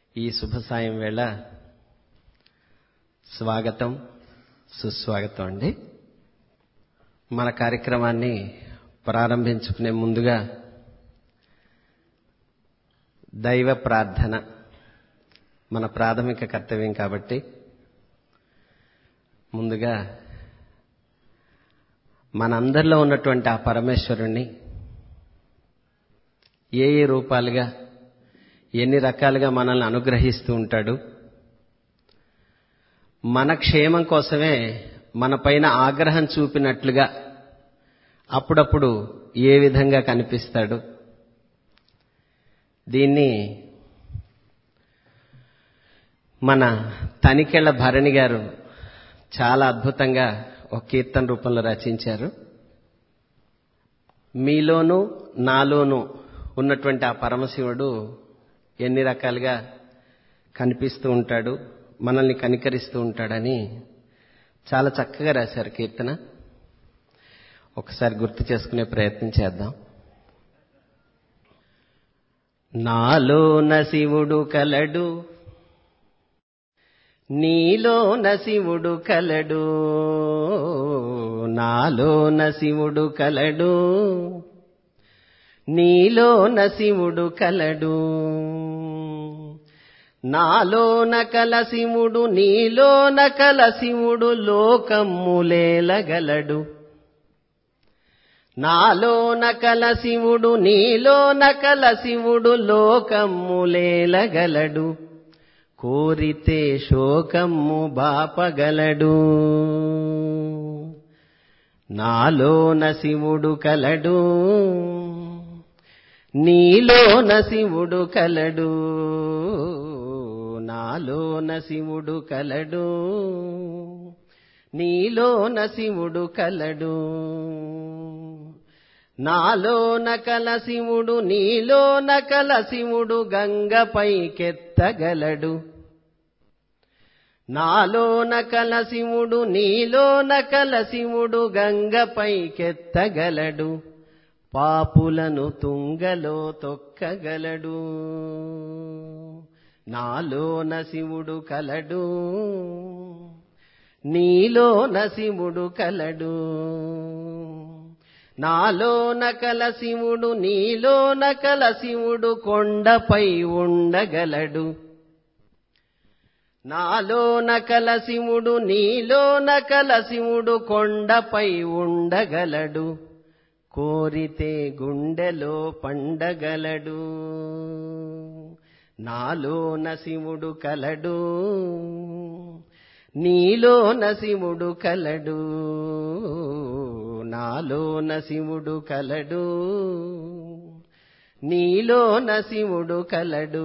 ఈ శుభ సాయం వేళ స్వాగతం సుస్వాగతం అండి మన కార్యక్రమాన్ని ప్రారంభించుకునే ముందుగా దైవ ప్రార్థన మన ప్రాథమిక కర్తవ్యం కాబట్టి ముందుగా మనందరిలో ఉన్నటువంటి ఆ పరమేశ్వరుణ్ణి ఏ ఏ రూపాలుగా ఎన్ని రకాలుగా మనల్ని అనుగ్రహిస్తూ ఉంటాడు మన క్షేమం కోసమే మన పైన ఆగ్రహం చూపినట్లుగా అప్పుడప్పుడు ఏ విధంగా కనిపిస్తాడు దీన్ని మన తనికెళ్ల భరణి గారు చాలా అద్భుతంగా ఒక కీర్తన రూపంలో రచించారు మీలోనూ నాలోనూ ఉన్నటువంటి ఆ పరమశివుడు ఎన్ని రకాలుగా కనిపిస్తూ ఉంటాడు మనల్ని కనికరిస్తూ ఉంటాడని చాలా చక్కగా రాశారు కీర్తన ఒకసారి గుర్తు చేసుకునే ప్రయత్నం చేద్దాం నాలోన శివుడు కలడు నీలోన శివుడు కలడు నాలోన శివుడు కలడు నీలోన శివుడు కలడు నాలోన కలశివుడు నీలోన కలశివుడు లోకమ్ములేలగలడు నాలోన కలశివుడు నీలోన కలశివుడు లోకమ్ములేలగలడు కోరితే శోకమ్ము బాపగలడు నాలోన శివుడు కలడు నీలోన శివుడు కలడు నాలోన శివుడు కలడు నీలోన శివుడు కలడు నాలోన కల శివుడు నీలోన కల శివుడు గంగపైకెత్తగలడు నాలోన కల శివుడు నీలోన కల శివుడు గంగపైకెత్తగలడు పాపులను తుంగలో తొక్కగలడు నాలోన శివుడు కలడు నీలోన శివుడు కలడు నాలోన కల శివుడు నీలోన కల శివుడు కొండపై ఉండగలడు నాలోన కల శివుడు నీలోన కల శివుడు కొండపై ఉండగలడు కోరితే గుండెలో పండగలడు నాలోన శివుడు కలడు నీలోన శివుడు కలడు నాలోన శివుడు కలడు నీలోన శివుడు కలడు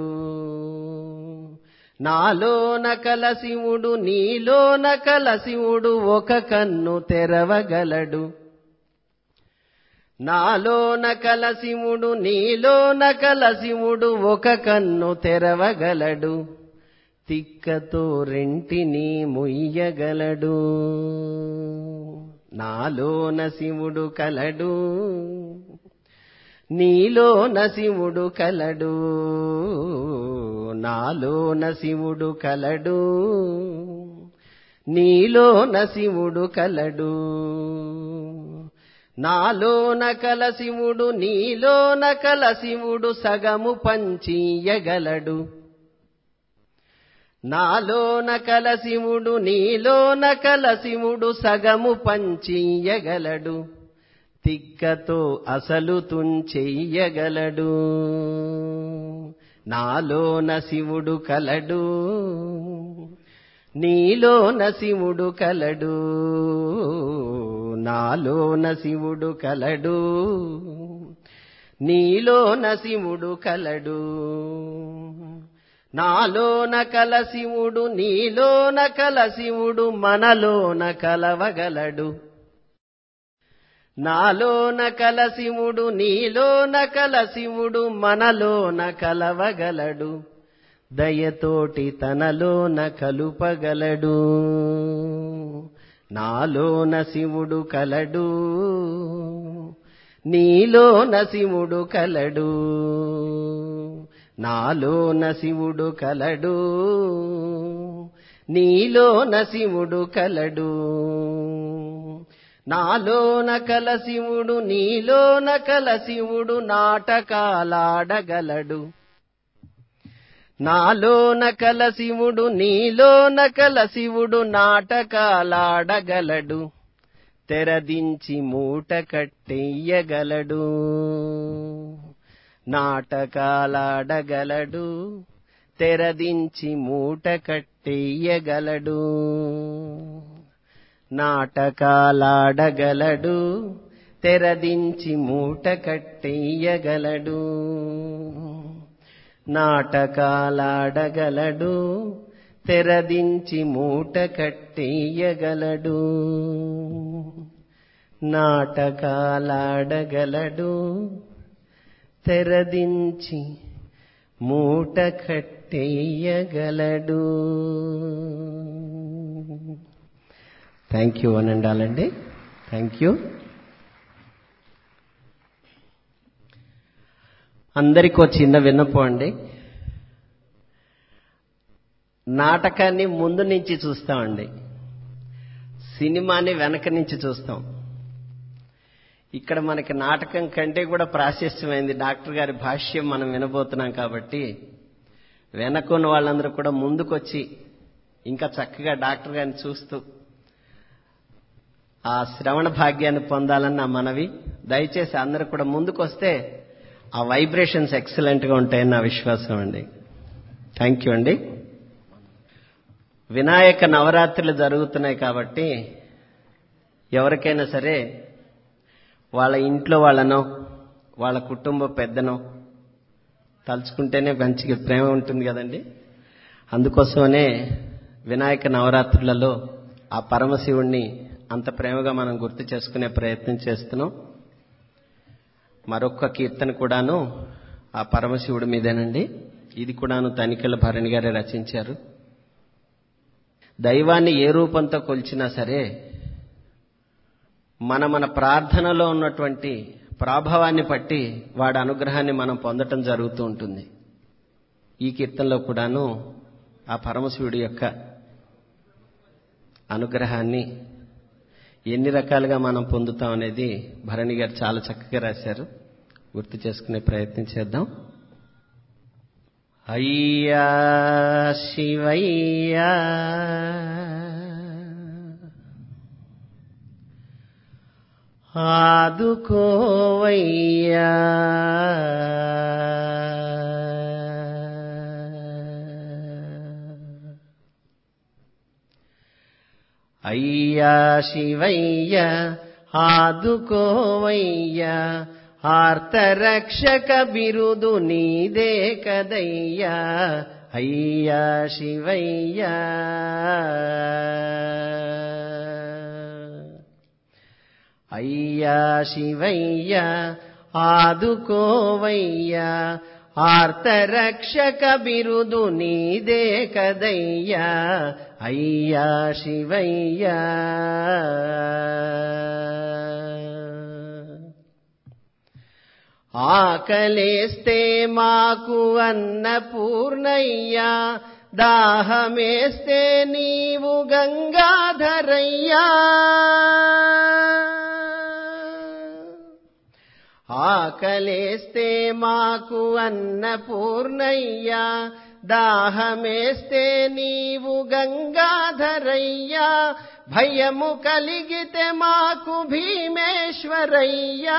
నాలోన కల శివుడు నీలోన కల శివుడు ఒక కన్ను తెరవగలడు నాలోన కల శివుడు నీలోన కల శివుడు ఒక కన్ను తెరవగలడు తిక్కతో రెంటిని ముయ్యగలడు నాలోన శివుడు కలడు నీలోన శివుడు కలడు నాలోన శివుడు కలడు నీలోన శివుడు కలడు నాలోన కల శివుడు నీలోన కల శివుడు సగము పంచీయగలడు నాలోన కల శివుడు నీలోన కల శివుడు సగము పంచీయగలడు తిక్కతో అసలు తుంచెయ్యగలడు నాలోన శివుడు కలడు నీలోన శివుడు కలడు నాలోన శివుడు కలడు నీలోన శివుడు కలడు నాలోన కల శివుడు నీలోన కల శివుడు మనలోన కలవగలడు నాలోన కల శివుడు నీలోన కల శివుడు మనలోన కలవగలడు దయతోటి తనలోన కలుపగలడు నాలోన శివుడు కలడు నీలోన శివుడు కలడు నాలోన శివుడు కలడు నీలోన శివుడు కలడు నాలోన కల శివుడు నీలోన కల శివుడు నాటకాలాడగలడు నాలోన కల శివుడు నీలోన కల శివుడు నాటకాలాడగలడు తెరదించి మూట కట్టెయ్యగలడు నాటకాలాడగలడు తెరదించి మూట కట్టెయ్యగలడు నాటకాలాడగలడు తెరదించి మూట కట్టెయ్యగలడు నాటకాలాడగలడు తెరదించి మూట కట్టెయ్యగలడు నాటకాలాడగలడు తెరదించి మూట కట్టెయ్యగలడు థ్యాంక్ యూ అని అండాలండి థ్యాంక్ యూ అందరికీ ఒక చిన్న విన్నపం అండి నాటకాన్ని ముందు నుంచి చూస్తామండి సినిమాని వెనక నుంచి చూస్తాం ఇక్కడ మనకి నాటకం కంటే కూడా ప్రాశస్యమైంది డాక్టర్ గారి భాష్యం మనం వినబోతున్నాం కాబట్టి వెనకున్న వాళ్ళందరూ కూడా ముందుకొచ్చి ఇంకా చక్కగా డాక్టర్ గారిని చూస్తూ ఆ శ్రవణ భాగ్యాన్ని పొందాలని నా మనవి దయచేసి అందరూ కూడా ముందుకొస్తే ఆ వైబ్రేషన్స్ ఎక్సలెంట్గా ఉంటాయని నా విశ్వాసం అండి థ్యాంక్ యూ అండి వినాయక నవరాత్రులు జరుగుతున్నాయి కాబట్టి ఎవరికైనా సరే వాళ్ళ ఇంట్లో వాళ్ళనో వాళ్ళ కుటుంబ పెద్దనో తలుచుకుంటేనే మంచిగా ప్రేమ ఉంటుంది కదండి అందుకోసమనే వినాయక నవరాత్రులలో ఆ పరమశివుణ్ణి అంత ప్రేమగా మనం గుర్తు చేసుకునే ప్రయత్నం చేస్తున్నాం మరొక కీర్తన కూడాను ఆ పరమశివుడి మీదేనండి ఇది కూడాను తనికెళ్ళ భరణి గారే రచించారు దైవాన్ని ఏ రూపంతో కొలిచినా సరే మన మన ప్రార్థనలో ఉన్నటువంటి ప్రాభవాన్ని బట్టి వాడి అనుగ్రహాన్ని మనం పొందటం జరుగుతూ ఉంటుంది ఈ కీర్తనలో కూడాను ఆ పరమశివుడి యొక్క అనుగ్రహాన్ని ఎన్ని రకాలుగా మనం పొందుతాం అనేది భరణి గారు చాలా చక్కగా రాశారు గుర్తు చేసుకునే ప్రయత్నం చేద్దాం అయ్యా శివయ్యా ఆదుకోవయ్యా అయ్యా శివయ్య ఆదుకోవయ్యా ఆర్తరక్షక బిరుదు నీదే కదయ్యా అయ్యా శివయ్యా అయ్యా శివయ్య ఆదుకోవయ్యా ఆర్తరక్షక బిరుదు నీదే కదయ్యా అయ్యా శివయ్యా ఆకలేస్తే మాకు అన్నపూర్ణయ్యా దాహమేస్తే నీవు గంగాధరయ్యా ఆకలేస్తే మాకు అన్నపూర్ణయ్యా దాహమేస్తే నీవు గంగాధరయ్యా భయము కలిగితే మాకు భీమేశ్వరయ్యా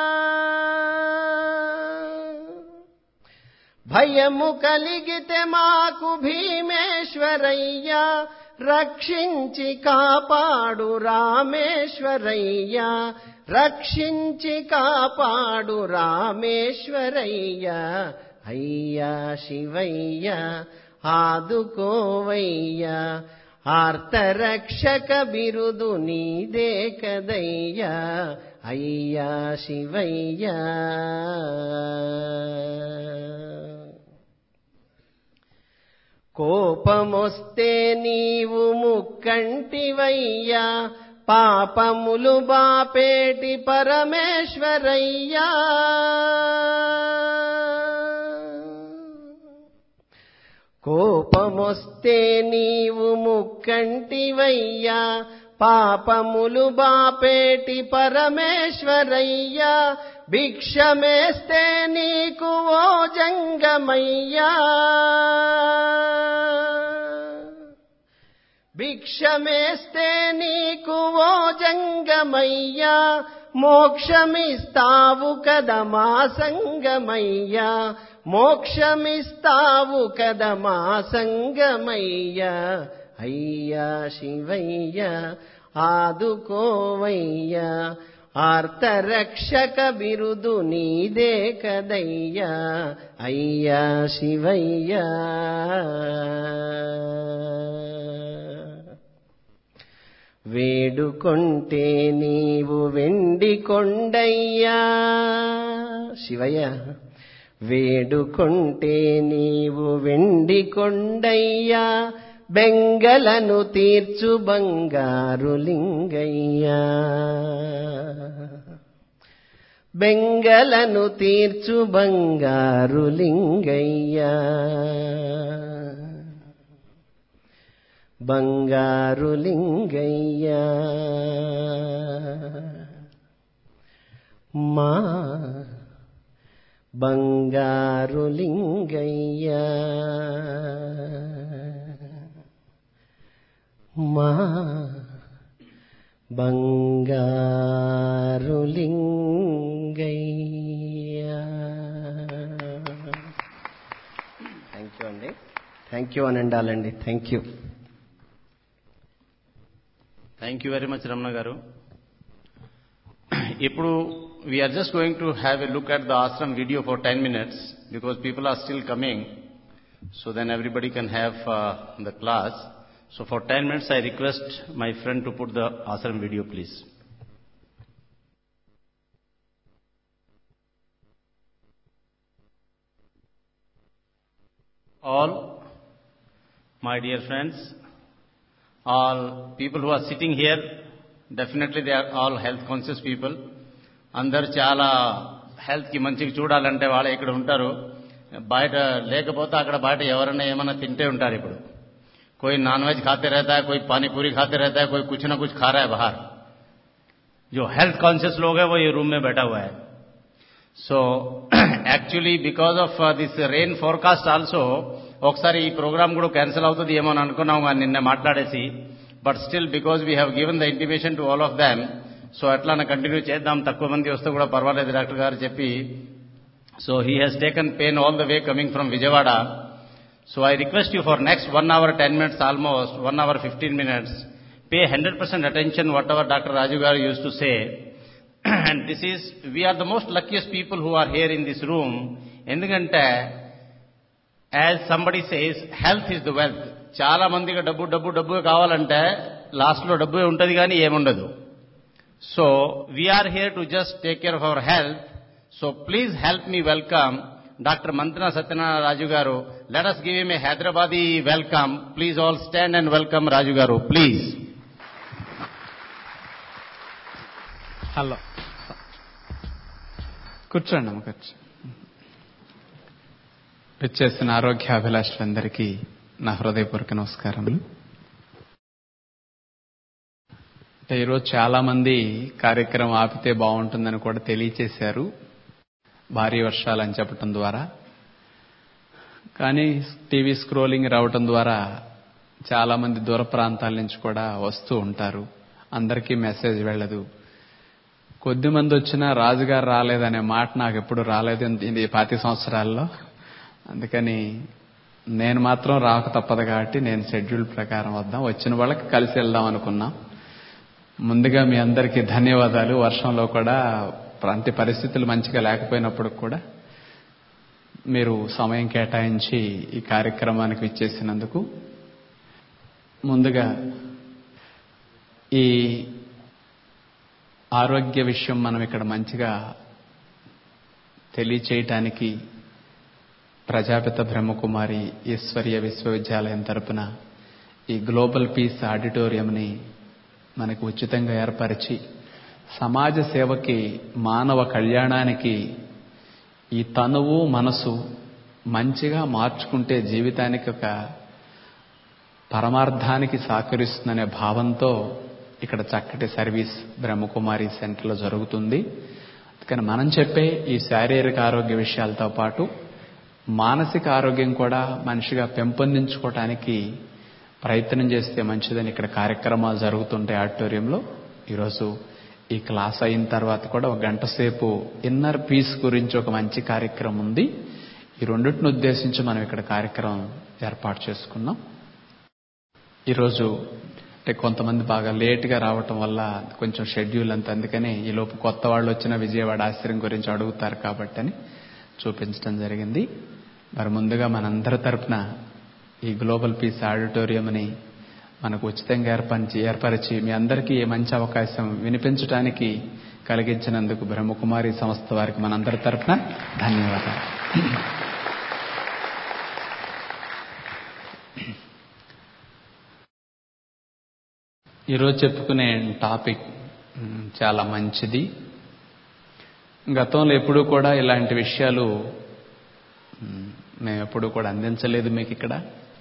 భయము కలిగితే మాకు భీమేశ్వరయ్యా రక్షించి కాపాడు రామేశ్వరయ్యా రక్షించి కాపాడు రామేశ్వరయ్యా అయ్యా శివయ్య ఆదుకోవయ్యా ఆర్తరక్షక బిరుదు నీదే కదయ్యా అయ్యా శివయ్యా కోపమొస్తే నీవు ముక్కంటివయ్యా పాపములు బాపేటి పరమేశ్వరయ్యా కోపమొస్తే నీవు ముక్కంటివయ్యా పాపములు బాపేటి పరమేశ్వరయ్యా భిక్షమేస్తే నీకు ఓ జంగమయ్యా భిక్షమేస్తే నీకు ఓ జంగమయ్యా మోక్షమిస్తావు కదా మా సంగమయ్యా మోక్షమిస్తావు కదా మా సంగమయ్యా అయ్యా శివయ్య ఆదుకోవయ్యా ఆర్తరక్షక బిరుదు నీదే కదయ్యా అయ్యా శివయ్యా వేడుకొంటే నీవు వెండి కొండయ్యా శివయ్య వేడుకొంటే నీవు వెండి కొండయ్యా బెంగలను తీర్చు బంగారు లింగయ్యా బెంగలను తీర్చు బంగారు లింగయ్యా బంగారు లింగయ్యా మా బంగారు లింగయ్యా మా బంగారు లింగయ్యా థ్యాంక్ యూ అండి థ్యాంక్ యూ అని ఉండాలండి thank you thank you very much Ramana garu ఇప్పుడు we're just going to have a look at the ashram video for ten minutes because people are still coming so then everybody can have the class so for ten minutes I request my friend to put the ashram video please all my dear friends all people who are sitting here definitely they are all health conscious people అందరు చాలా health కి మంచిగా చూడాలంటే వాళ్ళు ఇక్కడ ఉంటారు బయట లేకపోతే అక్కడ బయట ఎవరైనా ఏమైనా తింటే ఉంటారు ఇప్పుడు कोई नॉनवेज खाते रहता है कोई पानी पूरी खाते रहता है कोई कुछ ना कुछ खा रहा है बाहर जो हेल्थ कॉन्शियस लोग है वो ये रूम में बैठा हुआ है so actually because of this rain forecast also ఒకసారి ఈ ప్రోగ్రామ్ కూడా క్యాన్సిల్ అవుతుంది ఏమో అని అనుకున్నాం కానీ నిన్న మాట్లాడేసి but still because we have given the intimation to all of them so అట్లా కంటిన్యూ చేద్దాం తక్కువ మంది వస్తే కూడా పర్వాలేదు డాక్టర్ గారు చెప్పి so he has taken pain all the way coming from Vijayawada so I request you for next one hour ten minutes almost one hour fifteen minutes pay hundred percent attention whatever doctor Raju garu used to say and this is we are the most luckiest people who are here in this room ఎందుకంటే as somebody says health is the wealth చాలా మందికి డబ్బు డబ్బు డబ్బు కావాలంటే లాస్ట్లో డబ్బు ఉంటుంది కానీ ఏముండదు so we're here to just take care of our health so please help me welcome doctor Mantra Satyanarayana Raju garu let us give em a Hyderabadi welcome please all stand and welcome Raju garu please hello కూర్చోండి అమ్మ కూర్చో వచ్చేసిన ఆరోగ్యాభిలాషులందరికీ నా హృదయపూర్వక నమస్కారములు అంటే ఈరోజు చాలా మంది కార్యక్రమం ఆపితే బాగుంటుందని కూడా తెలియచేశారు భారీ వర్షాలు అని చెప్పటం ద్వారా కానీ టీవీ స్క్రోలింగ్ రావటం ద్వారా చాలా మంది దూర ప్రాంతాల నుంచి కూడా వస్తూ ఉంటారు అందరికీ మెసేజ్ వెళ్ళదు కొద్ది మంది వచ్చినా రాజుగారు రాలేదనే మాట నాకు ఎప్పుడు రాలేదు ఇది పాతి సంవత్సరాల్లో అందుకని నేను మాత్రం రాక తప్పదు కాబట్టి నేను షెడ్యూల్ ప్రకారం వద్దాం వచ్చిన వాళ్ళకి కలిసి వెళ్దాం అనుకున్నాం ముందుగా మీ అందరికీ ధన్యవాదాలు వర్షంలో కూడా ప్రాంతి పరిస్థితులు మంచిగా లేకపోయినప్పుడు కూడా మీరు సమయం కేటాయించి ఈ కార్యక్రమానికి విచ్చేసినందుకు ముందుగా ఈ ఆరోగ్య విషయం మనం ఇక్కడ మంచిగా తెలియచేయటానికి ప్రజాపిత బ్రహ్మకుమారి ఈశ్వర్య విశ్వవిద్యాలయం తరపున ఈ గ్లోబల్ పీస్ ఆడిటోరియంని మనకు ఉచితంగా ఏర్పరిచి సమాజ సేవకి మానవ కళ్యాణానికి ఈ తనువు మనసు మంచిగా మార్చుకుంటే జీవితానికి ఒక పరమార్థానికి సహకరిస్తుందనే భావంతో ఇక్కడ చక్కటి సర్వీస్ బ్రహ్మకుమారి సెంటర్లో జరుగుతుంది కానీ మనం చెప్పే ఈ శారీరక ఆరోగ్య విషయాలతో పాటు మానసిక ఆరోగ్యం కూడా మనిషిగా పెంపొందించుకోవటానికి ప్రయత్నం చేస్తే మంచిదని ఇక్కడ కార్యక్రమాలు జరుగుతుంటాయి ఆడిటోరియంలో ఈరోజు ఈ క్లాస్ అయిన తర్వాత కూడా ఒక గంట సేపు ఇన్నర్ పీస్ గురించి ఒక మంచి కార్యక్రమం ఉంది ఈ రెండింటిని ఉద్దేశించి మనం ఇక్కడ కార్యక్రమం ఏర్పాటు చేసుకున్నాం ఈరోజు అంటే కొంతమంది బాగా లేట్గా రావటం వల్ల కొంచెం షెడ్యూల్ అంత అందుకని ఈ లోపు కొత్త వాళ్ళు వచ్చిన విజయవాడ ఆశ్రయం గురించి అడుగుతారు కాబట్టి అని చూపించడం జరిగింది మరి ముందుగా మనందరి తరపున ఈ గ్లోబల్ పీస్ ఆడిటోరియంని మనకు ఉచితంగా ఏర్పరిచి ఏర్పరిచి మీ అందరికీ ఈ మంచి అవకాశం వినిపించడానికి కలిగించినందుకు బ్రహ్మకుమారి సంస్థ వారికి మనందరి తరపున ధన్యవాదాలు ఈరోజు చెప్పుకునే టాపిక్ మ్, చాలా మంచిది గతంలో ఎప్పుడూ కూడా ఇలాంటి విషయాలు మ్, మేము ఎప్పుడూ కూడా అందించలేదు మీకు ఇక్కడ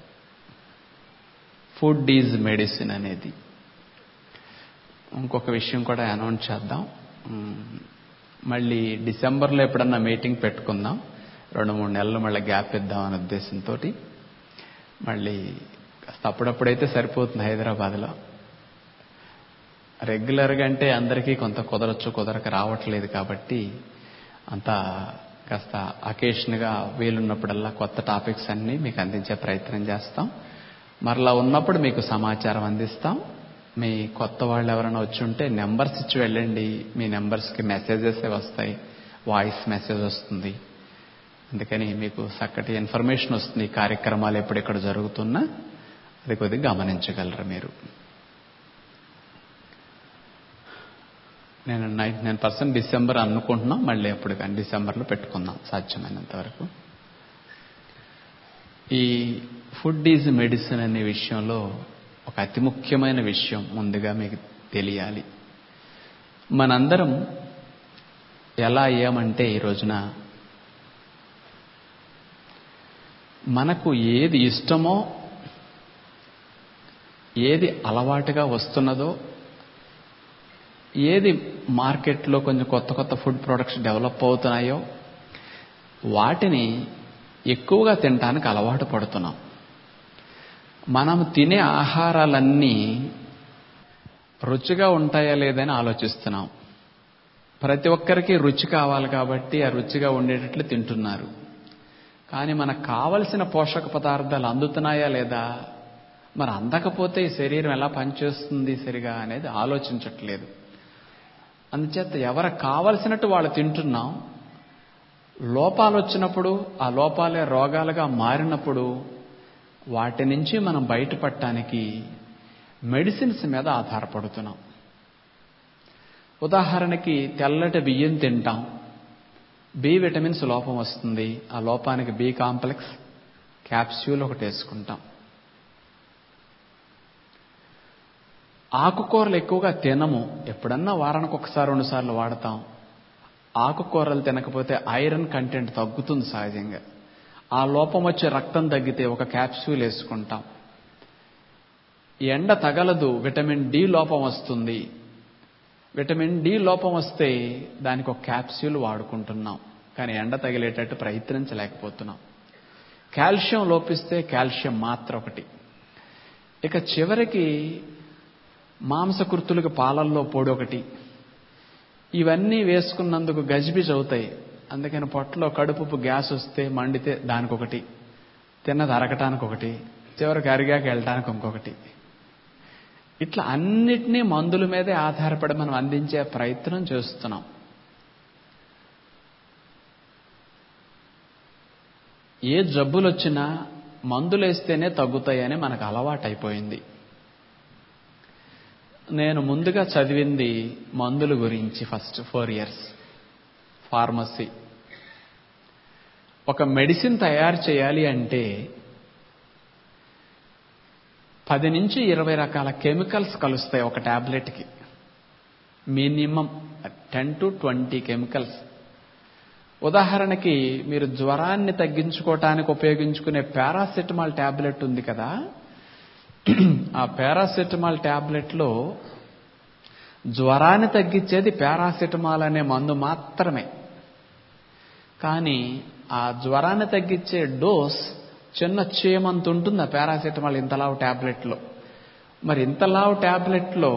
ఫుడ్ ఈజ్ మెడిసిన్ అనేది ఇంకొక విషయం కూడా అనౌన్స్ చేద్దాం మ్, మళ్ళీ డిసెంబర్లో ఎప్పుడన్నా మీటింగ్ పెట్టుకుందాం రెండు మూడు నెలలు మళ్ళీ గ్యాప్ ఇద్దాం అనే ఉద్దేశంతో మళ్ళీ కాస్త అప్పుడప్పుడైతే సరిపోతుంది హైదరాబాద్లో రెగ్యులర్గా అంటే అందరికీ కొంత కుదరచ్చు కుదరక రావట్లేదు కాబట్టి అంత కాస్త అకేషన్గా వీలున్నప్పుడల్లా కొత్త టాపిక్స్ అన్నీ మీకు అందించే ప్రయత్నం చేస్తాం మరలా ఉన్నప్పుడు మీకు సమాచారం అందిస్తాం మీ కొత్త వాళ్ళు ఎవరైనా వచ్చి ఉంటే నెంబర్స్ ఇచ్చి వెళ్ళండి మీ నెంబర్స్కి మెసేజెస్ వస్తాయి వాయిస్ మెసేజ్ వస్తుంది అందుకని మీకు చక్కటి ఇన్ఫర్మేషన్ వస్తుంది ఈ కార్యక్రమాలు ఎప్పుడెక్కడ జరుగుతున్నా అది కొద్దిగా గమనించగలరు మీరు నేను నైన్టీ నైన్ పర్సెంట్ డిసెంబర్ అనుకుంటున్నాం మళ్ళీ ఎప్పుడు కానీ డిసెంబర్లో పెట్టుకుందాం సాధ్యమైనంత వరకు ఈ ఫుడ్ ఈజ్ మెడిసిన్ అనే విషయంలో ఒక అతి ముఖ్యమైన విషయం ముందుగా మీకు తెలియాలి మనందరం ఎలా అయ్యామంటే ఈ రోజున మనకు ఏది ఇష్టమో ఏది అలవాటుగా వస్తున్నదో ఏది మార్కెట్లో కొంచెం కొత్త కొత్త ఫుడ్ ప్రొడక్ట్స్ డెవలప్ అవుతున్నాయో వాటిని ఎక్కువగా తినడానికి అలవాటు పడుతున్నాం మనం తినే ఆహారాలన్నీ రుచిగా ఉంటాయా లేదని ఆలోచిస్తున్నాం ప్రతి ఒక్కరికి రుచి కావాలి కాబట్టి ఆ రుచిగా ఉండేటట్లు తింటున్నారు కానీ మనకు కావలసిన పోషక పదార్థాలు అందుతున్నాయా లేదా మరి అందకపోతే ఈ శరీరం ఎలా పనిచేస్తుంది సరిగా అనేది ఆలోచించట్లేదు అందుచేత ఎవరికి కావలసినట్టు వాళ్ళు తింటున్నాం లోపాలు వచ్చినప్పుడు ఆ లోపాలే రోగాలుగా మారినప్పుడు వాటి నుంచి మనం బయటపడటానికి మెడిసిన్స్ మీద ఆధారపడుతున్నాం ఉదాహరణకి తెల్లటి బియ్యం తింటాం బి విటమిన్స్ లోపం వస్తుంది ఆ లోపానికి బి కాంప్లెక్స్ క్యాప్స్యూల్ ఒకటి వేసుకుంటాం ఆకుకూరలు ఎక్కువగా తినము ఎప్పుడన్నా వారానికి ఒకసారి రెండుసార్లు వాడతాం ఆకుకూరలు తినకపోతే ఐరన్ కంటెంట్ తగ్గుతుంది సహజంగా ఆ లోపం వచ్చే రక్తం తగ్గితే ఒక క్యాప్సూల్ వేసుకుంటాం ఎండ తగలదు విటమిన్ డి లోపం వస్తుంది విటమిన్ డి లోపం వస్తే దానికి ఒక క్యాప్సూల్ వాడుకుంటున్నాం కానీ ఎండ తగిలేటట్టు ప్రయత్నించలేకపోతున్నాం కాల్షియం లోపిస్తే కాల్షియం మాత్ర ఒకటి ఇక చివరికి మాంసకృతులకు పాలల్లో పొడి ఒకటి ఇవన్నీ వేసుకున్నందుకు గజిబిజ్ అవుతాయి అందుకని పొట్టలో కడుపుపు గ్యాస్ వస్తే మండితే దానికొకటి తిన్నది అరగటానికి ఒకటి చివరికి అరిగాక వెళ్ళటానికి ఇంకొకటి ఇట్లా అన్నిటినీ మందుల మీదే ఆధారపడి మనం అందించే ప్రయత్నం చేస్తున్నాం ఏ జబ్బులు వచ్చినా మందులు వేస్తేనే తగ్గుతాయని మనకు అలవాటైపోయింది నేను ముందుగా చదివింది మందుల గురించి ఫస్ట్ ఫోర్ ఇయర్స్ ఫార్మసీ ఒక మెడిసిన్ తయారు చేయాలి అంటే పది నుంచి ఇరవై రకాల కెమికల్స్ కలుస్తాయి ఒక ట్యాబ్లెట్కి minimum ten to twenty chemicals ఉదాహరణకి మీరు జ్వరాన్ని తగ్గించుకోవటానికి ఉపయోగించుకునే పారాసెటమాల్ టాబ్లెట్ ఉంది కదా ఆ పారాసెటమాల్ టాబ్లెట్లో జ్వరాన్ని తగ్గించేది పారాసెటమాల్ అనే మందు మాత్రమే కానీ ఆ జ్వరాన్ని తగ్గించే డోస్ చిన్న చీమంత ఉంటుంది ఆ పారాసెటమాల్ ఇంతలావు టాబ్లెట్లో మరి ఇంతలావు టాబ్లెట్లో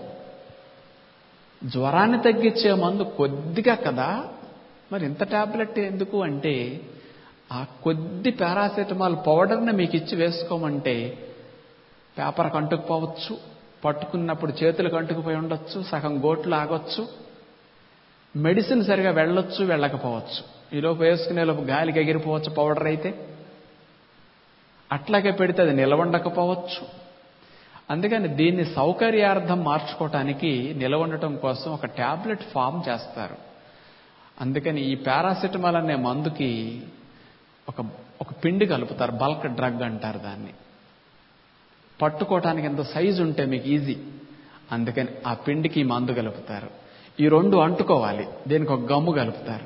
జ్వరాన్ని తగ్గించే మందు కొద్దిగా కదా మరి ఇంత టాబ్లెట్ ఎందుకు అంటే ఆ కొద్ది పారాసెటమాల్ పౌడర్ని మీకు ఇచ్చి వేసుకోమంటే పేపర్ కంటుకుపోవచ్చు పట్టుకున్నప్పుడు చేతులు కంటుకుపోయి ఉండొచ్చు సగం గోట్లు ఆగొచ్చు మెడిసిన్ సరిగా వెళ్ళొచ్చు వెళ్ళకపోవచ్చు ఈలోపు వేసుకునేలోపు గాలికి ఎగిరిపోవచ్చు పౌడర్ అయితే అట్లాగే పెడితే అది నిలవండకపోవచ్చు అందుకని దీన్ని సౌకర్యార్థం మార్చుకోవటానికి నిలవండటం కోసం ఒక ట్యాబ్లెట్ ఫామ్ చేస్తారు అందుకని ఈ పారాసెటమాల్ అనే మందుకి ఒక ఒక పిండి కలుపుతారు బల్క్ డ్రగ్ అంటారు దాన్ని పట్టుకోవటానికి ఎంత సైజు ఉంటే మీకు ఈజీ అందుకని ఆ పిండికి ఈ మందు కలుపుతారు ఈ రెండు అంటుకోవాలి దీనికి ఒక గమ్ము కలుపుతారు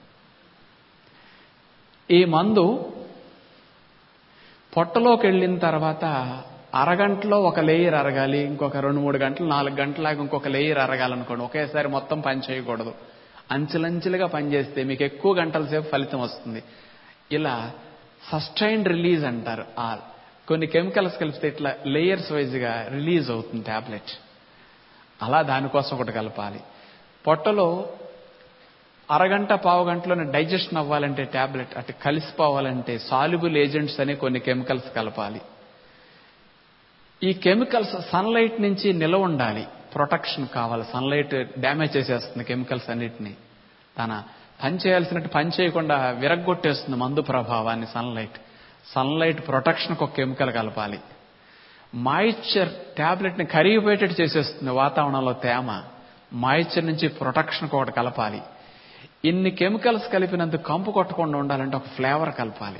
ఈ మందు పొట్టలోకి వెళ్ళిన తర్వాత అరగంటలో ఒక లేయర్ అరగాలి ఇంకొక రెండు మూడు గంటలు నాలుగు గంటలాగా ఇంకొక లేయర్ అరగాలనుకోండి ఒకేసారి మొత్తం పని చేయకూడదు అంచెలంచెలుగా పనిచేస్తే మీకు ఎక్కువ గంటల సేపు ఫలితం వస్తుంది ఇలా సస్టైన్డ్ రిలీజ్ అంటారు ఆ కొన్ని కెమికల్స్ కలిపితే ఇట్లా లేయర్స్ వైజ్గా రిలీజ్ అవుతుంది ట్యాబ్లెట్ అలా దానికోసం ఒకటి కలపాలి పొట్టలో అరగంట పావు గంటలోనే డైజెషన్ అవ్వాలంటే ట్యాబ్లెట్ అటు కలిసిపోవాలంటే సాల్యుబుల్ ఏజెంట్స్ అనే కొన్ని కెమికల్స్ కలపాలి ఈ కెమికల్స్ సన్లైట్ నుంచి నిలవ ఉండాలి ప్రొటెక్షన్ కావాలి సన్లైట్ డ్యామేజ్ చేసేస్తుంది కెమికల్స్ అన్నిటినీ తన పని చేయాల్సినట్టు పని చేయకుండా విరగ్గొట్టేస్తుంది మందు ప్రభావాన్ని సన్లైట్ సన్లైట్ ప్రొటెక్షన్కి ఒక కెమికల్ కలపాలి మాయిశ్చర్ ట్యాబ్లెట్ని కరిగిపోయేటట్టు చేసేస్తుంది వాతావరణంలో తేమ మాయిశ్చర్ నుంచి ప్రొటెక్షన్కి ఒకటి కలపాలి ఇన్ని కెమికల్స్ కలిపినందుకు కంపు కొట్టకుండా ఉండాలంటే ఒక ఫ్లేవర్ కలపాలి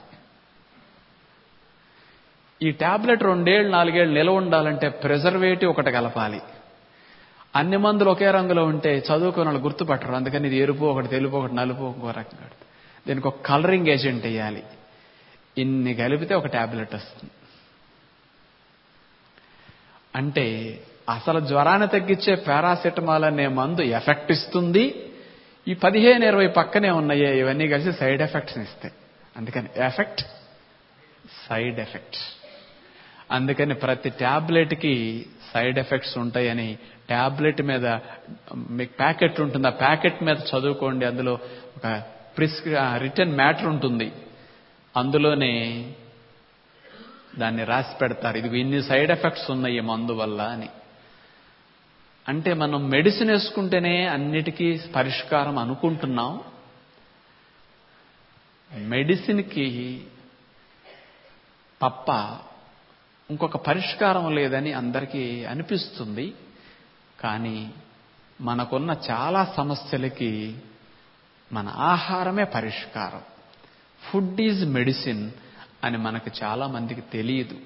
ఈ ట్యాబ్లెట్ రెండేళ్ళు నాలుగేళ్ళు నిలవ ఉండాలంటే ప్రిజర్వేటివ్ ఒకటి కలపాలి అన్ని మందులు ఒకే రంగులో ఉంటే చదువుకున్న వాళ్ళు గుర్తుపట్టరు అందుకని ఇది ఎరుపు ఒకటి తెలుపు ఒకటి నలుపు ఇంకో రకంగా దీనికి ఒక కలరింగ్ ఏజెంట్ వేయాలి ఇన్ని కలిపితే ఒక ట్యాబ్లెట్ వస్తుంది అంటే అసలు జ్వరాన్ని తగ్గించే పారాసెటమాల్ అనే మందు ఎఫెక్ట్ ఇస్తుంది ఈ పదిహేను ఇరవై పక్కనే ఉన్నాయే ఇవన్నీ కలిసి సైడ్ ఎఫెక్ట్స్ ఇస్తాయి అందుకని ఎఫెక్ట్ సైడ్ ఎఫెక్ట్స్ అందుకని ప్రతి ట్యాబ్లెట్కి సైడ్ ఎఫెక్ట్స్ ఉంటాయని ట్యాబ్లెట్ మీద మీకు ప్యాకెట్ ఉంటుంది ఆ ప్యాకెట్ మీద చదువుకోండి అందులో ఒక ప్రిస్క్రి రిటర్న్ మ్యాటర్ ఉంటుంది అందులోనే దాన్ని రాసి పెడతారు ఇది ఇన్ని సైడ్ ఎఫెక్ట్స్ ఉన్నాయి ఈ మందు వల్ల అని అంటే మనం మెడిసిన్ వేసుకుంటేనే అన్నిటికీ పరిష్కారం అనుకుంటున్నాం మెడిసిన్కి తప్ప ఇంకొక పరిష్కారం లేదని అందరికీ అనిపిస్తుంది కానీ మనకున్న చాలా సమస్యలకి మన ఆహారమే పరిష్కారం ఫుడ్ ఈజ్ మెడిసిన్ అని మనకు చాలా మందికి తెలియదు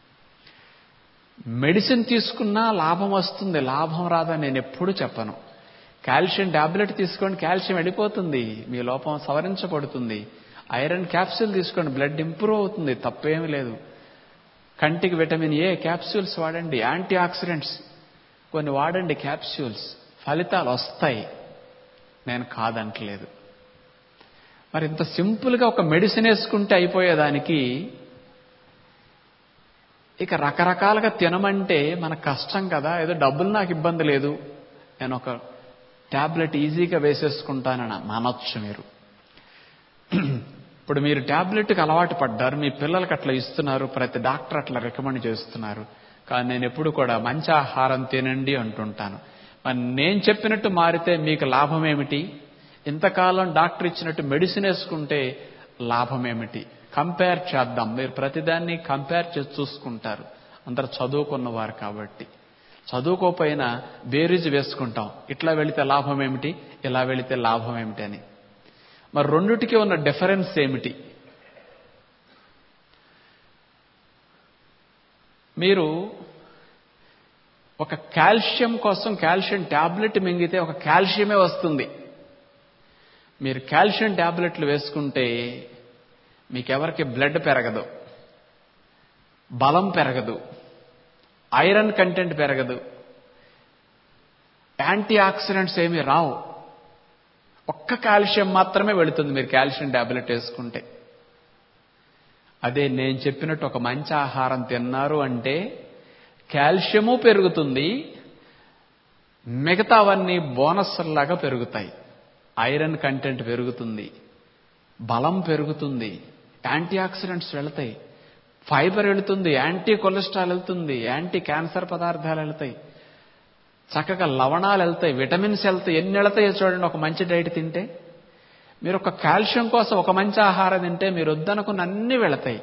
మెడిసిన్ తీసుకున్నా లాభం వస్తుంది లాభం రాదని నేను ఎప్పుడు చెప్పను కాల్షియం టాబ్లెట్ తీసుకోండి కాల్షియం వెళ్ళిపోతుంది మీ లోపం సవరించబడుతుంది ఐరన్ క్యాప్సూల్ తీసుకోండి బ్లడ్ ఇంప్రూవ్ అవుతుంది తప్పేమీ లేదు కంటికి విటమిన్ ఏ క్యాప్సూల్స్ వాడండి యాంటీ ఆక్సిడెంట్స్ కొన్ని వాడండి క్యాప్సూల్స్ ఫలితాలు వస్తాయి నేను కాదంటలేదు మరి ఇంత సింపుల్గా ఒక మెడిసిన్ వేసుకుంటే అయిపోయేదానికి ఇక రకరకాలుగా తినమంటే మనకు కష్టం కదా ఏదో డబ్బులు నాకు ఇబ్బంది లేదు నేను ఒక ట్యాబ్లెట్ ఈజీగా వేసేసుకుంటానని అనొచ్చు మీరు ఇప్పుడు మీరు ట్యాబ్లెట్కి అలవాటు పడ్డారు మీ పిల్లలకి అట్లా ఇస్తున్నారు ప్రతి డాక్టర్ అట్లా రికమెండ్ చేస్తున్నారు కానీ నేను ఎప్పుడు కూడా మంచి ఆహారం తినండి అంటుంటాను మరి నేను చెప్పినట్టు మారితే మీకు లాభం ఏమిటి ఇంతకాలం డాక్టర్ ఇచ్చినట్టు మెడిసిన్ వేసుకుంటే లాభం ఏమిటి కంపేర్ చేద్దాం మీరు ప్రతిదాన్ని కంపేర్ చేసి చూసుకుంటారు అందరు చదువుకున్నవారు కాబట్టి చదువుకోపోయినా బేరీజ్ వేసుకుంటాం ఇట్లా వెళితే లాభం ఏమిటి ఇలా వెళితే లాభం ఏమిటి అని మరి రెండుటికి ఉన్న డిఫరెన్స్ ఏమిటి మీరు ఒక కాల్షియం కోసం కాల్షియం టాబ్లెట్ మింగితే ఒక కాల్షియమే వస్తుంది మీరు కాల్షియం టాబ్లెట్లు వేసుకుంటే మీకెవరికి బ్లడ్ పెరగదు బలం పెరగదు ఐరన్ కంటెంట్ పెరగదు యాంటీ ఆక్సిడెంట్స్ ఏమీ రావు ఒక్క కాల్షియం మాత్రమే వెళుతుంది మీరు కాల్షియం టాబ్లెట్ వేసుకుంటే అదే నేను చెప్పినట్టు ఒక మంచి ఆహారం తిన్నారు అంటే కాల్షియము పెరుగుతుంది మిగతావన్నీ బోనస్ లాగా పెరుగుతాయి ఐరన్ కంటెంట్ పెరుగుతుంది బలం పెరుగుతుంది యాంటీ ఆక్సిడెంట్స్ వెళతాయి ఫైబర్ వెళుతుంది యాంటీ కొలెస్ట్రాల్ వెళ్తుంది యాంటీ క్యాన్సర్ పదార్థాలు వెళ్తాయి చక్కగా లవణాలు వెళ్తాయి విటమిన్స్ వెళ్తాయి ఎన్ని వెళ్తాయో చూడండి ఒక మంచి డైట్ తింటే మీరు ఒక కాల్షియం కోసం ఒక మంచి ఆహారం తింటే మీరు వద్దనుకున్న అన్ని వెళతాయి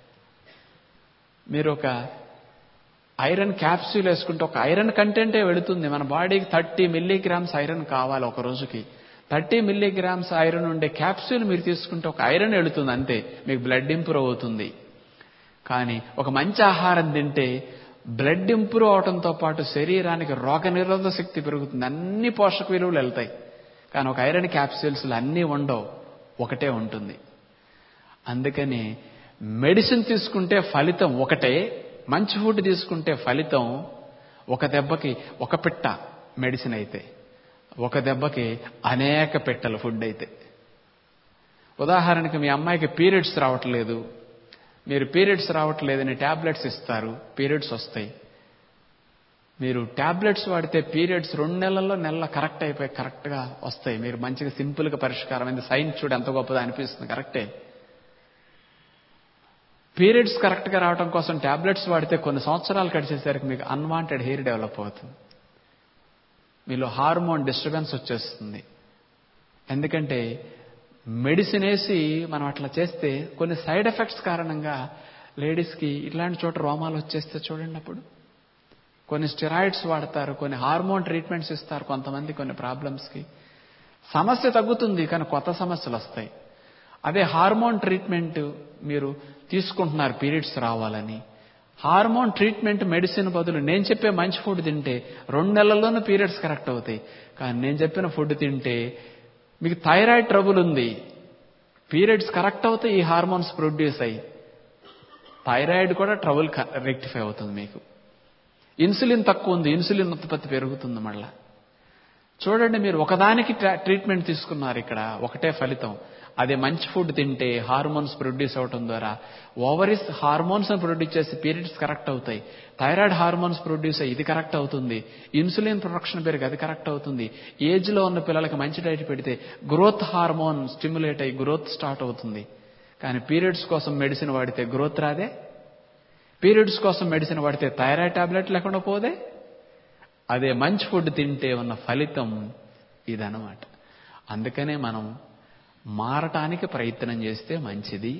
మీరు ఒక ఐరన్ క్యాప్సూల్ వేసుకుంటే ఒక ఐరన్ కంటెంటే వెళుతుంది మన బాడీకి థర్టీ మిల్లీగ్రామ్స్ ఐరన్ కావాలి ఒక రోజుకి థర్టీ మిల్లీగ్రామ్స్ ఐరన్ ఉండే క్యాప్సూల్ మీరు తీసుకుంటే ఒక ఐరన్ వెళుతుంది అంతే మీకు బ్లడ్ ఇంప్రూవ్ అవుతుంది కానీ ఒక మంచి ఆహారం తింటే బ్లడ్ ఇంప్రూవ్ అవడంతో పాటు శరీరానికి రోగ నిరోధక శక్తి పెరుగుతుంది అన్ని పోషక విలువలు వెళ్తాయి కానీ ఒక ఐరన్ క్యాప్సూల్స్లో అన్నీ ఉండవు ఒకటే ఉంటుంది అందుకని మెడిసిన్ తీసుకుంటే ఫలితం ఒకటే మంచి ఫుడ్ తీసుకుంటే ఫలితం ఒక దెబ్బకి ఒక పిట్ట మెడిసిన్ అయితే ఒక దెబ్బకి అనేక పెట్టలు ఫుడ్ అయితే ఉదాహరణకి మీ అమ్మాయికి పీరియడ్స్ రావట్లేదు మీరు పీరియడ్స్ రావట్లేదని ట్యాబ్లెట్స్ ఇస్తారు పీరియడ్స్ వస్తాయి మీరు ట్యాబ్లెట్స్ వాడితే పీరియడ్స్ రెండు నెలల్లో నెలల కరెక్ట్ అయిపోయి కరెక్ట్గా వస్తాయి మీరు మంచిగా సింపుల్గా పరిష్కారం అయింది సైన్స్ చూడు ఎంత గొప్పదో అనిపిస్తుంది కరెక్టే పీరియడ్స్ కరెక్ట్గా రావడం కోసం ట్యాబ్లెట్స్ వాడితే కొన్ని సంవత్సరాలు గడిచేసరికి మీకు అన్వాంటెడ్ హెయిర్ డెవలప్ అవుతుంది మీలో హార్మోన్ డిస్టర్బెన్స్ వచ్చేస్తుంది ఎందుకంటే మెడిసిన్ వేసి మనం అట్లా చేస్తే కొన్ని సైడ్ ఎఫెక్ట్స్ కారణంగా లేడీస్కి ఇట్లాంటి చోట రోమాలు వచ్చేస్తే చూడండి అప్పుడు కొన్ని స్టెరాయిడ్స్ వాడతారు కొన్ని హార్మోన్ ట్రీట్మెంట్స్ ఇస్తారు కొంతమంది కొన్ని ప్రాబ్లమ్స్కి సమస్య తగ్గుతుంది కానీ కొత్త సమస్యలు వస్తాయి అదే హార్మోన్ ట్రీట్మెంట్ మీరు తీసుకుంటున్నారు పీరియడ్స్ రావాలని హార్మోన్ ట్రీట్మెంట్ మెడిసిన్ బదులు నేను చెప్పే మంచి ఫుడ్ తింటే రెండు నెలల్లోనూ పీరియడ్స్ కరెక్ట్ అవుతాయి కానీ నేను చెప్పిన ఫుడ్ తింటే మీకు థైరాయిడ్ ట్రబుల్ ఉంది పీరియడ్స్ కరెక్ట్ అవుతాయి ఈ హార్మోన్స్ ప్రొడ్యూస్ అయ్యి థైరాయిడ్ కూడా ట్రబుల్ రెక్టిఫై అవుతుంది మీకు ఇన్సులిన్ తక్కువ ఉంది ఇన్సులిన్ ఉత్పత్తి పెరుగుతుంది మళ్ళా చూడండి మీరు ఒకదానికి ట్రీట్మెంట్ తీసుకున్నారు ఇక్కడ ఒకటే ఫలితం అదే మంచి ఫుడ్ తింటే హార్మోన్స్ ప్రొడ్యూస్ అవటం ద్వారా ఓవరీస్ హార్మోన్స్ ప్రొడ్యూస్ చేసి పీరియడ్స్ కరెక్ట్ అవుతాయి థైరాయిడ్ హార్మోన్స్ ప్రొడ్యూస్ అయ్యి ఇది కరెక్ట్ అవుతుంది ఇన్సులిన్ ప్రొడక్షన్ పెరిగి అది కరెక్ట్ అవుతుంది ఏజ్లో ఉన్న పిల్లలకి మంచి డైట్ పెడితే గ్రోత్ హార్మోన్ స్టిమ్యులేట్ అయ్యి గ్రోత్ స్టార్ట్ అవుతుంది కానీ పీరియడ్స్ కోసం మెడిసిన్ వాడితే గ్రోత్ రాదే పీరియడ్స్ కోసం మెడిసిన్ వాడితే థైరాయిడ్ టాబ్లెట్ లేకుండా పోదే అదే మంచి ఫుడ్ తింటే ఉన్న ఫలితం ఇదనమాట అందుకనే మనం మారటానికి ప్రయత్నం చేస్తే మంచిది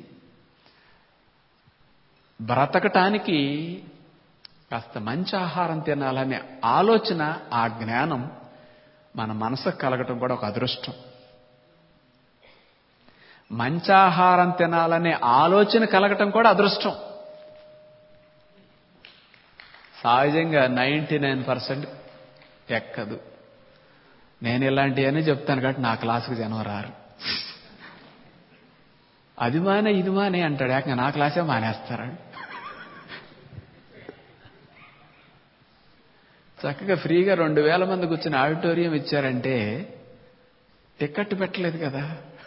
బ్రతకటానికి కాస్త మంచి ఆహారం తినాలనే ఆలోచన ఆ జ్ఞానం మన మనసుకు కలగటం కూడా ఒక అదృష్టం మంచి ఆహారం తినాలనే ఆలోచన కలగటం కూడా అదృష్టం సహజంగా నైంటీ నైన్ పర్సెంట్ ఎక్కదు నేను ఇలాంటివన్నీ చెప్తాను కాబట్టి నా క్లాసుకు జనం రారు అది మానే ఇది మానే అంటాడు ఏకంగా నా క్లాసే మానేస్తారాడు చక్కగా ఫ్రీగా రెండు వేల మంది కూర్చుని ఆడిటోరియం ఇచ్చారంటే టికెట్ పెట్టలేదు కదా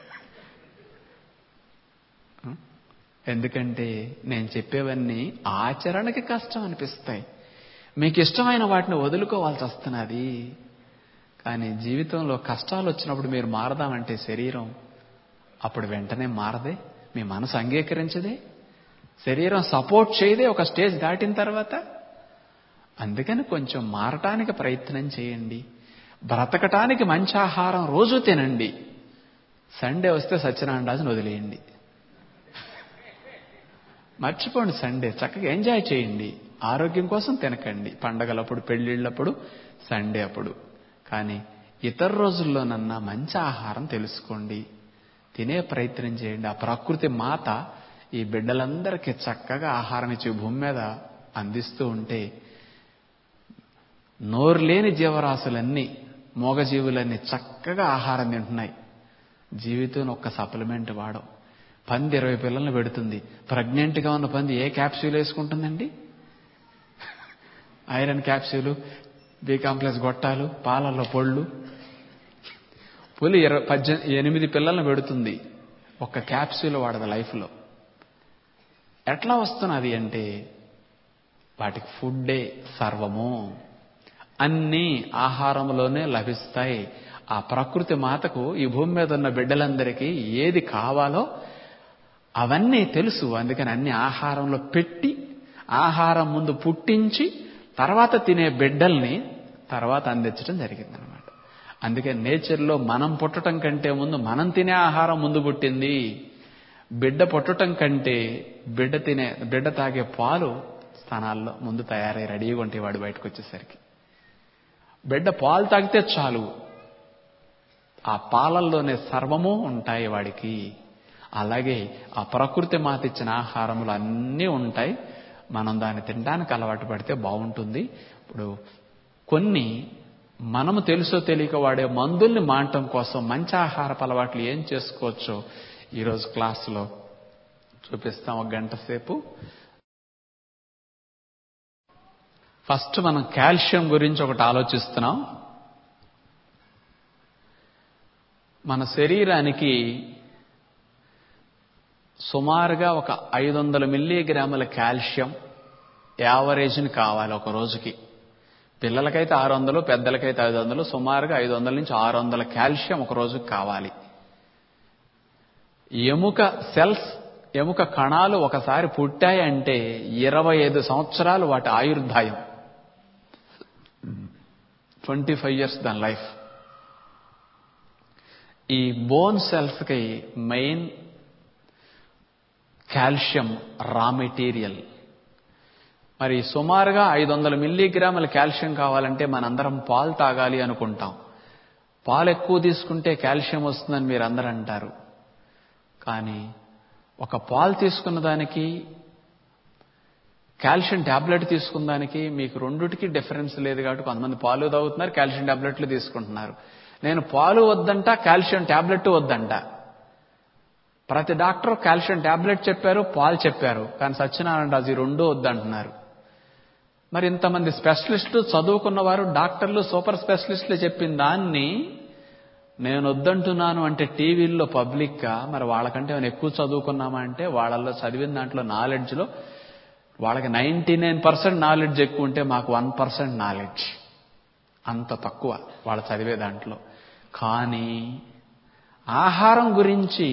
ఎందుకంటే నేను చెప్పేవన్నీ ఆచరణకి కష్టం అనిపిస్తాయి మీకు ఇష్టమైన వాటిని వదులుకోవాల్సి వస్తున్నది కానీ జీవితంలో కష్టాలు వచ్చినప్పుడు మీరు మారదామంటే శరీరం అప్పుడు వెంటనే మారదే మీ మనసు అంగీకరించదే శరీరం సపోర్ట్ చేయదే ఒక స్టేజ్ దాటిన తర్వాత అందుకని కొంచెం మారటానికి ప్రయత్నం చేయండి బ్రతకటానికి మంచి ఆహారం రోజు తినండి సండే వస్తే సత్యనారాయణ రాజుని వదిలేయండి మర్చిపోండి సండే చక్కగా ఎంజాయ్ చేయండి ఆరోగ్యం కోసం తినకండి పండగలప్పుడు పెళ్లిళ్ళప్పుడు సండే అప్పుడు కానీ ఇతర రోజుల్లోనన్నా మంచి ఆహారం తెలుసుకోండి తినే ప్రయత్నం చేయండి ఆ ప్రకృతి మాత ఈ బిడ్డలందరికీ చక్కగా ఆహారం ఇచ్చి భూమి మీద అందిస్తూ ఉంటే నోరు లేని జీవరాశులన్నీ మూగజీవులన్నీ చక్కగా ఆహారం తింటున్నాయి జీవితంలో ఒక్క సప్లిమెంట్ వాడం పంది ఇరవై పిల్లల్ని పెడుతుంది ప్రెగ్నెంట్గా ఉన్న పంది ఏ క్యాప్సూల్ వేసుకుంటుందండి ఐరన్ క్యాప్సూలు బి కాంప్లెక్స్ గొట్టాలు పాలల్లో పొళ్ళు పులి ఇరవై పద్దెనిమిది ఎనిమిది పిల్లల్ని పెడుతుంది ఒక్క క్యాప్సూల్ వాడదు లైఫ్లో ఎట్లా వస్తున్నది అంటే వాటికి ఫుడ్డే సర్వము అన్నీ ఆహారంలోనే లభిస్తాయి ఆ ప్రకృతి మాతకు ఈ భూమి మీద ఉన్న బిడ్డలందరికీ ఏది కావాలో అవన్నీ తెలుసు అందుకని అన్ని ఆహారంలో పెట్టి ఆహారం ముందు పుట్టించి తర్వాత తినే బిడ్డల్ని తర్వాత అందించడం జరిగిందనమాట అందుకే నేచర్లో మనం పుట్టడం కంటే ముందు మనం తినే ఆహారం ముందు పుట్టింది బిడ్డ పుట్టడం కంటే బిడ్డ తినే బిడ్డ తాగే పాలు స్థానాల్లో ముందు తయారై రెడీగా ఉంటే వాడు బయటకు వచ్చేసరికి బిడ్డ పాలు తాగితే చాలు ఆ పాలల్లోనే సర్వము ఉంటాయి వాడికి అలాగే ఆ ప్రకృతి మాత ఇచ్చిన ఆహారములు అన్నీ ఉంటాయి మనం దాన్ని తినడానికి అలవాటు పడితే బాగుంటుంది ఇప్పుడు కొన్ని మనము తెలుసో తెలియక వాడే మందుల్ని మానటం కోసం మంచి ఆహారపు అలవాట్లు ఏం చేసుకోవచ్చో ఈరోజు క్లాసులో చూపిస్తాం ఒక గంట సేపు ఫస్ట్ మనం కాల్షియం గురించి ఒకటి ఆలోచిస్తున్నాం మన శరీరానికి సుమారుగా ఒక ఐదు వందల మిల్లీగ్రాముల కాల్షియం యావరేజ్ని కావాలి ఒక రోజుకి పిల్లలకైతే ఆరు వందలు పెద్దలకైతే ఐదు వందలు సుమారుగా ఐదు వందల నుంచి ఆరు వందల కాల్షియం ఒక రోజుకి కావాలి ఎముక సెల్స్ ఎముక కణాలు ఒకసారి పుట్టాయంటే ఇరవై ఐదు సంవత్సరాలు వాటి ఆయుర్దాయం ట్వంటీ ఫైవ్ ఇయర్స్ దాని లైఫ్ ఈ బోన్ సెల్స్కి మెయిన్ కాల్షియం రా మెటీరియల్ మరి సుమారుగా ఐదు వందల మిల్లీగ్రాముల కాల్షియం కావాలంటే మనందరం పాలు తాగాలి అనుకుంటాం పాలు ఎక్కువ తీసుకుంటే కాల్షియం వస్తుందని మీరు అందరూ అంటారు కానీ ఒక పాలు తీసుకున్న దానికి కాల్షియం ట్యాబ్లెట్ తీసుకున్న దానికి మీకు రెండుటికి డిఫరెన్స్ లేదు కాబట్టి కొంతమంది పాలు తాగుతున్నారు కాల్షియం ట్యాబ్లెట్లు తీసుకుంటున్నారు నేను పాలు వద్దంట కాల్షియం ట్యాబ్లెట్ వద్దంట ప్రతి డాక్టర్ కాల్షియం ట్యాబ్లెట్ చెప్పారు పాలు చెప్పారు కానీ సత్యనారాయణ రాజు ఈ రెండూ వద్దంటున్నారు మరి ఇంతమంది స్పెషలిస్టులు చదువుకున్న వారు డాక్టర్లు సూపర్ స్పెషలిస్టులు చెప్పిన దాన్ని నేను వద్దంటున్నాను అంటే టీవీల్లో పబ్లిక్గా మరి వాళ్ళకంటే మనం ఎక్కువ చదువుకున్నామా అంటే వాళ్ళల్లో చదివిన దాంట్లో నాలెడ్జ్లో వాళ్ళకి నైంటీ నైన్ పర్సెంట్ నాలెడ్జ్ ఎక్కువ ఉంటే మాకు వన్ పర్సెంట్ నాలెడ్జ్ అంత తక్కువ వాళ్ళు చదివే దాంట్లో కానీ ఆహారం గురించి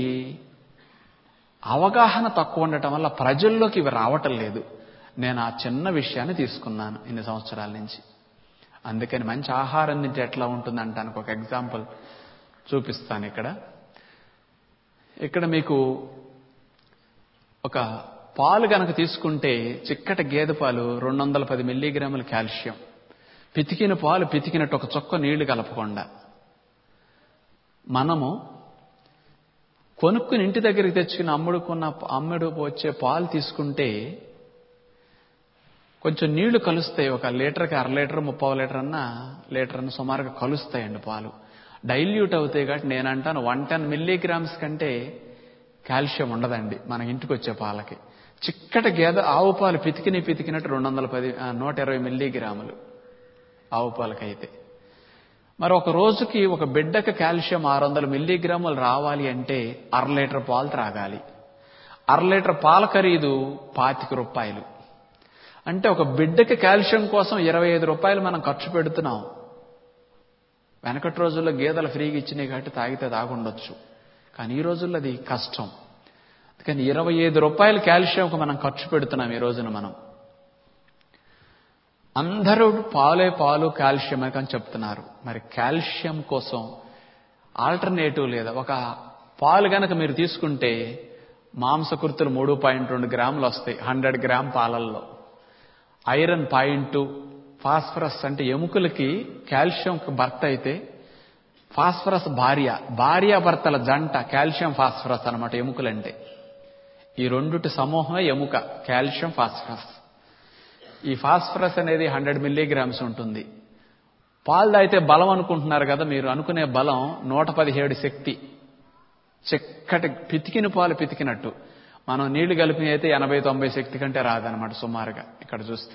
అవగాహన తక్కువ ఉండటం వల్ల ప్రజల్లోకి ఇవి రావటం లేదు నేను ఆ చిన్న విషయాన్ని తీసుకున్నాను ఇన్ని సంవత్సరాల నుంచి అందుకని మంచి ఆహారం తింటే ఎట్లా ఉంటుందంటానికి ఒక ఎగ్జాంపుల్ చూపిస్తాను ఇక్కడ ఇక్కడ మీకు ఒక పాలు గనక తీసుకుంటే చిక్కటి గేదె పాలు రెండు వందల పది మిల్లీగ్రాముల కాల్షియం పితికిన పాలు పితికినట్టు ఒక చొక్క నీళ్లు కలపకుండా మనము కొనుక్కుని ఇంటి దగ్గరికి తెచ్చుకుని అమ్ముడుకున్న అమ్ముడు వచ్చే పాలు తీసుకుంటే కొంచెం నీళ్లు కలుస్తాయి ఒక లీటర్కి అర లీటర్ ముప్పావు లీటర్ అన్నా లీటర్ అన్న సుమారుగా కలుస్తాయండి పాలు డైల్యూట్ అవుతాయి కాబట్టి నేను అంటాను వన్ టెన్ మిల్లీగ్రామ్స్ కంటే కాల్షియం ఉండదండి మన ఇంటికి వచ్చే పాలకి చిక్కటి గేదె ఆవు పాలు పితికిని పితికినట్టు రెండు వందల పది నూట ఇరవై మిల్లీగ్రాములు ఆవు పాలకైతే మరి ఒక రోజుకి ఒక బిడ్డకి కాల్షియం ఆరు వందల మిల్లీగ్రాములు రావాలి అంటే అర లీటర్ పాలు త్రాగాలి అర లీటర్ పాల ఖరీదు పాతిక రూపాయలు అంటే ఒక బిడ్డకి కాల్షియం కోసం ఇరవై ఐదు రూపాయలు మనం ఖర్చు పెడుతున్నాం వెనకటి రోజుల్లో గేదెలు ఫ్రీగా ఇచ్చినాయి కాబట్టి తాగితే తాగుండొచ్చు కానీ ఈ రోజుల్లో అది కష్టం కానీ ఇరవై ఐదు రూపాయలు కాల్షియంకు మనం ఖర్చు పెడుతున్నాం ఈ రోజున మనం అందరూ పాలే పాలు కాల్షియం అని చెప్తున్నారు మరి కాల్షియం కోసం ఆల్టర్నేటివ్ లేదా ఒక పాలు గనక మీరు తీసుకుంటే మాంసకృతులు మూడు పాయింట్ రెండు గ్రాములు వస్తాయి హండ్రెడ్ గ్రామ్ పాలల్లో ఐరన్ పాయింట్ ఫాస్ఫరస్ అంటే ఎముకలకి కాల్షియం భర్త అయితే ఫాస్ఫరస్ భార్య భార్యాభర్తల జంట కాల్షియం ఫాస్ఫరస్ అనమాట ఎముకలంటే ఈ రెండుటి సమూహమే ఎముక కాల్షియం ఫాస్ఫరస్ ఈ ఫాస్ఫరస్ అనేది హండ్రెడ్ మిల్లీగ్రామ్స్ ఉంటుంది పాలు తాగితే బలం అనుకుంటున్నారు కదా మీరు అనుకునే బలం నూట పదిహేడు శక్తి చిక్కటి పితికిన పాలు పితికినట్టు మనం నీళ్లు కలిపి అయితే ఎనభై తొంభై శక్తి కంటే రాదనమాట సుమారుగా ఇక్కడ చూస్తే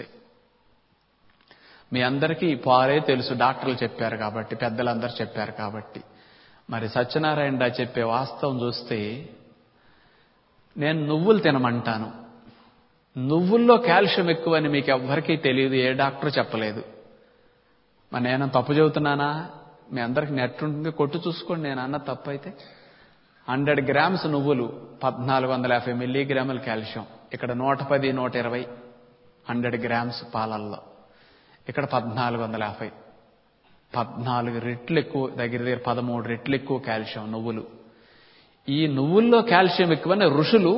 మీ అందరికీ ఈ పాలే తెలుసు డాక్టర్లు చెప్పారు కాబట్టి పెద్దలందరూ చెప్పారు కాబట్టి మరి సత్యనారాయణ రా చెప్పే వాస్తవం చూస్తే నేను నువ్వులు తినమంటాను నువ్వుల్లో కాల్షియం ఎక్కువని మీకు ఎవ్వరికీ తెలియదు ఏ డాక్టర్ చెప్పలేదు మరి నేను తప్పు చెబుతున్నానా మీ అందరికి నెట్ ఉంటుంది కొట్టు చూసుకోండి నేను అన్న తప్పు అయితే హండ్రెడ్ గ్రామ్స్ నువ్వులు పద్నాలుగు వందల యాభై మిల్లీగ్రాముల కాల్షియం ఇక్కడ నూట పది నూట ఇరవై హండ్రెడ్ గ్రామ్స్ పాలల్లో ఇక్కడ పద్నాలుగు వందల యాభై పద్నాలుగు రెట్లు ఎక్కువ దగ్గర దగ్గర పదమూడు రెట్లు ఎక్కువ కాల్షియం నువ్వులు ఈ నువ్వుల్లో కాల్షియం ఎక్కువని ఋషులు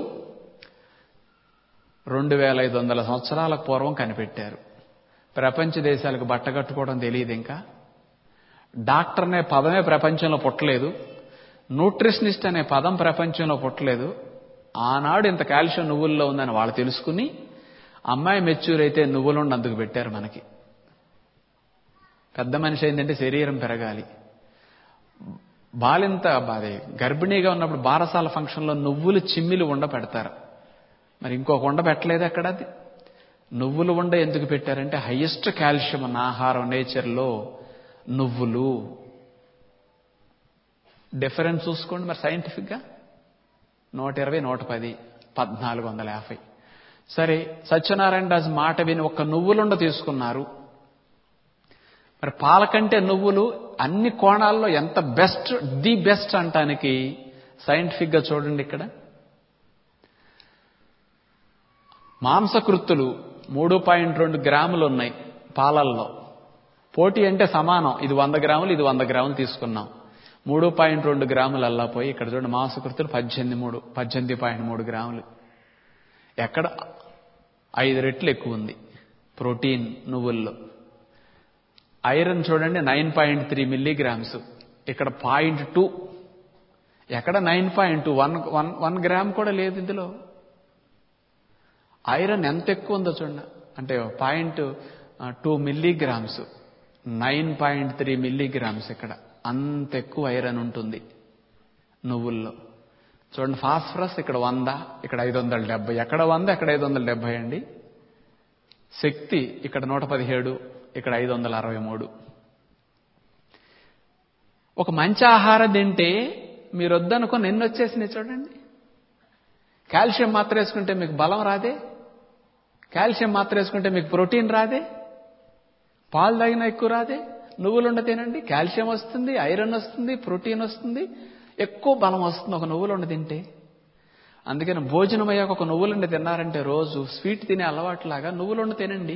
రెండు వేల ఐదు వందల సంవత్సరాల పూర్వం కనిపెట్టారు ప్రపంచ దేశాలకు బట్ట కట్టుకోవడం తెలియదు ఇంకా డాక్టర్ అనే పదమే ప్రపంచంలో పుట్టలేదు న్యూట్రిషనిస్ట్ అనే పదం ప్రపంచంలో పుట్టలేదు ఆనాడు ఇంత కాల్షియం నువ్వుల్లో ఉందని వాళ్ళు తెలుసుకుని అమ్మాయి మెచ్యూర్ అయితే నువ్వులుండి అందుకు పెట్టారు మనకి పెద్ద మనిషి ఏంటంటే శరీరం పెరగాలి బాలింత అదే గర్భిణీగా ఉన్నప్పుడు బారసాల ఫంక్షన్లో నువ్వులు చిమ్మిలు ఉండ పెడతారు మరి ఇంకొక ఉండ పెట్టలేదు అక్కడ అది నువ్వులు ఉండ ఎందుకు పెట్టారంటే హైయెస్ట్ కాల్షియం అన్న ఆహారం నేచర్లో నువ్వులు డిఫరెన్స్ చూసుకోండి మరి సైంటిఫిక్గా నూట ఇరవై నూట పది పద్నాలుగు వందల యాభై సరే సత్యనారాయణ రాజు మాట విని ఒక్క నువ్వులుండ తీసుకున్నారు మరి పాల కంటే నువ్వులు అన్ని కోణాల్లో ఎంత బెస్ట్ ది బెస్ట్ అంటానికి సైంటిఫిక్గా చూడండి ఇక్కడ మాంసకృత్తులు మూడు పాయింట్ రెండు గ్రాములు ఉన్నాయి పాలల్లో పోటీ అంటే సమానం ఇది వంద గ్రాములు ఇది వంద గ్రాములు తీసుకున్నాం మూడు పాయింట్ రెండు గ్రాములు అల్లా పోయి ఇక్కడ చూడండి మాంసకృతులు పద్దెనిమిది మూడు పద్దెనిమిది పాయింట్ మూడు గ్రాములు ఎక్కడ ఐదు రెట్లు ఎక్కువ ఉంది ప్రోటీన్ నువ్వుల్లో ఐరన్ చూడండి నైన్ పాయింట్ త్రీ మిల్లీగ్రామ్స్ ఇక్కడ పాయింట్ టూ ఎక్కడ nine point two one one one gram కూడా లేదు ఇందులో ఐరన్ ఎంత ఎక్కువ ఉందో చూడండి అంటే point two milligrams nine point three milligrams ఇక్కడ అంత ఎక్కువ ఐరన్ ఉంటుంది నువ్వుల్లో చూడండి ఫాస్ఫరస్ ఇక్కడ వంద ఇక్కడ ఐదు వందల డెబ్బై ఎక్కడ వంద ఎక్కడ ఐదు వందల డెబ్బై అండి శక్తి ఇక్కడ నూట పదిహేడు ఇక్కడ ఐదు వందల అరవై మూడు ఒక మంచి ఆహారం తింటే మీరు వద్దనుకొని ఎన్ని వచ్చేసినాయి చూడండి కాల్షియం మాత్రం వేసుకుంటే మీకు బలం రాదే కాల్షియం మాత్రం వేసుకుంటే మీకు ప్రోటీన్ రాదే పాలు తాగినా ఎక్కువ రాదే నువ్వులుండ తినండి కాల్షియం వస్తుంది ఐరన్ వస్తుంది ప్రోటీన్ వస్తుంది ఎక్కువ బలం వస్తుంది ఒక నువ్వులుండ తింటే అందుకని భోజనం అయ్యాక ఒక నువ్వులుండి తిన్నారంటే రోజు స్వీట్ తినే అలవాటులాగా నువ్వులుండ తినండి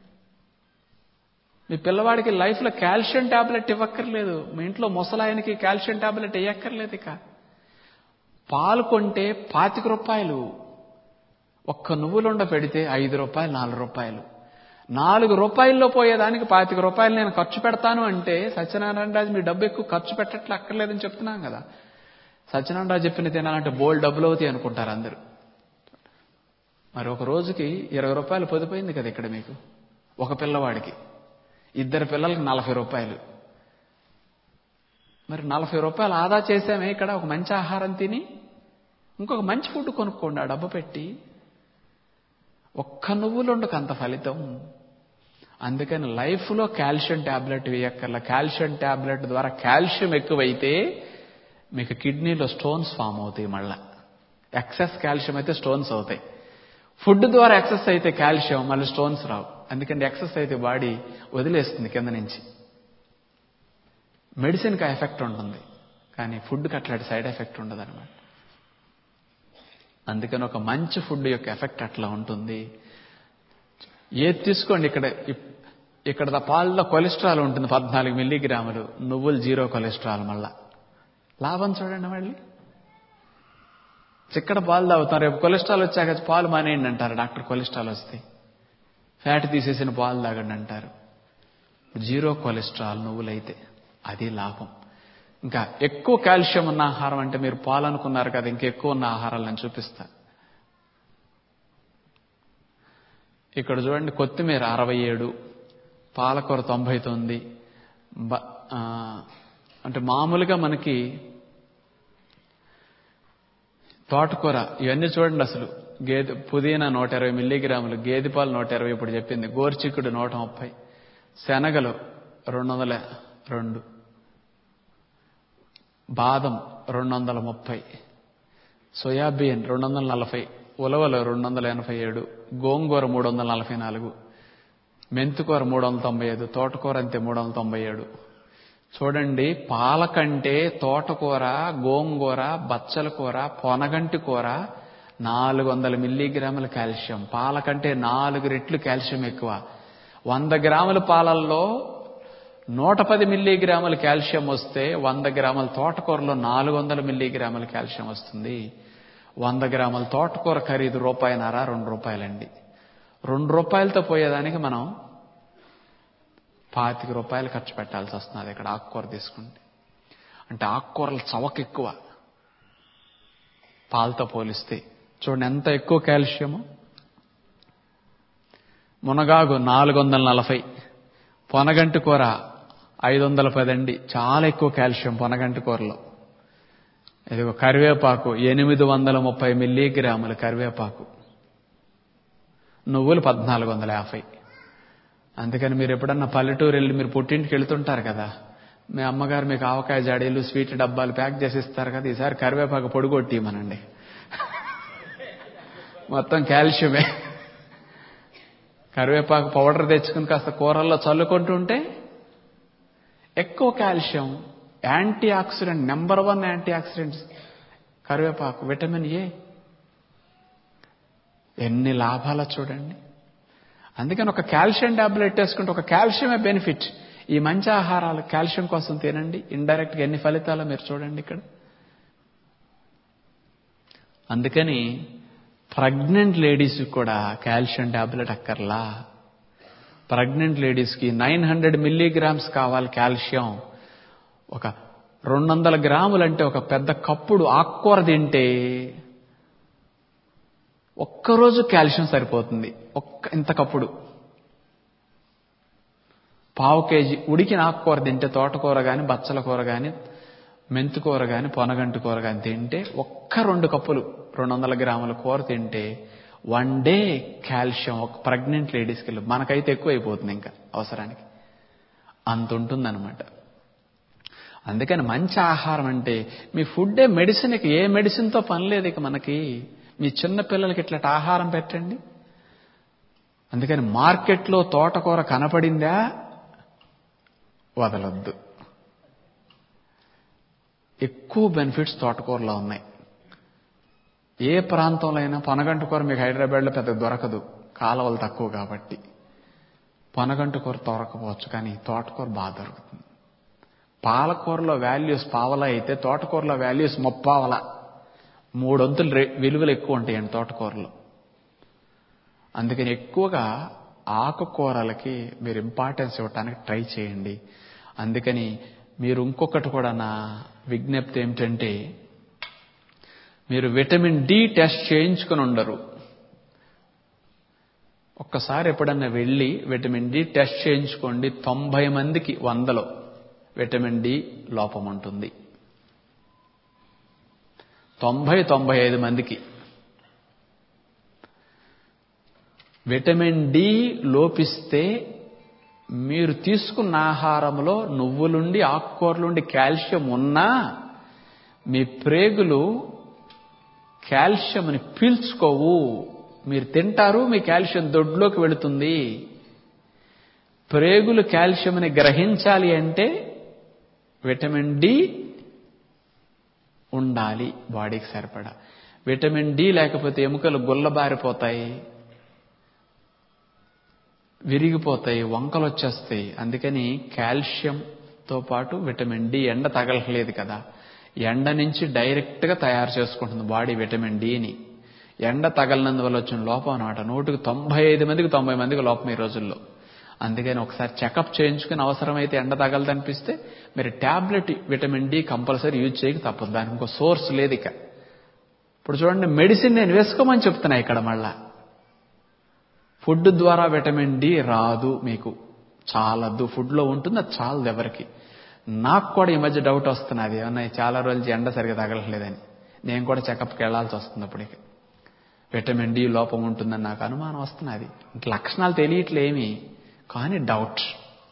మీ పిల్లవాడికి లైఫ్లో కాల్షియం టాబ్లెట్ ఇవ్వక్కర్లేదు మీ ఇంట్లో ముసలాయనకి కాల్షియం టాబ్లెట్ వేయక్కర్లేదు ఇక పాలు కొంటే పాతిక రూపాయలు ఒక్క నువ్వులుండ పెడితే ఐదు రూపాయలు నాలుగు రూపాయలు నాలుగు రూపాయల్లో పోయేదానికి పాతిక రూపాయలు నేను ఖర్చు పెడతాను అంటే సత్యనారాయణ రాజు మీ డబ్బు ఎక్కువ ఖర్చు పెట్టట్లు అక్కర్లేదని చెప్తున్నాం కదా సత్యనారాయణ రాజు చెప్పిన తినాలంటే బోల్డ్ డబ్బులు అవుతాయి అనుకుంటారు అందరూ మరి ఒక రోజుకి ఇరవై రూపాయలు పొదిపోయింది కదా ఇక్కడ మీకు ఒక పిల్లవాడికి ఇద్దరు పిల్లలకి నలభై రూపాయలు మరి నలభై రూపాయలు ఆదా చేసామే ఇక్కడ ఒక మంచి ఆహారం తిని ఇంకొక మంచి ఫుడ్ కొనుక్కోండి ఆ డబ్బు పెట్టి ఒక్క నువ్వులుండకు అంత ఫలితం అందుకని లైఫ్లో కాల్షియం ట్యాబ్లెట్ వేయక్కర్ల కాల్షియం ట్యాబ్లెట్ ద్వారా కాల్షియం ఎక్కువైతే మీకు కిడ్నీలో స్టోన్స్ ఫామ్ అవుతాయి మళ్ళా ఎక్సెస్ కాల్షియం అయితే స్టోన్స్ అవుతాయి ఫుడ్ ద్వారా ఎక్సెస్ అయితే కాల్షియం మళ్ళీ స్టోన్స్ రావు అందుకని ఎక్సెస్ అయితే బాడీ వదిలేస్తుంది కింద నుంచి మెడిసిన్కి ఆ ఎఫెక్ట్ ఉంటుంది కానీ ఫుడ్కి అట్లాంటి సైడ్ ఎఫెక్ట్ ఉండదు అనమాట అందుకని ఒక మంచి ఫుడ్ యొక్క ఎఫెక్ట్ అట్లా ఉంటుంది ఏది తీసుకోండి ఇక్కడ ఇక్కడ పాలలో కొలెస్ట్రాల్ ఉంటుంది పద్నాలుగు మిల్లీగ్రాములు నువ్వులు జీరో కొలెస్ట్రాల్ మళ్ళా లాభం చూడండి మళ్ళీ చిక్కడ పాలు తాగుతాం రేపు కొలెస్ట్రాల్ వచ్చాక పాలు మానేయండి అంటారు డాక్టర్ కొలెస్ట్రాల్ వస్తే ఫ్యాట్ తీసేసిన పాలు తాగండి అంటారు జీరో కొలెస్ట్రాల్ నువ్వులైతే అది లాభం ఇంకా ఎక్కువ కాల్షియం ఉన్న ఆహారం అంటే మీరు పాలు అనుకున్నారు కదా ఇంకా ఎక్కువ ఉన్న ఆహారాలు నేను చూపిస్తా ఇక్కడ చూడండి కొత్తిమీర అరవై ఏడు పాలకూర తొంభై తొమ్మిది అంటే మామూలుగా మనకి తోటకూర ఇవన్నీ చూడండి అసలు గేదె పుదీనా నూట ఇరవై మిల్లీగ్రాములు గేదె పాలు నూట ఇరవై ఇప్పుడు చెప్పింది గోరుచిక్కుడు నూట ముప్పై శనగలు రెండు వందల రెండు బాదం రెండు వందల ముప్పై సోయాబీన్ రెండు వందల నలభై ఉలవలు రెండు వందల ఎనభై ఏడు గోంగూర మూడు వందల నలభై నాలుగు మెంతికూర మూడు వందల తొంభై ఐదు తోటకూర అంతే మూడు వందల తొంభై ఏడు చూడండి పాల కంటే తోటకూర గోంగూర బచ్చల కూర పొనగంటి కూర నాలుగు వందల మిల్లీగ్రాముల కాల్షియం పాల కంటే నాలుగు రెట్లు కాల్షియం ఎక్కువ వంద గ్రాముల పాలల్లో నూట పది మిల్లీగ్రాముల కాల్షియం వస్తే వంద గ్రాముల తోటకూరలో నాలుగు వందల మిల్లీగ్రాముల కాల్షియం వస్తుంది వంద గ్రాముల తోటకూర ఖరీదు రూపాయినారా రెండు రూపాయలండి రెండు రూపాయలతో పోయేదానికి మనం పాతిక రూపాయలు ఖర్చు పెట్టాల్సి వస్తున్నది ఇక్కడ ఆకుకూర తీసుకుంటే అంటే ఆకుకూరల చవక ఎక్కువ పాలతో పోలిస్తే చూడండి ఎంత ఎక్కువ కాల్షియము మునగాగు నాలుగు వందల నలభై పొనగంటి కూర ఐదు వందల పదండి చాలా ఎక్కువ కాల్షియం పొనగంటి కూరలో ఇదిగో కరివేపాకు ఎనిమిది వందల ముప్పై మిల్లీగ్రాముల కరివేపాకు నువ్వులు పద్నాలుగు వందల యాభై అందుకని మీరు ఎప్పుడన్నా పల్లెటూరు వెళ్ళి మీరు పుట్టింటికి వెళ్తుంటారు కదా మీ అమ్మగారు మీకు ఆవకాయ జాడీలు స్వీట్ డబ్బాలు ప్యాక్ చేసి ఇస్తారు కదా ఈసారి కరివేపాకు పొడిగొట్టి మనండి మొత్తం కాల్షియమే కరివేపాకు పౌడర్ తెచ్చుకుని కాస్త కూరల్లో చల్లుకుంటుంటే ఎక్కువ calcium antioxidant number one antioxidants కరివేపాకు విటమిన్ ఏ ఎన్ని లాభాలు చూడండి అందుకని ఒక కాల్షియం టాబ్లెట్ వేసుకుంటే ఒక కాల్షియమే బెనిఫిట్ ఈ మంచి ఆహారాలు కాల్షియం కోసం తినండి ఇండైరెక్ట్గా ఎన్ని ఫలితాలు మీరు చూడండి ఇక్కడ అందుకని ప్రెగ్నెంట్ లేడీస్ కూడా కాల్షియం టాబ్లెట్ అక్కర్లా ప్రెగ్నెంట్ లేడీస్కి నైన్ హండ్రెడ్ మిల్లీగ్రామ్స్ కావాలి కాల్షియం ఒక రెండు వందల గ్రాములు అంటే ఒక పెద్ద కప్పుడు ఆకుకూర తింటే ఒక్కరోజు కాల్షియం సరిపోతుంది ఒక్క ఇంత కప్పుడు పావు కేజీ ఉడికిన ఆకుకూర తింటే తోటకూర కానీ బచ్చల కూర కానీ మెంతికూర కానీ పొనగంటి కూర కానీ తింటే ఒక్క రెండు కప్పులు రెండు వందల గ్రాముల కూర తింటే వన్ డే కాల్షియం ఒక ప్రెగ్నెంట్ లేడీస్కి వెళ్ళి మనకైతే ఎక్కువ అయిపోతుంది ఇంకా అవసరానికి అంత ఉంటుందన్నమాట అందుకని మంచి ఆహారం అంటే మీ ఫుడ్డే మెడిసిన్కి ఏ మెడిసిన్తో పని లేదు ఇక మనకి మీ చిన్న పిల్లలకి ఇట్లా ఆహారం పెట్టండి అందుకని మార్కెట్లో తోటకూర కనపడిందా వదలొద్దు ఎక్కువ బెనిఫిట్స్ తోటకూరలో ఉన్నాయి ఏ ప్రాంతంలో అయినా పనగంటు కూర మీకు హైదరాబాద్లో పెద్ద దొరకదు కాలువలు తక్కువ కాబట్టి పనగంటు కూర దొరకపోవచ్చు కానీ తోటకూర బాగా దొరుకుతుంది పాలకూరలో వాల్యూస్ పావల అయితే తోటకూరలో వాల్యూస్ ముప్పావల మూడొంతులు రే విలువలు ఎక్కువ ఉంటాయండి తోటకూరలో అందుకని ఎక్కువగా ఆకుకూరలకి మీరు ఇంపార్టెన్స్ ఇవ్వటానికి ట్రై చేయండి అందుకని మీరు ఇంకొకటి కూడా నా విజ్ఞప్తి ఏమిటంటే మీరు విటమిన్ డి టెస్ట్ చేయించుకుని ఉండరు ఒక్కసారి ఎప్పుడన్నా వెళ్ళి విటమిన్ డి టెస్ట్ చేయించుకోండి తొంభై మందికి వందలో విటమిన్ డి లోపం ఉంటుంది తొంభై తొంభై ఐదు మందికి విటమిన్ డి లోపిస్తే మీరు తీసుకున్న ఆహారంలో నువ్వులుండి ఆకుకూరలుండి కాల్షియం ఉన్నా మీ ప్రేగులు కాల్షియంని పీల్చుకోవు మీరు తింటారు మీ కాల్షియం దొడ్లోకి వెళుతుంది ప్రేగులు కాల్షియంని గ్రహించాలి అంటే విటమిన్ డి ఉండాలి బాడీకి సరిపడా విటమిన్ డి లేకపోతే ఎముకలు గుల్లబారిపోతాయి విరిగిపోతాయి వంకలు వచ్చేస్తాయి అందుకని కాల్షియంతో పాటు విటమిన్ డి ఎండ తగలట్లేదు కదా ఎండ నుంచి డైరెక్ట్గా తయారు చేసుకుంటుంది బాడీ విటమిన్ డిని ఎండ తగలనందువల్ల వచ్చిన లోపం అనమాట నూటికి తొంభై ఐదు మందికి తొంభై మందికి లోపం ఈ రోజుల్లో అందుకని ఒకసారి చెకప్ చేయించుకుని అవసరమైతే ఎండ తగలదనిపిస్తే మీరు tablet vitamin D compulsory use చేయక తప్పదు దానికి ఇంకో సోర్స్ లేదు ఇక ఇప్పుడు చూడండి మెడిసిన్ నేను వేసుకోమని చెప్తున్నా ఇక్కడ మళ్ళా ఫుడ్ ద్వారా విటమిన్ డి రాదు మీకు చాలద్దు ఫుడ్లో ఉంటుంది అది చాలదు ఎవరికి నాకు కూడా ఈ మధ్య డౌట్ వస్తున్నది ఏమన్నా చాలా రోజులు ఎండ సరిగా తగలట్లేదని నేను కూడా చెకప్కి వెళ్లాల్సి వస్తుంది అప్పటికి విటమిన్ డి లోపం ఉంటుందని నాకు అనుమానం వస్తున్నది లక్షణాలు తెలియట్లేమి కానీ డౌట్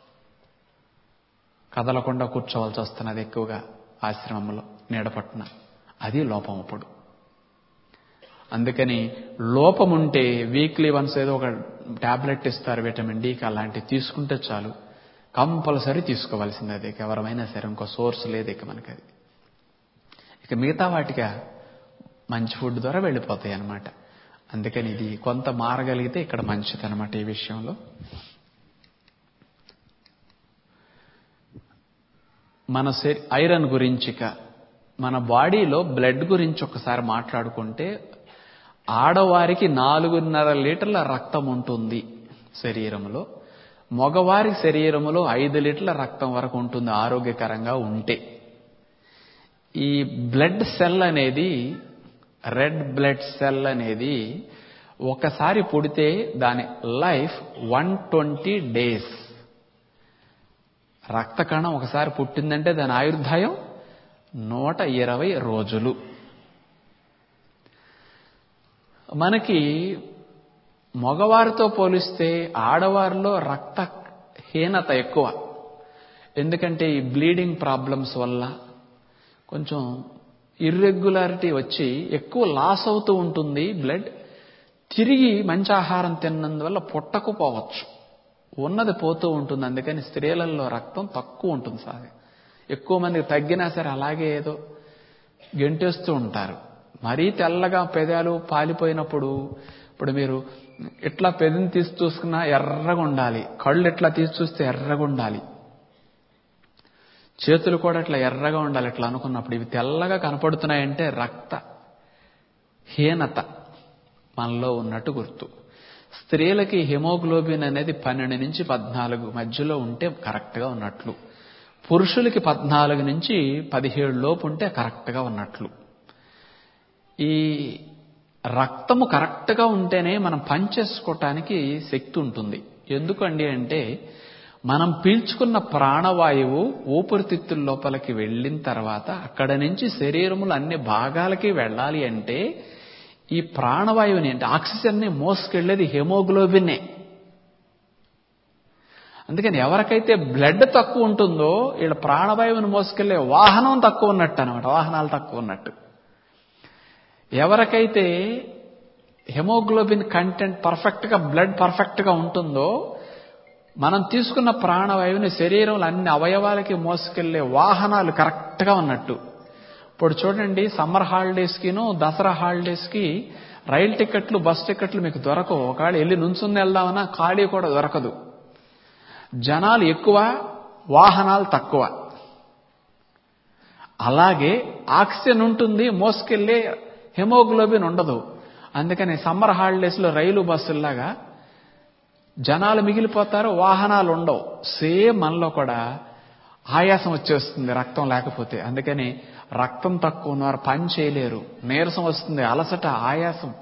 కదలకుండా కూర్చోవాల్సి వస్తున్నది ఎక్కువగా ఆశ్రమంలో నీడపట్టున అది లోపం అప్పుడు అందుకని లోపం ఉంటే వీక్లీ వన్స్ ఏదో ఒక టాబ్లెట్ ఇస్తారు విటమిన్ డికి అలాంటివి తీసుకుంటే చాలు కంపల్సరీ తీసుకోవాల్సింది అది ఎవరమైనా సరే ఇంకో సోర్స్ లేదు ఇక మనకి అది ఇక మిగతా వాటిగా మంచి ఫుడ్ ద్వారా వెళ్ళిపోతాయి అన్నమాట అందుకని ఇది కొంత మారగలిగితే ఇక్కడ మంచిది అనమాట ఈ విషయంలో మన ఐరన్ గురించిక మన బాడీలో బ్లడ్ గురించి ఒకసారి మాట్లాడుకుంటే ఆడవారికి నాలుగున్నర లీటర్ల రక్తం ఉంటుంది శరీరంలో మగవారి శరీరంలో ఐదు లీటర్ల రక్తం వరకు ఉంటుంది ఆరోగ్యకరంగా ఉంటే ఈ బ్లడ్ సెల్ అనేది రెడ్ బ్లడ్ సెల్ అనేది ఒకసారి పుడితే దాని లైఫ్ వన్ ట్వంటీ డేస్ రక్త కణం ఒకసారి పుట్టిందంటే దాని ఆయుర్దాయం నూట ఇరవై రోజులు మనకి మగవారితో పోలిస్తే ఆడవారిలో రక్త హీనత ఎక్కువ ఎందుకంటే ఈ బ్లీడింగ్ ప్రాబ్లమ్స్ వల్ల కొంచెం ఇర్రెగ్యులారిటీ వచ్చి ఎక్కువ లాస్ అవుతూ ఉంటుంది బ్లడ్ తిరిగి మంచి ఆహారం తిన్నందువల్ల పుట్టకపోవచ్చు ఉన్నది పోతూ ఉంటుంది అందుకని స్త్రీలలో రక్తం తక్కువ ఉంటుంది సార్ ఎక్కువ మందికి తగ్గినా సరే అలాగే ఏదో గెంటేస్తూ ఉంటారు మరీ తెల్లగా పెదాలు పాలిపోయినప్పుడు ఇప్పుడు మీరు ఇట్లా పెదిని తీసి చూసుకున్నా ఎర్రగా ఉండాలి కళ్ళు ఇట్లా తీసి చూస్తే ఎర్రగా ఉండాలి చేతులు కూడా ఇట్లా ఎర్రగా ఉండాలి ఇట్లా అనుకున్నప్పుడు ఇవి తెల్లగా కనపడుతున్నాయంటే రక్త హీనత మనలో ఉన్నట్టు గుర్తు స్త్రీలకి హిమోగ్లోబిన్ అనేది పన్నెండు నుంచి పద్నాలుగు మధ్యలో ఉంటే కరెక్ట్గా ఉన్నట్లు పురుషులకి పద్నాలుగు నుంచి పదిహేడు లోపు ఉంటే కరెక్ట్గా ఉన్నట్లు ఈ రక్తము కరెక్ట్గా ఉంటేనే మనం పనిచేసుకోవటానికి శక్తి ఉంటుంది ఎందుకండి అంటే మనం పీల్చుకున్న ప్రాణవాయువు ఊపిరితిత్తుల లోపలికి వెళ్ళిన తర్వాత అక్కడ నుంచి శరీరములు అన్ని భాగాలకి వెళ్ళాలి అంటే ఈ ప్రాణవాయువుని అంటే ఆక్సిజన్ని మోసుకెళ్లేది హెమోగ్లోబిన్నే అందుకని ఎవరికైతే బ్లడ్ తక్కువ ఉంటుందో వీళ్ళ ప్రాణవాయువుని మోసుకెళ్లే వాహనం తక్కువ ఉన్నట్టు అనమాట వాహనాలు తక్కువ ఉన్నట్టు ఎవరికైతే హెమోగ్లోబిన్ కంటెంట్ పర్ఫెక్ట్గా బ్లడ్ పర్ఫెక్ట్గా ఉంటుందో మనం తీసుకున్న ప్రాణవాయువుని శరీరంలో అన్ని అవయవాలకి మోసుకెళ్లే వాహనాలు కరెక్ట్గా ఉన్నట్టు ఇప్పుడు చూడండి సమ్మర్ హాలిడేస్కిను దసరా హాలిడేస్కి రైలు టికెట్లు బస్ టికెట్లు మీకు దొరకవు ఒకవేళ వెళ్ళి నుంచుని వెళ్దామన్నా ఖాళీ కూడా దొరకదు జనాలు ఎక్కువ వాహనాలు తక్కువ అలాగే ఆక్సిజన్ ఉంటుంది మోసుకెళ్ళే హెమోగ్లోబిన్ ఉండదు అందుకని సమ్మర్ హాలిడేస్లో రైలు బస్సుల్లాగా జనాలు మిగిలిపోతారు వాహనాలు ఉండవు సేమ్ మనలో కూడా ఆయాసం వచ్చేస్తుంది రక్తం లేకపోతే అందుకని రక్తం తక్కువ ఉన్నవారు పని చేయలేరు నీరసం వస్తుంది అలసట ఆయాసం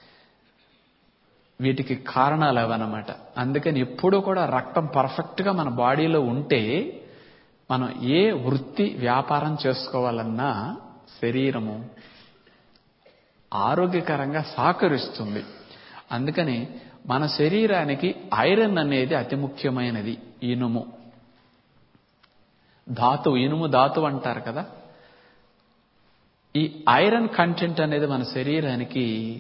వీటికి కారణాలు అవన్నమాట అందుకని ఎప్పుడూ కూడా రక్తం పర్ఫెక్ట్గా మన బాడీలో ఉంటే మనం ఏ వృత్తి వ్యాపారం చేసుకోవాలన్నా శరీరము ఆరోగ్యకరంగా సహకరిస్తుంది అందుకని మన శరీరానికి ఐరన్ అనేది అతి ముఖ్యమైనది ఇనుము ధాతువు ఇనుము ధాతువు అంటారు కదా ఈ ఐరన్ కంటెంట్ అనేది మన శరీరానికి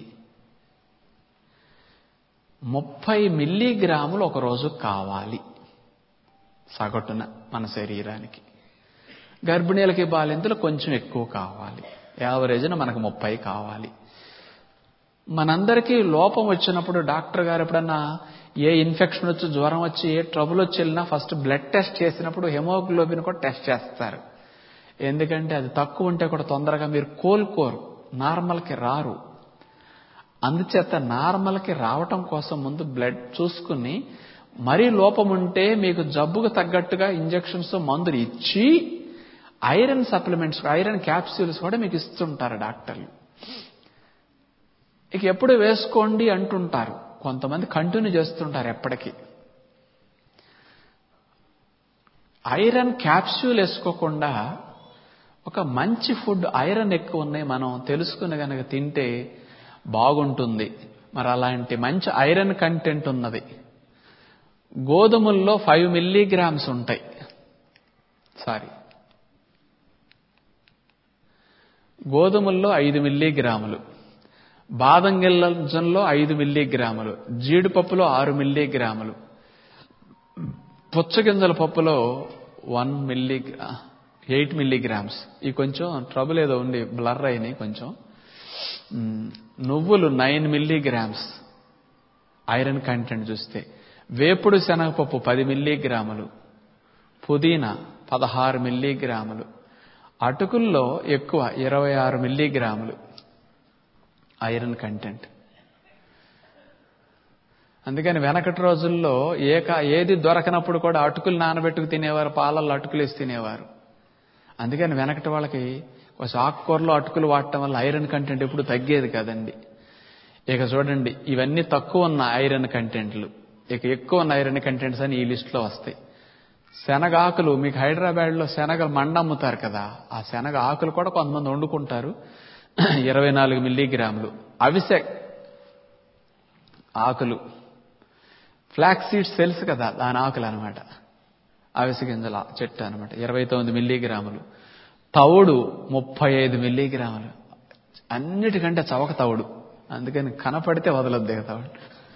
ముప్పై మిల్లీగ్రాములు ఒక రోజు కావాలి సగటున మన శరీరానికి గర్భిణీలకి బాలింతలు కొంచెం ఎక్కువ కావాలి యావరేజ్న మనకు ముప్పై కావాలి మనందరికీ లోపం వచ్చినప్పుడు డాక్టర్ గారు ఎప్పుడన్నా ఏ ఇన్ఫెక్షన్ వచ్చి జ్వరం వచ్చి ఏ ట్రబుల్ వచ్చి వెళ్ళినా ఫస్ట్ బ్లడ్ టెస్ట్ చేసినప్పుడు హెమోగ్లోబిన్ కూడా టెస్ట్ చేస్తారు ఎందుకంటే అది తక్కువ ఉంటే కూడా తొందరగా మీరు కోలుకోరు నార్మల్కి రారు అందుచేత నార్మల్కి రావటం కోసం ముందు బ్లడ్ చూసుకుని మరీ లోపం ఉంటే మీకు జబ్బుకు తగ్గట్టుగా ఇంజెక్షన్స్ మందులు ఇచ్చి ఐరన్ సప్లిమెంట్స్ ఐరన్ క్యాప్సూల్స్ కూడా మీకు ఇస్తుంటారు డాక్టర్లు ఇక ఎప్పుడు వేసుకోండి అంటుంటారు కొంతమంది కంటిన్యూ చేస్తుంటారు ఎప్పటికీ ఐరన్ క్యాప్సూల్ వేసుకోకుండా ఒక మంచి ఫుడ్ ఐరన్ ఎక్కువ ఉన్నాయి మనం తెలుసుకుని కనుక తింటే బాగుంటుంది మరి అలాంటి మంచి ఐరన్ కంటెంట్ ఉన్నది గోధుమల్లో ఫైవ్ మిల్లీగ్రామ్స్ ఉంటాయి సారీ గోధుమల్లో ఐదు మిల్లీగ్రాములు బాదం గింజల్లో ఐదు మిల్లీగ్రాములు జీడిపప్పులో ఆరు మిల్లీగ్రాములు పుచ్చగింజల పప్పులో వన్ మిల్లీ ఎయిట్ మిల్లీగ్రామ్స్ ఈ కొంచెం ట్రబుల్ ఏదో ఉంది బ్లర్ అయినాయి కొంచెం మ్, నువ్వులు నైన్ మిల్లీగ్రామ్స్ ఐరన్ కంటెంట్ చూస్తే వేపుడు శనగపప్పు పది మిల్లీగ్రాములు పుదీనా పదహారు మిల్లీగ్రాములు అటుకుల్లో ఎక్కువ ఇరవై ఆరు మిల్లీగ్రాములు ఐరన్ కంటెంట్ అందుకని వెనకటి రోజుల్లో ఏక ఏది దొరకనప్పుడు కూడా అటుకులు నానబెట్టుకు తినేవారు పాలల్లో అటుకులు వేసి తినేవారు అందుకని వెనకటి వాళ్ళకి కొంచెం ఆకుకూరలో అటుకులు వాడటం వల్ల ఐరన్ కంటెంట్ ఎప్పుడు తగ్గేది కదండి ఇక చూడండి ఇవన్నీ తక్కువ ఉన్న ఐరన్ కంటెంట్లు ఇక ఎక్కువ ఉన్న ఐరన్ కంటెంట్స్ అని ఈ లిస్టులో వస్తాయి శనగ ఆకులు మీకు హైదరాబాద్లో శనగ మండ అమ్ముతారు కదా ఆ శనగ ఆకులు కూడా కొంతమంది వండుకుంటారు ఇరవై నాలుగు మిల్లీగ్రాములు అవిసె ఆకులు ఫ్లాక్ సీడ్స్ తెలుసు కదా దాని ఆకులు అనమాట అవిసె గింజల చెట్టు అనమాట ఇరవై తొమ్మిది మిల్లీగ్రాములు తవుడు ముప్పై ఐదు మిల్లీగ్రాములు అన్నిటికంటే చవక తవుడు అందుకని కనపడితే వదలొద్దు ఇక తవుడు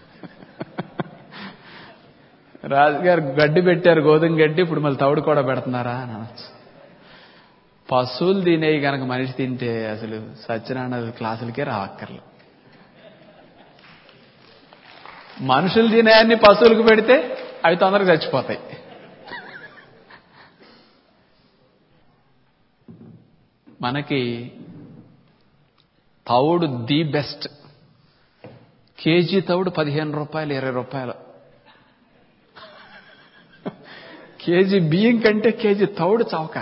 రాజుగారు గడ్డి పెట్టారు గోధుమ గడ్డి ఇప్పుడు మళ్ళీ తవుడు కూడా పెడుతున్నారా అని అనొచ్చు పశువులు తినేవి గనక మనిషి తింటే అసలు సత్యనారాయణ క్లాసులకే రావక్కర్లు మనుషులు తినేయన్ని పశువులకు పెడితే అవి తొందరగా చచ్చిపోతాయి మనకి తవుడు ది బెస్ట్ కేజీ తవుడు పదిహేను రూపాయలు ఇరవై రూపాయలు కేజీ బియ్యం కంటే కేజీ తవుడు చౌక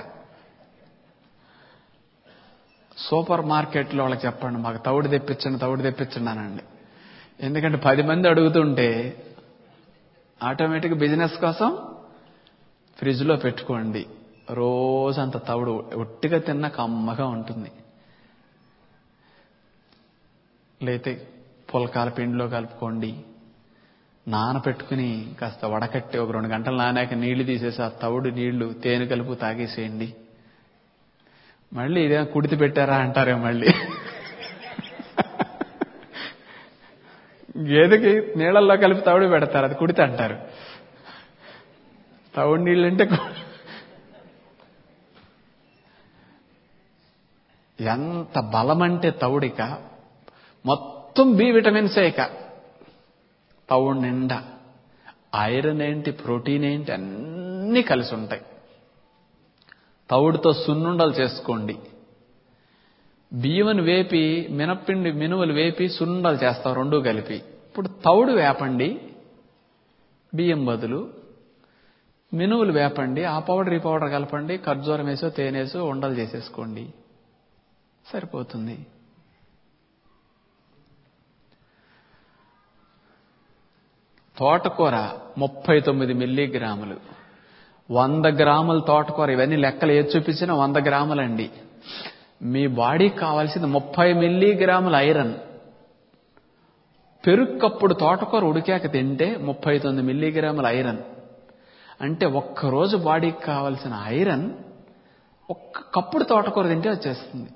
సూపర్ మార్కెట్లో వాళ్ళకి చెప్పండి మాకు తవుడు తెప్పించండి తవుడు తెప్పించండి అనండి ఎందుకంటే పది మంది అడుగుతుంటే ఆటోమేటిక్ బిజినెస్ కోసం ఫ్రిడ్జ్లో పెట్టుకోండి రోజంత తవుడు ఒట్టిగా తిన్న కమ్మగా ఉంటుంది లేతే పులకాల పిండిలో కలుపుకోండి నానపెట్టుకుని కాస్త వడకట్టి ఒక రెండు గంటలు నానాక నీళ్లు తీసేసి ఆ తవుడు నీళ్లు తేనె కలుపు తాగేసేయండి మళ్ళీ ఇదే కుడితి పెట్టారా అంటారే మళ్ళీ గేదెకి నీళ్ళల్లో కలిపి తవుడు పెడతారు అది కుడితి అంటారు తవుడు నీళ్ళు అంటే కు- ఎంత బలమంటే తవుడిక మొత్తం బి విటమిన్సే ఇక తవుడు నిండా ఐరన్ ఏంటి ప్రోటీన్ ఏంటి అన్నీ కలిసి ఉంటాయి తవుడుతో సున్నుండలు చేసుకోండి బియ్యమును వేపి మినప్పిండి మినుములు వేపి సున్నుండలు చేస్తాం రెండు కలిపి ఇప్పుడు తవుడు వేపండి బియ్యం బదులు మినుములు వేపండి ఆ పౌడర్ ఈ పౌడర్ కలపండి ఖర్జూరం వేసో తేనేసో ఉండలు చేసేసుకోండి సరిపోతుంది తోటకూర ముప్పై తొమ్మిది మిల్లీగ్రాములు వంద గ్రాముల తోటకూర ఇవన్నీ లెక్కలు ఏది చూపించినా వంద గ్రాములండి మీ బాడీకి కావాల్సింది ముప్పై మిల్లీగ్రాముల ఐరన్ పెరుక్కప్పుడు తోటకూర ఉడికాక తింటే ముప్పై తొమ్మిది మిల్లీగ్రాముల ఐరన్ అంటే ఒక్కరోజు బాడీకి కావాల్సిన ఐరన్ ఒక్క కప్పుడు తోటకూర తింటే వచ్చేస్తుంది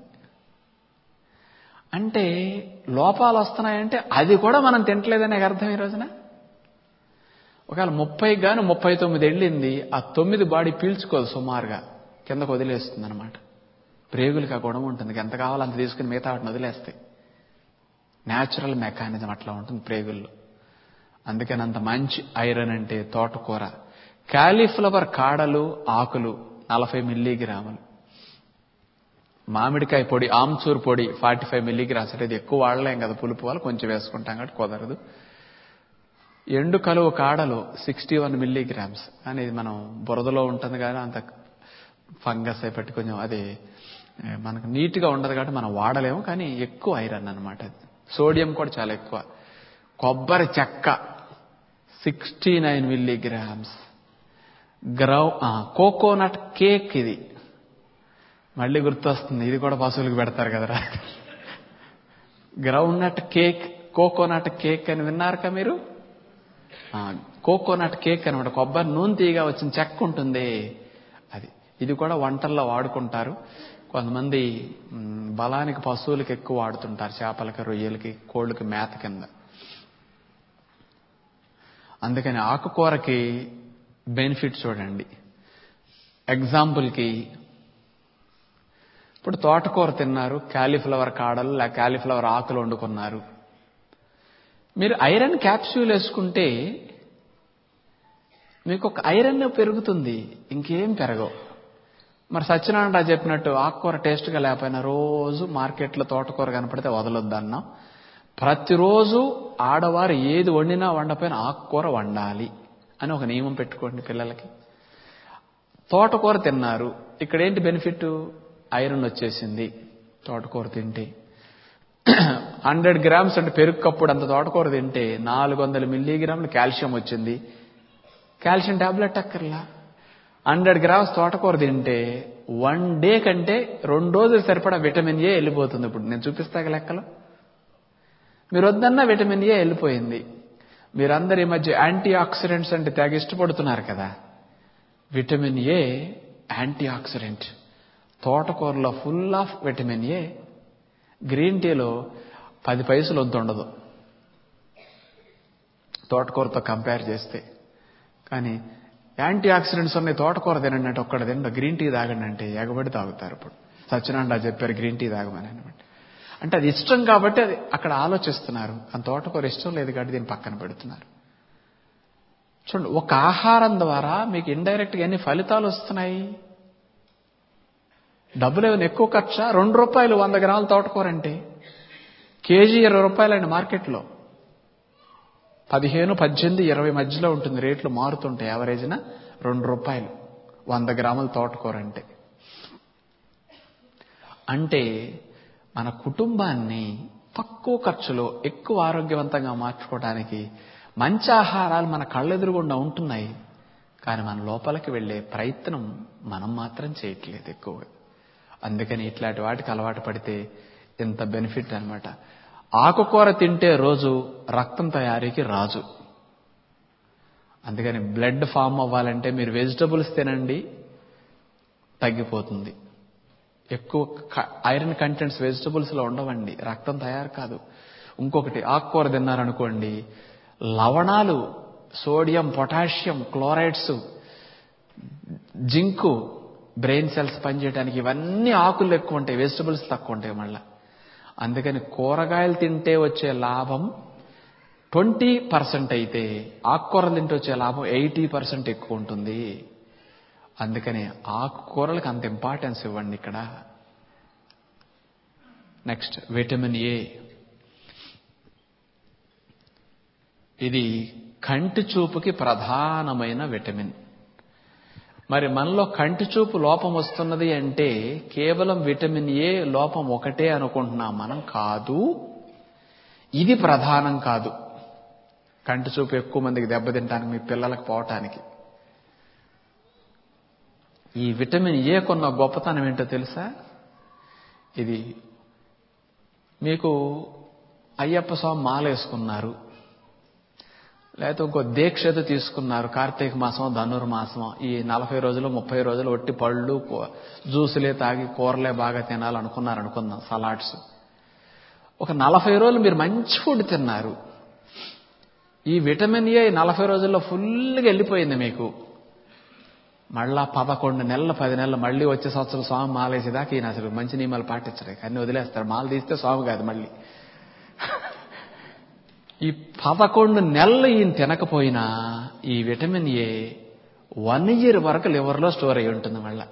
అంటే లోపాలు వస్తున్నాయంటే అది కూడా మనం తింటలేదనే అర్థం ఈ రోజున ఒకవేళ ముప్పై గాను ముప్పై తొమ్మిది వెళ్ళింది ఆ తొమ్మిది బాడీ పీల్చుకోదు సుమారుగా కిందకు వదిలేస్తుంది అనమాట ప్రేగులకి ఆ గొడవ ఉంటుంది ఎంత కావాలో అంత తీసుకుని మిగతా వాటిని వదిలేస్తాయి న్యాచురల్ మెకానిజం అట్లా ఉంటుంది ప్రేగుల్లో అందుకని అంత మంచి ఐరన్ అంటే తోటకూర క్యాలీఫ్లవర్ కాడలు ఆకులు నలభై మిల్లీగ్రాములు మామిడికాయ పొడి ఆమ్చూర్ పొడి ఫార్టీ ఫైవ్ మిల్లీగ్రామ్స్ అంటే ఇది ఎక్కువ వాడలేం కదా పులుపు వాళ్ళు కొంచెం వేసుకుంటాం కాబట్టి కుదరదు ఎండు కలువ కాడలు సిక్స్టీ వన్ మిల్లీగ్రామ్స్ కానీ ఇది మనం బురదలో ఉంటుంది కానీ అంత ఫంగస్ అయిపెట్టి కొంచెం అది ఏ, మనకు నీట్గా ఉండదు కాబట్టి మనం వాడలేము కానీ ఎక్కువ ఐరన్ అనమాట అది సోడియం కూడా చాలా ఎక్కువ కొబ్బరి చెక్క సిక్స్టీ నైన్ మిల్లీగ్రామ్స్ గ్రౌ కోకోనట్ కేక్ ఇది మళ్ళీ గుర్తొస్తుంది ఇది కూడా పశువులకు పెడతారు కదరా groundnut cake coconut cake అని విన్నారుగా మీరు ఆ, కోకోనట్ కేక్ అనమాట కొబ్బరి నూనె తీయగా వచ్చిన చెక్క ఉంటుంది అది ఇది కూడా వంటల్లో వాడుకుంటారు కొంతమంది మ్, బలానికి పశువులకి ఎక్కువ వాడుతుంటారు చేపలకి రొయ్యలకి కోళ్ళకి మేత కింద అందుకని ఆకుకూరకి బెనిఫిట్ చూడండి ఎగ్జాంపుల్కి ఇప్పుడు తోటకూర తిన్నారు క్యాలీఫ్లవర్ కాడలు లేక క్యాలీఫ్లవర్ ఆకులు వండుకున్నారు మీరు ఐరన్ క్యాప్సూల్ వేసుకుంటే మీకు ఒక ఐరన్ పెరుగుతుంది ఇంకేం పెరగవు మరి సత్యనారాయణ రాజు చెప్పినట్టు ఆకుకూర టేస్ట్గా లేకపోయినా రోజు మార్కెట్లో తోటకూర కనపడితే వదలొద్దు అన్నాం ప్రతిరోజు ఆడవారు ఏది వండినా వండపోయినా ఆకుకూర వండాలి అని ఒక నియమం పెట్టుకోండి పిల్లలకి తోటకూర తిన్నారు ఇక్కడ ఏంటి బెనిఫిట్ ఐరన్ వచ్చేసింది తోటకూర తింటే హండ్రెడ్ గ్రామ్స్ అంటే పెరుగు కప్పుడు అంత తోటకూర తింటే నాలుగు వందల మిల్లీగ్రాములు కాల్షియం వచ్చింది కాల్షియం టాబ్లెట్ అక్కర్లా హండ్రెడ్ గ్రామ్స్ తోటకూర తింటే వన్ డే కంటే రెండు రోజులు సరిపడా విటమిన్ ఏ వెళ్ళిపోతుంది ఇప్పుడు నేను చూపిస్తాక లెక్కలో మీరు వద్దన్నా విటమిన్ ఏ వెళ్ళిపోయింది మీరందరు ఈ మధ్య యాంటీ ఆక్సిడెంట్స్ అంటే తెగ ఇష్టపడుతున్నారు కదా విటమిన్ ఏ యాంటీ ఆక్సిడెంట్ తోటకూరలో full of vitamin A green టీలో పది పైసలు వద్దు ఉండదు తోటకూరతో కంపేర్ చేస్తే కానీ యాంటీ ఆక్సిడెంట్స్ ఉన్నాయి తోటకూర తినండి అంటే ఒక్కడ తినండి గ్రీన్ టీ తాగండి అంటే ఎగబడి తాగుతారు ఇప్పుడు సత్యనారాయణ చెప్పారు గ్రీన్ టీ తాగమని అనమాట అంటే అది ఇష్టం కాబట్టి అది అక్కడ ఆలోచిస్తున్నారు ఆ తోటకూర ఇష్టం లేదు కాబట్టి దీన్ని పక్కన పెడుతున్నారు చూడండి ఒక ఆహారం ద్వారా మీకు ఇండైరెక్ట్గా ఎన్ని ఫలితాలు వస్తున్నాయి డబ్బులు ఏమైనా ఎక్కువ ఖర్చా రెండు రూపాయలు వంద గ్రాముల తోటకూర అంటే కేజీ ఇరవై రూపాయలండి మార్కెట్లో పదిహేను పద్దెనిమిది ఇరవై మధ్యలో ఉంటుంది రేట్లు మారుతుంటాయి యావరేజ్న రెండు రూపాయలు వంద గ్రాముల తోటకూర అంటే అంటే మన కుటుంబాన్ని తక్కువ ఖర్చులో ఎక్కువ ఆరోగ్యవంతంగా మార్చుకోవడానికి మంచి ఆహారాలు మన కళ్ళెదురుగుండా ఉంటున్నాయి కానీ మన లోపలికి వెళ్ళే ప్రయత్నం మనం మాత్రం చేయట్లేదు ఎక్కువగా అందుకని ఇట్లాంటి వాటికి అలవాటు పడితే ఇంత బెనిఫిట్ అనమాట ఆకుకూర తింటే రోజు రక్తం తయారీకి రాజు అందుకని బ్లడ్ ఫామ్ అవ్వాలంటే మీరు వెజిటబుల్స్ తినండి తగ్గిపోతుంది ఎక్కువ ఐరన్ కంటెంట్స్ వెజిటబుల్స్లో ఉండవండి రక్తం తయారు కాదు ఇంకొకటి ఆకుకూర తిన్నారనుకోండి లవణాలు sodium potassium chlorides zinc brain cells పనిచేయడానికి ఇవన్నీ ఆకులు ఎక్కువ ఉంటాయి వెజిటబుల్స్ తక్కువ ఉంటాయి మళ్ళా అందుకని కూరగాయలు తింటే వచ్చే లాభం ట్వంటీ పర్సెంట్ అయితే ఆకుకూరలు తింటే వచ్చే లాభం ఎయిటీ పర్సెంట్ ఎక్కువ ఉంటుంది అందుకని ఆకుకూరలకు అంత ఇంపార్టెన్స్ ఇవ్వండి ఇక్కడ నెక్స్ట్ విటమిన్ ఏ ఇది కంటి చూపుకి ప్రధానమైన విటమిన్ మరి మనలో కంటి చూపు లోపం వస్తున్నది అంటే కేవలం విటమిన్ ఏ లోపం ఒకటే అనుకుంటున్నాం మనం కాదు ఇది ప్రధానం కాదు కంటి చూపు ఎక్కువ మందికి దెబ్బతింటానికి మీ పిల్లలకు పోవటానికి ఈ విటమిన్ ఏ కొన్న గొప్పతనం ఏంటో తెలుసా ఇది మీకు అయ్యప్ప స్వామి మాలేసుకున్నారు లేకపోతే ఇంకో దీక్షత తీసుకున్నారు కార్తీక మాసం ధనుర్మాసం ఈ నలభై రోజులు ముప్పై రోజులు ఒట్టి పళ్ళు జ్యూసులే తాగి కూరలే బాగా తినాలనుకున్నారు అనుకుందాం సలాడ్స్ ఒక నలభై రోజులు మీరు మంచి ఫుడ్ తిన్నారు ఈ విటమిన్ ఏ నలభై రోజుల్లో ఫుల్గా వెళ్ళిపోయింది మీకు మళ్ళా పదకొండు నెలలు పది నెలలు మళ్ళీ వచ్చే సంవత్సరం స్వామి మాలేసేదాకా ఈయన అసలు మంచి నియమాలు పాటించడే అన్ని వదిలేస్తారు మాల తీస్తే స్వామి కాదు మళ్ళీ ఈ పదకొండు నెలలు ఈయన తినకపోయినా ఈ విటమిన్ ఏ వన్ ఇయర్ వరకు లివర్లో స్టోర్ అయి ఉంటుంది మళ్ళా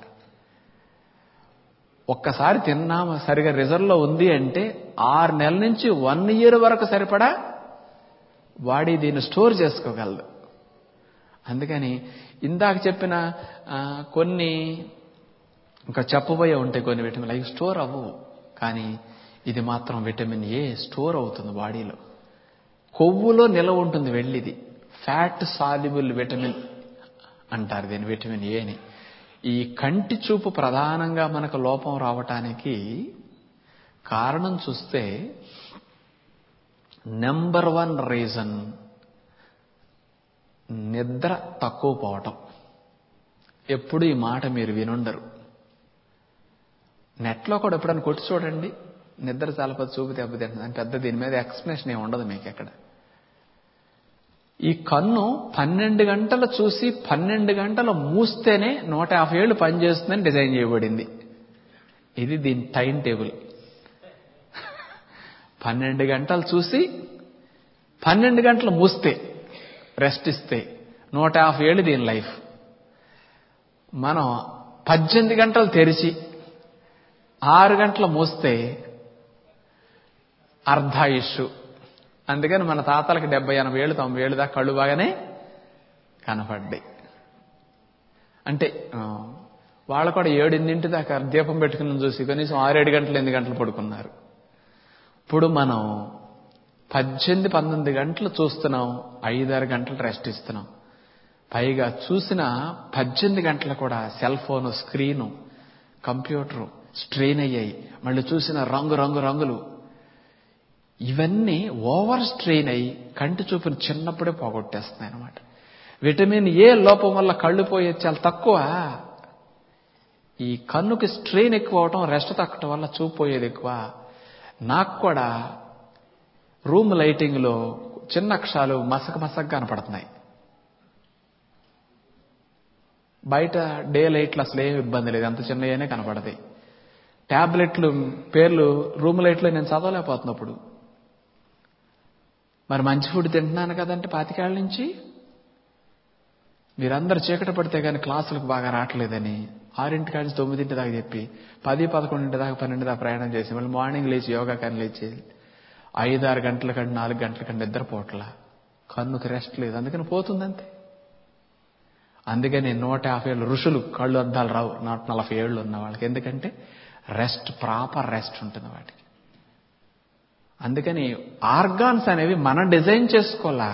ఒక్కసారి తిన్నాము సరిగా రిజర్వ్లో ఉంది అంటే ఆరు నెలల నుంచి వన్ ఇయర్ వరకు సరిపడా బాడీ దీన్ని స్టోర్ చేసుకోగలదు అందుకని ఇందాక చెప్పిన కొన్ని ఇంకా చెప్పబోయే ఉంటాయి కొన్ని విటమిన్ అవి స్టోర్ అవ్వవు కానీ ఇది మాత్రం విటమిన్ ఏ స్టోర్ అవుతుంది బాడీలో కొవ్వులో నిలవ ఉంటుంది వెళ్ళిది ఫ్యాట్ సాల్యుబుల్ విటమిన్ అంటారు దీని విటమిన్ ఏని ఈ కంటి చూపు ప్రధానంగా మనకు లోపం రావటానికి కారణం చూస్తే నెంబర్ వన్ రీజన్ నిద్ర తక్కువ పోవటం ఎప్పుడు ఈ మాట మీరు వినుండరు నెట్లో కూడా ఎప్పుడైనా కొట్టి చూడండి నిద్ర చాలా పెద్ద చూపు దెబ్బతింటుంది అని పెద్ద దీని మీద ఎక్స్ప్లెనేషన్ ఏమి ఉండదు మీకు ఎక్కడ ఈ కన్ను పన్నెండు గంటలు చూసి పన్నెండు గంటలు మూస్తేనే నూట యాభై ఏళ్ళు పనిచేస్తుందని డిజైన్ చేయబడింది ఇది దీని టైం టేబుల్ పన్నెండు గంటలు చూసి పన్నెండు గంటలు మూస్తే రెస్ట్ ఇస్తే నూట యాభై ఏళ్ళు దీని లైఫ్ మనం పద్దెనిమిది గంటలు తెరిచి ఆరు గంటలు మూస్తే అర్ధాయుషు అందుకని మన తాతలకి డెబ్బై ఎనభై ఏళ్ళు తొంభై ఏళ్ళు దాకా కళ్ళు బాగానే కనపడ్డాయి అంటే ఆ, వాళ్ళు కూడా ఏడింటింటి దాకా దీపం పెట్టుకుని చూసి కనీసం ఆరేడు గంటలు ఎనిమిది గంటలు పడుకున్నారు ఇప్పుడు మనం పద్దెనిమిది పంతొమ్మిది గంటలు చూస్తున్నాం ఐదారు గంటలు రెస్ట్ ఇస్తున్నాం పైగా చూసిన పద్దెనిమిది గంటలు కూడా cell phone screen computer strain అయ్యాయి మళ్ళీ చూసిన రంగు రంగు రంగులు ఇవన్నీ ఓవర్ స్ట్రెయిన్ అయ్యి కంటి చూపుని చిన్నప్పుడే పోగొట్టేస్తున్నాయి అనమాట విటమిన్ ఏ లోపం వల్ల కళ్ళు పోయేది చాలా తక్కువ ఈ కన్నుకి స్ట్రెయిన్ ఎక్కువ అవటం రెస్ట్ తక్కటం వల్ల చూపు పోయేది ఎక్కువ నాకు కూడా రూమ్ లైటింగ్లో చిన్న అక్షరాలు మసక మసకగా కనపడుతున్నాయి బయట డే లైట్లు అసలు ఏం ఇబ్బంది లేదు అంత చిన్నగానే కనపడతాయి ట్యాబ్లెట్లు పేర్లు రూమ్ లైట్లో నేను చదవలేకపోతున్నప్పుడు మరి మంచి ఫుడ్ తింటున్నాను కదంటే పాతికేళ్ల నుంచి మీరందరూ చీకట పడితే కానీ క్లాసులకు బాగా రావట్లేదని ఆరింటి కాడి నుంచి తొమ్మిదింటి దాకా చెప్పి పది పదకొండింటి దాకా పన్నెండు దాకా ప్రయాణం చేసి మళ్ళీ మార్నింగ్ లేచి యోగా కానీ లేచి ఐదు ఆరు గంటల కంటే నాలుగు గంటల కంటే నిద్రపోవట్లా కన్నుకి రెస్ట్ లేదు అందుకని పోతుందంతే అందుకని నూట యాభై ఏళ్ళు ఋషులు కళ్ళు అద్దాలు రావు నూట నలభై ఏళ్ళు ఉన్న వాళ్ళకి ఎందుకంటే రెస్ట్ ప్రాపర్ రెస్ట్ ఉంటుంది వాటికి అందుకని ఆర్గాన్స్ అనేవి మనం డిజైన్ చేసుకోవాలా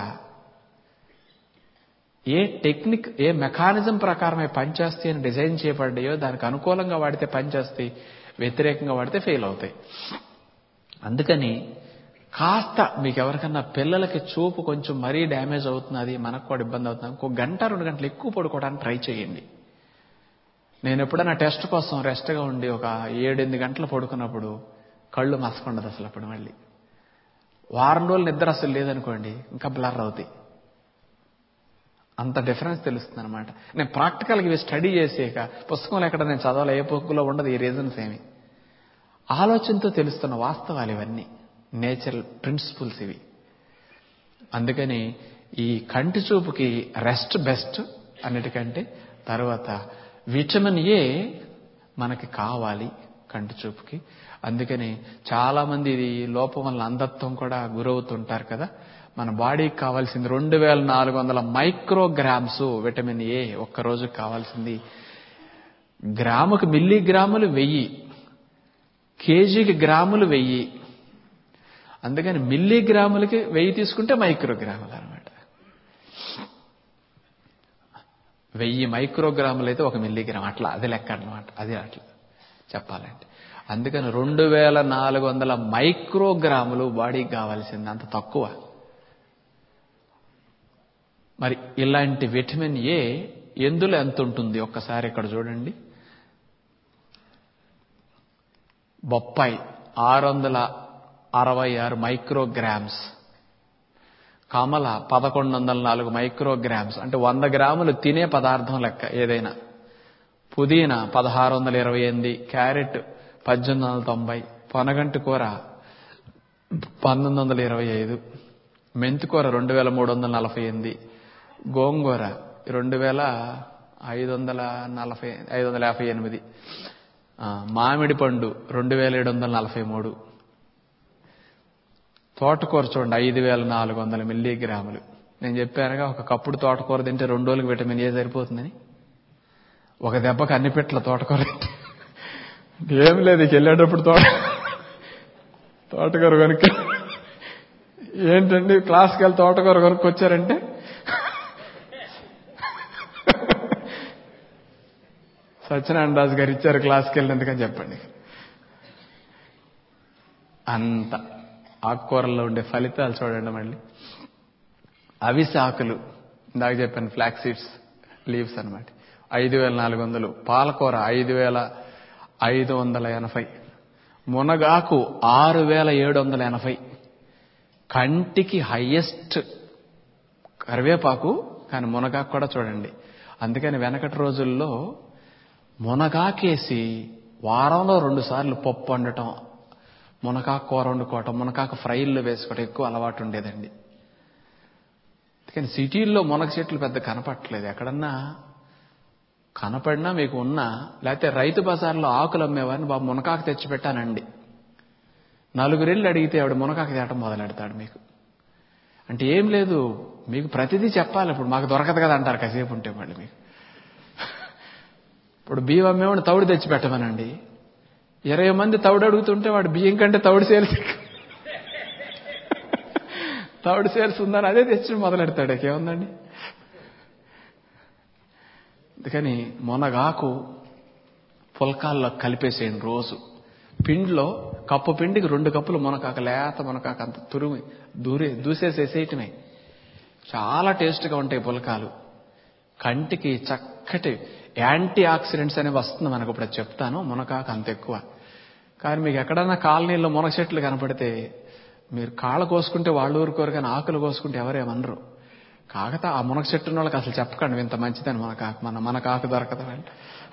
ఏ టెక్నిక్ ఏ మెకానిజం ప్రకారం అవి పనిచేస్తాయి అని డిజైన్ చేయబడ్డాయో దానికి అనుకూలంగా వాడితే పనిచేస్తాయి వ్యతిరేకంగా వాడితే ఫెయిల్ అవుతాయి అందుకని కాస్త మీకు ఎవరికన్నా పిల్లలకి చూపు కొంచెం మరీ డ్యామేజ్ అవుతున్నది మనకు కూడా ఇబ్బంది అవుతుంది ఇంకో గంట రెండు గంటలు ఎక్కువ పడుకోవడానికి ట్రై చేయండి నేను ఎప్పుడైనా టెస్ట్ కోసం రెస్ట్గా ఉండి ఒక ఏడెనిమిది గంటలు పడుకున్నప్పుడు కళ్ళు మసకుండదు అసలు అప్పుడు మళ్ళీ వారం రోజులు నిద్ర అసలు లేదనుకోండి ఇంకా బ్లర్ అవుతాయి అంత డిఫరెన్స్ తెలుస్తుంది అనమాట నేను ప్రాక్టికల్గా ఇవి స్టడీ చేసాక పుస్తకంలో ఎక్కడ నేను చదవాలి ఏ బుక్లో ఉండదు ఈ రీజన్స్ ఏమి ఆలోచనతో తెలుస్తున్న వాస్తవాలు ఇవన్నీ నేచురల్ ప్రిన్సిపల్స్ ఇవి అందుకని ఈ కంటి చూపుకి రెస్ట్ బెస్ట్ అన్నిటికంటే తర్వాత విటమిన్ ఏ మనకి కావాలి కంటి చూపుకి అందుకని చాలా మంది ఇది లోపం వల్ల అంధత్వం కూడా గురవుతుంటారు కదా మన బాడీకి కావాల్సింది రెండు వేల నాలుగు వందల మైక్రోగ్రామ్స్ విటమిన్ ఏ ఒక్క రోజుకి కావాల్సింది గ్రాముకి మిల్లీగ్రాములు వెయ్యి కేజీకి గ్రాములు వెయ్యి అందుకని మిల్లీగ్రాములకి వెయ్యి తీసుకుంటే మైక్రోగ్రాములు అనమాట వెయ్యి మైక్రోగ్రాములు అయితే ఒక మిల్లీగ్రామ్ అట్లా అది లెక్క అనమాట అది అట్లా చెప్పాలంటే అందుకని రెండు వేల నాలుగు వందల మైక్రోగ్రాములు బాడీకి కావాల్సింది అంత తక్కువ మరి ఇలాంటి విటమిన్ ఏ ఎందులో ఎంత ఉంటుంది ఒక్కసారి ఇక్కడ చూడండి బొప్పాయి ఆరు వందల అరవై ఆరు మైక్రోగ్రామ్స్ కమల పదకొండు వందల నాలుగు మైక్రోగ్రామ్స్ అంటే వంద గ్రాములు తినే పదార్థం లెక్క ఏదైనా పుదీనా పదహారు వందల ఇరవై ఎనిమిది క్యారెట్ పద్దెనిమిది వందల తొంభై పొనగంటి కూర పంతొమ్మిది వందల ఇరవై ఐదు మెంతికూర రెండు వేల మూడు వందల నలభై ఎనిమిది గోంగూర రెండు వేల ఐదు వందల నలభై ఐదు వందల యాభై ఎనిమిది మామిడి పండు రెండు వేల ఏడు వందల నలభై మూడు తోటకూర చూడండి ఐదు వేల నాలుగు వందల మిల్లీగ్రాములు నేను చెప్పానుగా ఒక కప్పుడు తోటకూర తింటే రెండు రోజులకు విటమిన్ ఏ సరిపోతుందని ఒక దెబ్బకి అన్ని పెట్ల తోటకూర ఏం లేదు ఇక వెళ్ళేటప్పుడు తోట తోటకూర కొనుక్క ఏంటండి క్లాస్కి వెళ్ళి తోటకూర కొనుక్కొచ్చారంటే సత్యనారాయణ రాజు గారు ఇచ్చారు క్లాస్కి వెళ్ళినందుకని చెప్పండి అంత ఆకుకూరల్లో ఉండే ఫలితాలు చూడండి మళ్ళీ అవిసె ఆకులు ఇందాక చెప్పాను ఫ్లాక్ సీడ్స్ లీవ్స్ అనమాట ఐదు వేల నాలుగు వందలు పాలకూర ఐదు వేల ఐదు వందల ఎనభై మునగాకు ఆరు వేల ఏడు వందల ఎనభై కంటికి హయ్యెస్ట్ కరివేపాకు కానీ మునగాకు కూడా చూడండి అందుకని వెనకటి రోజుల్లో మునగాకేసి వారంలో రెండు సార్లు పప్పు వండటం మునగాకు కూర వండుకోవటం మునగాకు ఫ్రైల్లో వేసుకోవటం ఎక్కువ అలవాటు ఉండేదండి కానీ సిటీల్లో మునగ చెట్లు పెద్ద కనపట్లేదు ఎక్కడన్నా కనపడినా మీకు ఉన్నా లేకపోతే రైతు బజార్లో ఆకులు అమ్మేవారిని బాబు మునకాకు తెచ్చిపెట్టానండి నలుగురెళ్ళు అడిగితే ఆవిడ మునకాకు తేయటం మొదలెడతాడు మీకు అంటే ఏం లేదు మీకు ప్రతిదీ చెప్పాలి ఇప్పుడు మాకు దొరకదు కదా అంటారు కాసేపు ఉంటే మళ్ళీ మీకు ఇప్పుడు బియ్యం అమ్మేవాడిని తౌడు తెచ్చి పెట్టమనండి ఇరవై మంది తౌడు అడుగుతుంటే వాడు బియ్యం కంటే తౌడు సేల్స్ తౌడు సేల్స్ ఉందని అదే తెచ్చి మొదలెడతాడు ఏముందండి అందుకని మొనగాకు పుల్కాల్లో కలిపేసేయండి రోజు పిండిలో కప్పు పిండికి రెండు కప్పులు మునకాక లేత మునకాక అంత తురిమి దూరే దూసేసేసేయటమే చాలా టేస్ట్గా ఉంటాయి పులకాలు కంటికి చక్కటి యాంటీ ఆక్సిడెంట్స్ అనేవి వస్తుంది మనకు ఇప్పుడు చెప్తాను మునకాకు అంత ఎక్కువ కానీ మీకు ఎక్కడన్నా కాలనీలో మునగ చెట్లు కనపడితే మీరు కాళ్ళ కోసుకుంటే వాళ్ళు ఊరుకోరు కానీ ఆకులు కోసుకుంటే ఎవరేమనరు కాకతా ఆ మునగ చెట్టు వాళ్ళకి అసలు చెప్పకండి ఇంత మంచిదని మన కాకు మన మన కాకు దొరకదు అంటే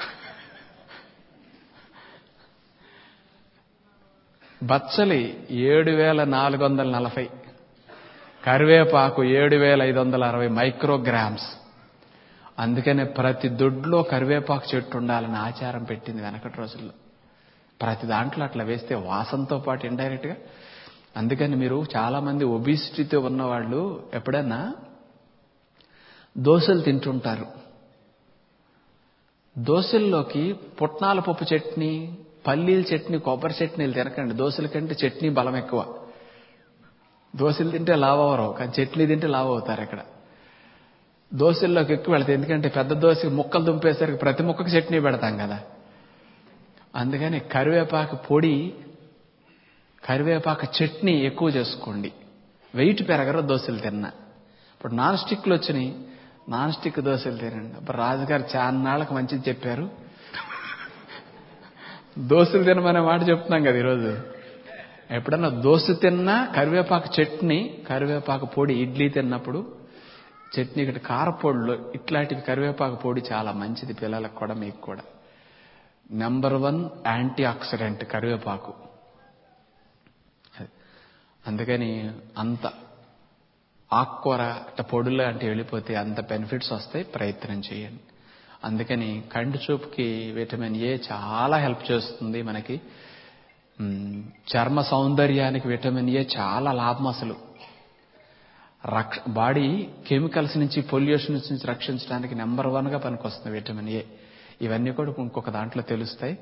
బచ్చలి ఏడు వేల నాలుగు వందల నలభై కరివేపాకు ఏడు వేల ఐదు వందల అరవై మైక్రోగ్రామ్స్ అందుకనే ప్రతి దొడ్లో కరివేపాకు చెట్టు ఉండాలని ఆచారం పెట్టింది వెనకటి రోజుల్లో ప్రతి దాంట్లో అట్లా వేస్తే వాసనతో పాటు ఇండైరెక్ట్గా అందుకని మీరు చాలామంది ఒబిసిటీతో ఉన్నవాళ్ళు ఎప్పుడన్నా దోశలు తింటుంటారు దోశల్లోకి పుట్నాల పప్పు చట్నీ పల్లీల చట్నీ కొబ్బరి చట్నీలు తినకండి దోశల కంటే చట్నీ బలం ఎక్కువ దోశలు తింటే లావ్ అవరు కానీ చట్నీ తింటే లావ్ అవుతారు ఇక్కడ దోశల్లోకి ఎక్కువ వెళ్తాయి ఎందుకంటే పెద్ద దోశకి ముక్కలు దుంపేసరికి ప్రతి ముక్కకి చట్నీ పెడతాం కదా అందుకని కరివేపాకు పొడి కరివేపాకు చట్నీ ఎక్కువ చేసుకోండి వెయిట్ పెరగరు దోశలు తిన్నా ఇప్పుడు నాన్ స్టిక్లు వచ్చినాయి నాన్ స్టిక్ దోశలు తినండి ఇప్పుడు రాజుగారు చాన్నాళ్ళకి మంచిది చెప్పారు దోశలు తినమనే మాట చెప్తున్నాం కదా ఈరోజు ఎప్పుడన్నా దోశ తిన్నా కరివేపాకు చట్నీ కరివేపాకు పొడి ఇడ్లీ తిన్నప్పుడు చట్నీ ఇక్కడ కారపొడిలో ఇట్లాంటివి కరివేపాకు పొడి చాలా మంచిది పిల్లలకు కూడా మీకు కూడా నెంబర్ వన్ యాంటీ ఆక్సిడెంట్ కరివేపాకు అందుకని అంత ఆకుకూర అట్ట పొడులు అంటే వెళ్ళిపోతే అంత బెనిఫిట్స్ వస్తాయి ప్రయత్నం చేయండి అందుకని కంటి చూపుకి విటమిన్ ఏ చాలా హెల్ప్ చేస్తుంది మనకి చర్మ సౌందర్యానికి విటమిన్ ఏ చాలా లాభం అసలు రక్ష బాడీ కెమికల్స్ నుంచి పొల్యూషన్ నుంచి రక్షించడానికి నెంబర్ వన్గా పనికొస్తుంది విటమిన్ ఏ ఇవన్నీ కూడా ఇంకొక దాంట్లో తెలుస్తాయి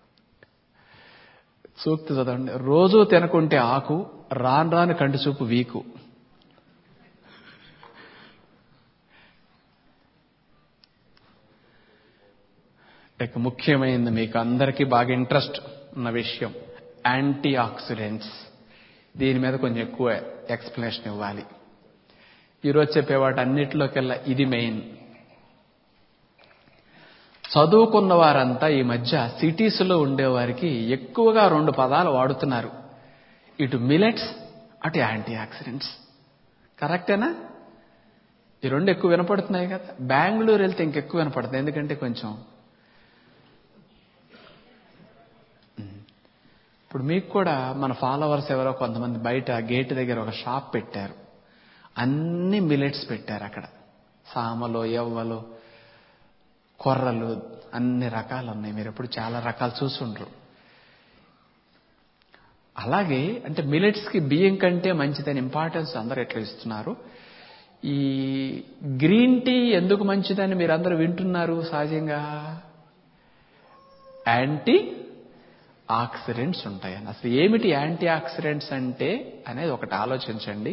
సూక్తి చదవండి రోజు తినకుంటే ఆకు రాను రాను కంటి చూపు వీకు ఇక ముఖ్యమైనది మీకు అందరికీ బాగా ఇంట్రెస్ట్ ఉన్న విషయం యాంటీ ఆక్సిడెంట్స్ దీని మీద కొంచెం ఎక్కువ ఎక్స్ప్లెనేషన్ ఇవ్వాలి ఈరోజు చెప్పే వాటి అన్నిటిలోకెల్లా ఇది మెయిన్ చదువుకున్న వారంతా ఈ మధ్య సిటీస్లో ఉండేవారికి ఎక్కువగా రెండు పదాలు వాడుతున్నారు ఇటు మిలెట్స్ అటు యాంటీ ఆక్సిడెంట్స్ కరెక్టేనా ఈ రెండు ఎక్కువ వినపడుతున్నాయి కదా బెంగళూరు వెళ్తే ఇంకెక్కువ వినపడుతుంది ఎందుకంటే కొంచెం ఇప్పుడు మీకు కూడా మన ఫాలోవర్స్ ఎవరో కొంతమంది బయట గేట్ దగ్గర ఒక షాప్ పెట్టారు అన్ని మిలెట్స్ పెట్టారు అక్కడ సామలు ఎవ్వలు కొర్రలు అన్ని రకాలు ఉన్నాయి మీరు ఎప్పుడు చాలా రకాలు చూసుండ్రు అలాగే అంటే మిలెట్స్కి బియ్యం కంటే మంచిదని ఇంపార్టెన్స్ అందరూ ఎట్లా ఇస్తున్నారు ఈ గ్రీన్ టీ ఎందుకు మంచిదని మీరు అందరూ వింటున్నారు సహజంగా యాంటీ ఆక్సిడెంట్స్ ఉంటాయని అసలు ఏమిటి యాంటీ ఆక్సిడెంట్స్ అంటే అనేది ఒకటి ఆలోచించండి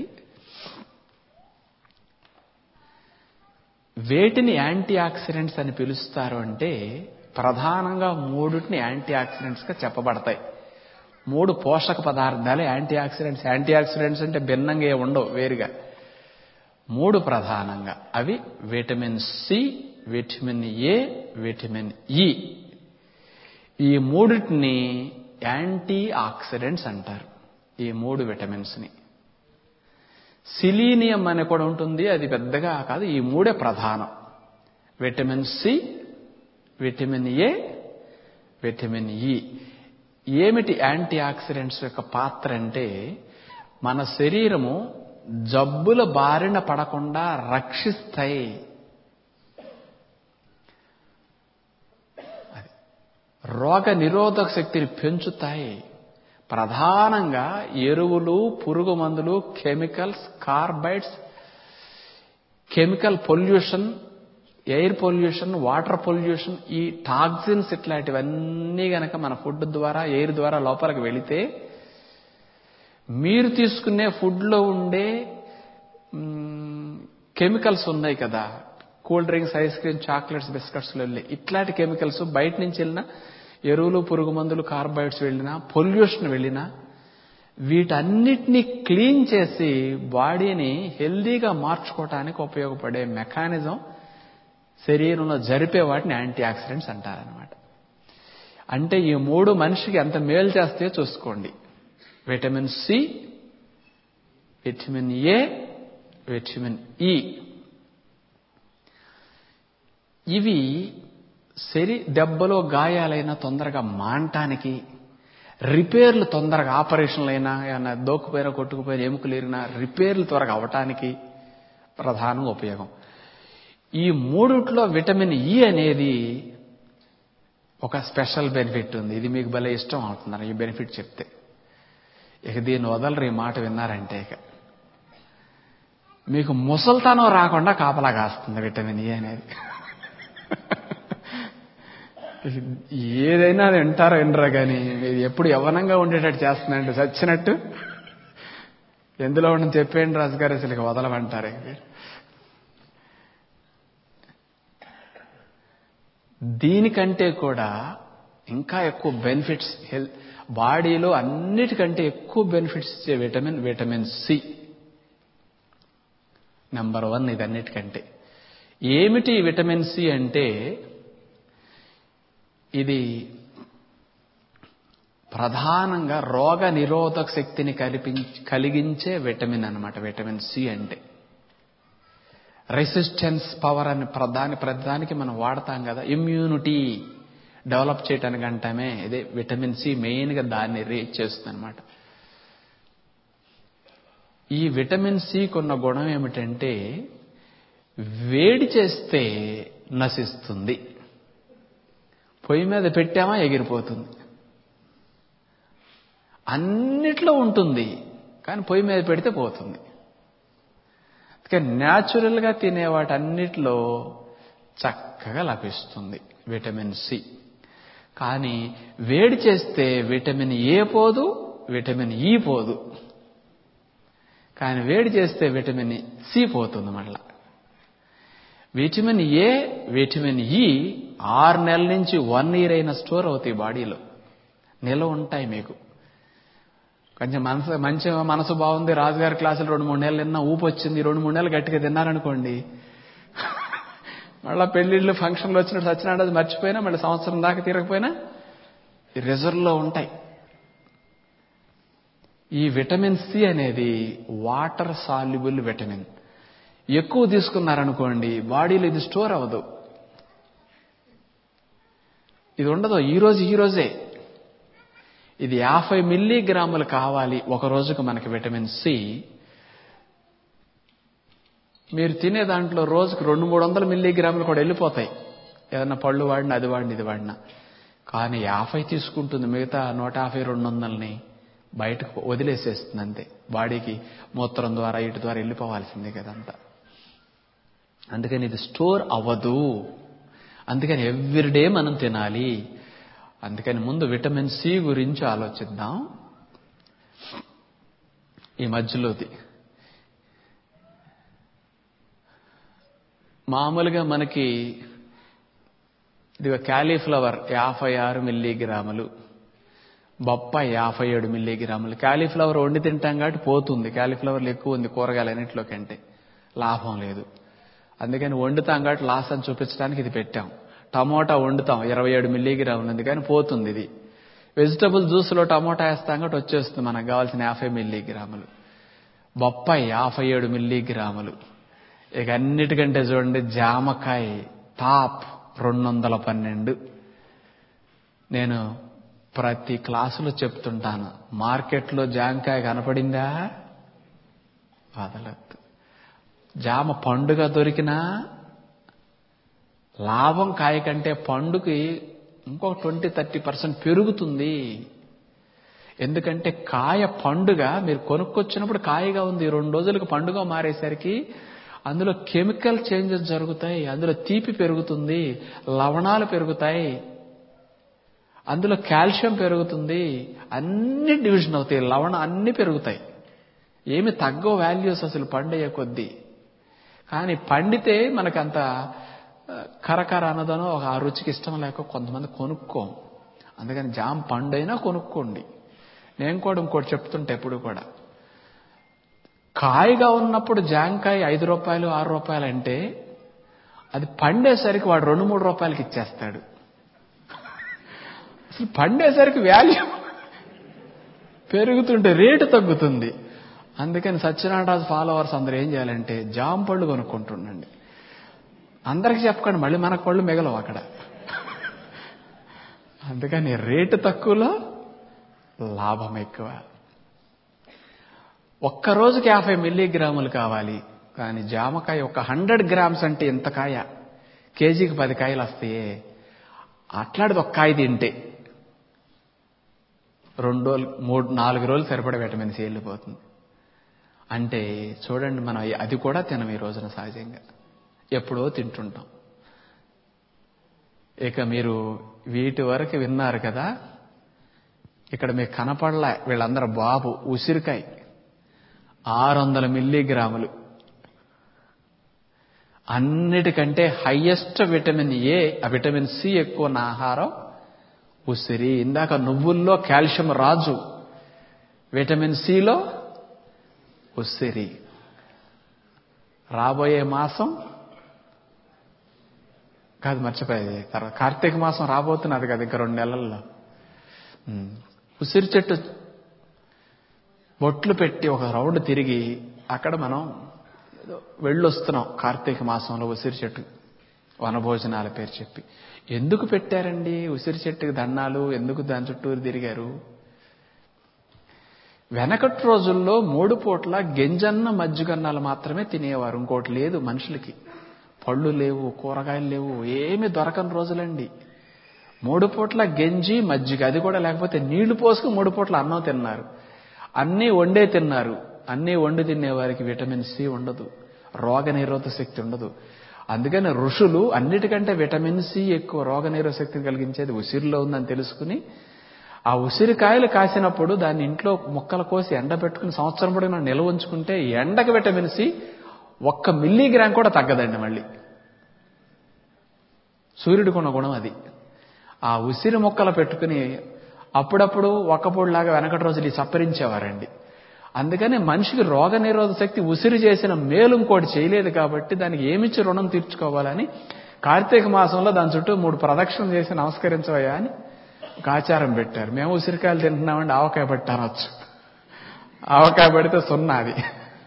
వేటిని యాంటీ ఆక్సిడెంట్స్ అని పిలుస్తారు అంటే ప్రధానంగా మూడుటిని యాంటీ ఆక్సిడెంట్స్గా చెప్పబడతాయి మూడు పోషక పదార్థాలు యాంటీ ఆక్సిడెంట్స్ యాంటీ ఆక్సిడెంట్స్ అంటే భిన్నంగా ఏ ఉండవు వేరుగా మూడు ప్రధానంగా అవి vitamin C vitamin A vitamin E ఈ మూడిటిని యాంటీ ఆక్సిడెంట్స్ అంటారు ఈ మూడు విటమిన్స్ని సిలీనియం అని కూడా ఉంటుంది అది పెద్దగా కాదు ఈ మూడే ప్రధానం vitamin C vitamin A vitamin E ఏమిటి యాంటీ ఆక్సిడెంట్స్ యొక్క పాత్ర అంటే మన శరీరము జబ్బుల బారిన పడకుండా రక్షిస్తాయి రోగ నిరోధక శక్తిని పెంచుతాయి ప్రధానంగా ఎరువులు పురుగు మందులు chemicals carbides chemical pollution air pollution water pollution ఈ టాక్సిన్స్ ఇట్లాంటివన్నీ గనక మన ఫుడ్ ద్వారా ఎయిర్ ద్వారా లోపలికి వెళితే మీరు తీసుకునే ఫుడ్లో ఉండే కెమికల్స్ ఉన్నాయి కదా cool drinks ice cream chocolates బిస్కెట్స్లో వెళ్ళి ఇట్లాంటి కెమికల్స్ బయట నుంచి వెళ్ళిన ఎరువులు పురుగు మందులు కార్బైడ్స్ వెళ్ళినా పొల్యూషన్ వెళ్ళినా వీటన్నిటినీ క్లీన్ చేసి బాడీని హెల్దీగా మార్చుకోవటానికి ఉపయోగపడే మెకానిజం శరీరంలో జరిపే వాటిని యాంటీ ఆక్సిడెంట్స్ అంటారనమాట అంటే ఈ మూడు మనిషికి ఎంత మేలు చేస్తాయో చూసుకోండి vitamin C vitamin A vitamin E ఇవి శరీ దెబ్బలో గాయాలైన తొందరగా మానటానికి రిపేర్లు తొందరగా ఆపరేషన్లు అయినా ఏమైనా దోక్కుపోయినా కొట్టుకుపోయిన ఎముకలు ఎరిగినా రిపేర్లు త్వరగా అవటానికి ప్రధానంగా ఉపయోగం ఈ మూడిట్లో విటమిన్ ఇ అనేది ఒక స్పెషల్ బెనిఫిట్ ఉంది ఇది మీకు భలే ఇష్టం అవుతున్నారు ఈ బెనిఫిట్ చెప్తే ఇక దీన్ని వదలరు ఈ మాట విన్నారంటే ఇక మీకు ముసల్తనం రాకుండా కాపలా కాస్తుంది విటమిన్ ఇ అనేది ఏదైనా అది వింటారో వినరా కానీ ఇది ఎప్పుడు యవనంగా ఉండేటట్టు చేస్తుందండి చచ్చినట్టు ఎందులో ఉండని చెప్పేయండి రాజు గారు అసలు ఇక వదలమంటారు దీనికంటే కూడా ఇంకా ఎక్కువ బెనిఫిట్స్ హెల్త్ బాడీలో అన్నిటికంటే ఎక్కువ బెనిఫిట్స్ ఇచ్చే vitamin vitamin C number one ఇదన్నిటికంటే ఏమిటి విటమిన్ సి అంటే ఇది ప్రధానంగా రోగ నిరోధక శక్తిని కల్పించి కలిగించే విటమిన్ అనమాట విటమిన్ సి అంటే రెసిస్టెన్స్ పవర్ అని ప్రధాని ప్రధానికి మనం వాడతాం కదా ఇమ్యూనిటీ డెవలప్ చేయటానికి అంటామే ఇదే విటమిన్ సి మెయిన్గా దాన్ని రీచ్ చేస్తుంది అనమాట ఈ విటమిన్ సి కొన్న గుణం ఏమిటంటే వేడి చేస్తే నశిస్తుంది పొయ్యి మీద పెట్టామా ఎగిరిపోతుంది అన్నిట్లో ఉంటుంది కానీ పొయ్యి మీద పెడితే పోతుంది అందుకే న్యాచురల్గా తినే వాటన్నిటిలో చక్కగా లభిస్తుంది విటమిన్ సి కానీ వేడి చేస్తే విటమిన్ ఏ పోదు విటమిన్ ఈ పోదు కానీ వేడి చేస్తే విటమిన్ సి పోతుంది మళ్ళా విటమిన్ ఏ విటమిన్ ఈ ఆరు నెలల నుంచి వన్ ఇయర్ అయినా స్టోర్ అవుతాయి బాడీలో నిల్వ ఉంటాయి మీకు కొంచెం మనసు మంచి మనసు బాగుంది రాజుగారి క్లాసులు రెండు మూడు నెలలు తిన్నా ఊపు వచ్చింది రెండు మూడు నెలలు గట్టిగా తిన్నారనుకోండి మళ్ళీ పెళ్లిళ్ళు ఫంక్షన్లు వచ్చినట్టు సచ్చినాడు అది మర్చిపోయినా మళ్ళీ సంవత్సరం దాకా తిరగపోయినా రిజర్వ్లో ఉంటాయి ఈ విటమిన్ సి అనేది వాటర్ సాల్యుబుల్ విటమిన్ ఎక్కువ తీసుకున్నారనుకోండి బాడీలో ఇది స్టోర్ అవ్వదు ఇది ఉండదు ఈ రోజు ఈ రోజే ఇది యాభై మిల్లీగ్రాములు కావాలి ఒక రోజుకు మనకి విటమిన్ సి మీరు తినే దాంట్లో రోజుకు రెండు మూడు వందల మిల్లీగ్రాములు కూడా వెళ్ళిపోతాయి ఏదన్నా పళ్ళు వాడినా అది వాడిన ఇది వాడినా కానీ యాభై తీసుకుంటుంది మిగతా నూట యాభై రెండు వందలని బయటకు వదిలేసేస్తుంది అంతే బాడీకి మూత్రం ద్వారా ఇటు ద్వారా వెళ్ళిపోవాల్సిందే కదంతా అందుకని ఇది స్టోర్ అవ్వదు అందుకని ఎవ్రీడే మనం తినాలి అందుకని ముందు విటమిన్ సి గురించి ఆలోచిద్దాం ఈ మధ్యలోది మామూలుగా మనకి ఇదిగో క్యాలీఫ్లవర్ యాభై ఆరు మిల్లీగ్రాములు బొప్పాయి యాభై ఏడు మిల్లీగ్రాములు క్యాలీఫ్లవర్ వండి తింటాం కాబట్టి పోతుంది క్యాలీఫ్లవర్లు ఎక్కువ ఉంది కూరగాయలన్నింటిలో కంటే లాభం లేదు అందుకని వండుతాం కాబట్టి లాస్ అని చూపించడానికి ఇది పెట్టాం టమోటా వండుతాం ఇరవై ఏడు మిల్లీగ్రాములు ఉంది కానీ పోతుంది ఇది వెజిటబుల్ జ్యూస్లో టమోటా వేస్తాం కాబట్టి వచ్చేస్తుంది మనకు కావాల్సిన యాభై మిల్లీగ్రాములు బొప్పాయి యాభై ఏడు మిల్లీగ్రాములు ఇక అన్నిటికంటే చూడండి జామకాయ టాప్ రెండు వందల పన్నెండు నేను ప్రతి క్లాసులో చెప్తుంటాను మార్కెట్లో జామకాయ కనపడిందా వదలద్దు జామ పండుగ దొరికినా లాభం కాయ కంటే పండుకి ఇంకొక ట్వంటీ థర్టీ పర్సెంట్ పెరుగుతుంది ఎందుకంటే కాయ పండుగ మీరు కొనుక్కొచ్చినప్పుడు కాయగా ఉంది రెండు రోజులకు పండుగ మారేసరికి అందులో కెమికల్ చేంజెస్ జరుగుతాయి అందులో తీపి పెరుగుతుంది లవణాలు పెరుగుతాయి అందులో కాల్షియం పెరుగుతుంది అన్ని డివిజన్ అవుతాయి లవణ అన్ని పెరుగుతాయి ఏమి తగ్గో వాల్యూస్ అసలు పండయ్యే కొద్దీ కానీ పండితే మనకంత కరకర అన్నదనో ఒక ఆ రుచికి ఇష్టం లేక కొంతమంది కొనుక్కోం అందుకని జామ పండైనా కొనుక్కోండి నేను కూడా ఇంకోటి చెప్తుంటే ఎప్పుడు కూడా కాయగా ఉన్నప్పుడు జాంకాయ ఐదు రూపాయలు ఆరు రూపాయలు అంటే అది పండేసరికి వాడు రెండు మూడు రూపాయలకి ఇచ్చేస్తాడు అసలు పండేసరికి వాల్యూ పెరుగుతుంటే రేటు తగ్గుతుంది అందుకని సత్యనారాయణ ఫాలోవర్స్ అందరూ ఏం చేయాలంటే జామ పళ్ళు కొనుక్కుంటుండండి అందరికి చెప్పకండి మళ్ళీ మనకు పళ్ళు మిగలవు అక్కడ అందుకని రేటు తక్కువలో లాభం ఎక్కువ ఒక్క రోజుకి యాభై మిల్లీగ్రాములు కావాలి కానీ జామకాయ ఒక హండ్రెడ్ గ్రామ్స్ అంటే ఎంత కాయ కేజీకి పది కాయలు వస్తాయే అట్లాంటిది ఒక కాయ తింటే రెండు రోజులు మూడు నాలుగు రోజులు సరిపడే విటమిన్ సి వెళ్ళిపోతుంది అంటే చూడండి మనం అది కూడా తినం ఈ రోజున సహజంగా ఎప్పుడో తింటుంటాం ఇక మీరు వీటి వరకు విన్నారు కదా ఇక్కడ మీకు కనపడలే వీళ్ళందరూ బాబు ఉసిరికాయ ఆరు వందల మిల్లీగ్రాములు అన్నిటికంటే హయ్యెస్ట్ విటమిన్ ఏ ఆ విటమిన్ సి ఎక్కువ ఉన్న ఆహారం ఉసిరి ఇందాక నువ్వుల్లో కాల్షియం రాజు విటమిన్ సిలో ఉసిరి రాబోయే మాసం కాదు మర్చిపోయేది తర్వాత కార్తీక మాసం రాబోతున్నది కదా ఇంకా రెండు నెలల్లో ఉసిరి చెట్టు బొట్లు పెట్టి ఒక రౌండ్ తిరిగి అక్కడ మనం వెళ్ళొస్తున్నాం కార్తీక మాసంలో ఉసిరి చెట్టు వనభోజనాల పేరు చెప్పి ఎందుకు పెట్టారండి ఉసిరి చెట్టుకి దండాలు ఎందుకు దాని చుట్టూరు తిరిగారు వెనకటి రోజుల్లో మూడు పూట్ల గెంజన్న మజ్జిగన్నాలు మాత్రమే తినేవారు ఇంకోటి లేదు మనుషులకి పళ్ళు లేవు కూరగాయలు లేవు ఏమి దొరకని రోజులండి మూడు పూట్ల గెంజి మజ్జిగ అది కూడా లేకపోతే నీళ్లు పోసుకు మూడు పూట్ల అన్నం తిన్నారు అన్నీ వండే తిన్నారు అన్నీ వండి తినేవారికి విటమిన్ సి ఉండదు రోగ నిరోధక శక్తి ఉండదు అందుకని ఋషులు అన్నిటికంటే విటమిన్ సి ఎక్కువ రోగ నిరోధక శక్తిని కలిగించేది ఉసిరిలో ఉందని తెలుసుకుని ఆ ఉసిరికాయలు కాసినప్పుడు దాన్ని ఇంట్లో ముక్కలు కోసి ఎండబెట్టుకుని సంవత్సరం పొడిగిన నిల్వ ఉంచుకుంటే ఎండకు విటమిన్ సి ఒక్క మిల్లీగ్రామ్ కూడా తగ్గదండి మళ్ళీ సూర్యుడికి ఉన్న గుణం అది ఆ ఉసిరి మొక్కలు పెట్టుకుని అప్పుడప్పుడు ఒక్కపొడిలాగా వెనకటి రోజులు సప్పరించేవారండి అందుకని మనిషికి రోగ నిరోధక శక్తి ఉసిరి చేసిన మేలు ఇంకోటి చేయలేదు కాబట్టి దానికి ఏమిచ్చి రుణం తీర్చుకోవాలని కార్తీక మాసంలో దాని చుట్టూ మూడు ప్రదక్షిణలు చేసి నమస్కరించవయ్యా అని ఒక ఆచారం పెట్టారు మేము ఉసిరికాయలు తింటున్నామండి ఆవకాయ పెట్టనొచ్చు ఆవకాయ పెడితే సున్నా అది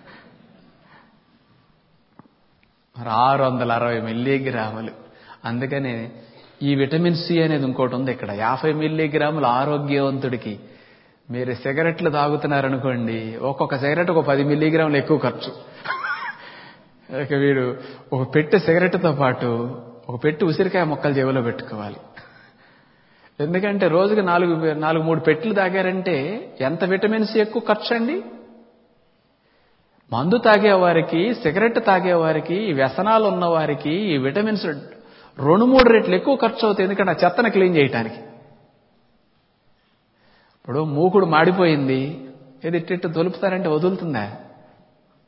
మరి ఆరు వందల అరవై మిల్లీగ్రాములు అందుకని ఈ విటమిన్ సి అనేది ఇంకోటి ఉంది ఇక్కడ యాభై మిల్లీగ్రాములు ఆరోగ్యవంతుడికి మీరు సిగరెట్లు తాగుతున్నారనుకోండి ఒక్కొక్క సిగరెట్ ఒక పది మిల్లీగ్రాములు ఎక్కువ ఖర్చు ఇక వీడు ఒక పెట్టె సిగరెట్తో పాటు ఒక పెట్టి ఉసిరికాయ మొక్కలు జేబులో పెట్టుకోవాలి ఎందుకంటే రోజుకి నాలుగు నాలుగు మూడు పెట్లు తాగారంటే ఎంత విటమిన్ సి ఎక్కువ ఖర్చు అండి మందు తాగేవారికి సిగరెట్ తాగేవారికి ఈ వ్యసనాలు ఉన్నవారికి ఈ విటమిన్స్ రెండు మూడు రెట్లు ఎక్కువ ఖర్చు అవుతాయి ఎందుకంటే ఆ చెత్తను క్లీన్ చేయటానికి ఇప్పుడు మూకుడు మాడిపోయింది ఏది ఇట్టిట్టు తొలుపుతారంటే వదులుతుందా